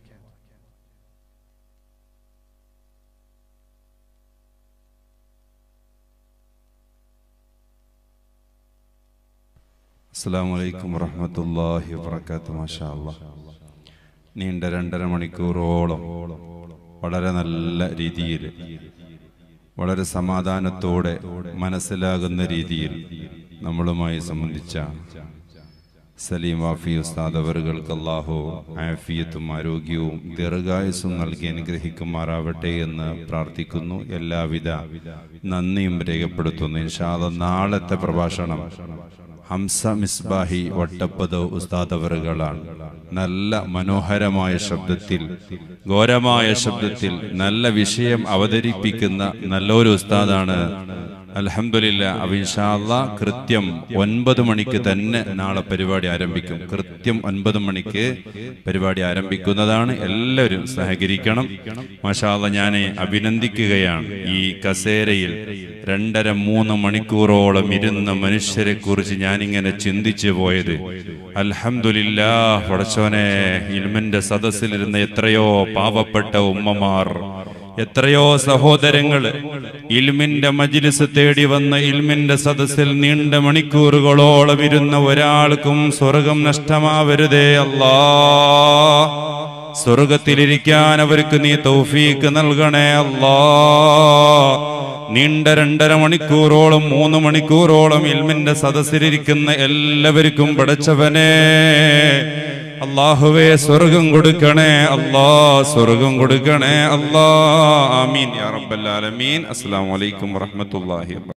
അസ്സാം വലൈക്കും വറഹമത്തല്ലാഹി വാബർക്കാത്തു മാഷാ അല്ലാ നീണ്ട രണ്ടര മണിക്കൂറോളം വളരെ നല്ല രീതിയിൽ വളരെ സമാധാനത്തോടെ മനസ്സിലാകുന്ന രീതിയിൽ നമ്മളുമായി സംബന്ധിച്ച സലീം വാഫി ഉസ്താദ് അവറുകൾക്ക് അള്ളാഹു ആഫിയത്തും ആരോഗ്യവും ദീർഘായുസും നൽകി അനുഗ്രഹിക്കുമാറാവട്ടെ എന്ന് പ്രാർത്ഥിക്കുന്നു എല്ലാവിധ നന്ദിയും രേഖപ്പെടുത്തുന്നു ഇൻഷാല്ല നാളത്തെ പ്രഭാഷണം ഹംസ മിസ്ബാഹി വട്ടപ്പത് ഉസ്താദ് അവറുകളാണ് നല്ല മനോഹരമായ ശബ്ദത്തിൽ ഘോരമായ ശബ്ദത്തിൽ നല്ല വിഷയം അവതരിപ്പിക്കുന്ന നല്ലൊരു ഉസ്താദാണ് അലഹമില്ല അവിൻഷാല്ല കൃത്യം ഒൻപത് മണിക്ക് തന്നെ നാളെ പരിപാടി ആരംഭിക്കും കൃത്യം ഒൻപത് മണിക്ക് പരിപാടി ആരംഭിക്കുന്നതാണ് എല്ലാവരും സഹകരിക്കണം മാഷാല്ല ഞാൻ അഭിനന്ദിക്കുകയാണ് ഈ കസേരയിൽ രണ്ടര മൂന്ന് മണിക്കൂറോളം ഇരുന്ന മനുഷ്യരെ കുറിച്ച് ഞാനിങ്ങനെ ചിന്തിച്ചു പോയത് അൽഹംദുലില്ലാ പടച്ചോനെ ഇൽമിന്റെ സദസ്സിലിരുന്ന എത്രയോ പാവപ്പെട്ട ഉമ്മമാർ എത്രയോ സഹോദരങ്ങൾ ഇൽമിന്റെ മജിലിസ് തേടി വന്ന ഇൽമിന്റെ സദസ്സിൽ നീണ്ട മണിക്കൂറുകളോളം ഇരുന്ന ഒരാൾക്കും സ്വർഗം നഷ്ടമാവരുതേ അല്ലാ സ്വർഗത്തിലിരിക്കാൻ അവർക്ക് നീ തൗഫീക്ക് നൽകണേ അല്ലാ നീണ്ട രണ്ടര മണിക്കൂറോളം മൂന്ന് മണിക്കൂറോളം ഇൽമിന്റെ സദസ്സിലിരിക്കുന്ന എല്ലാവർക്കും പടച്ചവനെ അള്ളാഹുവേ സ്വർഗം കൊടുക്കണേ അല്ലാ സ്വർഗം കൊടുക്കണേ അല്ലാ ആമീൻ യാ റബ്ബൽ ആലമീൻ അസ്സലാമു അലൈക്കും വറഹ്മത്തുള്ളാഹി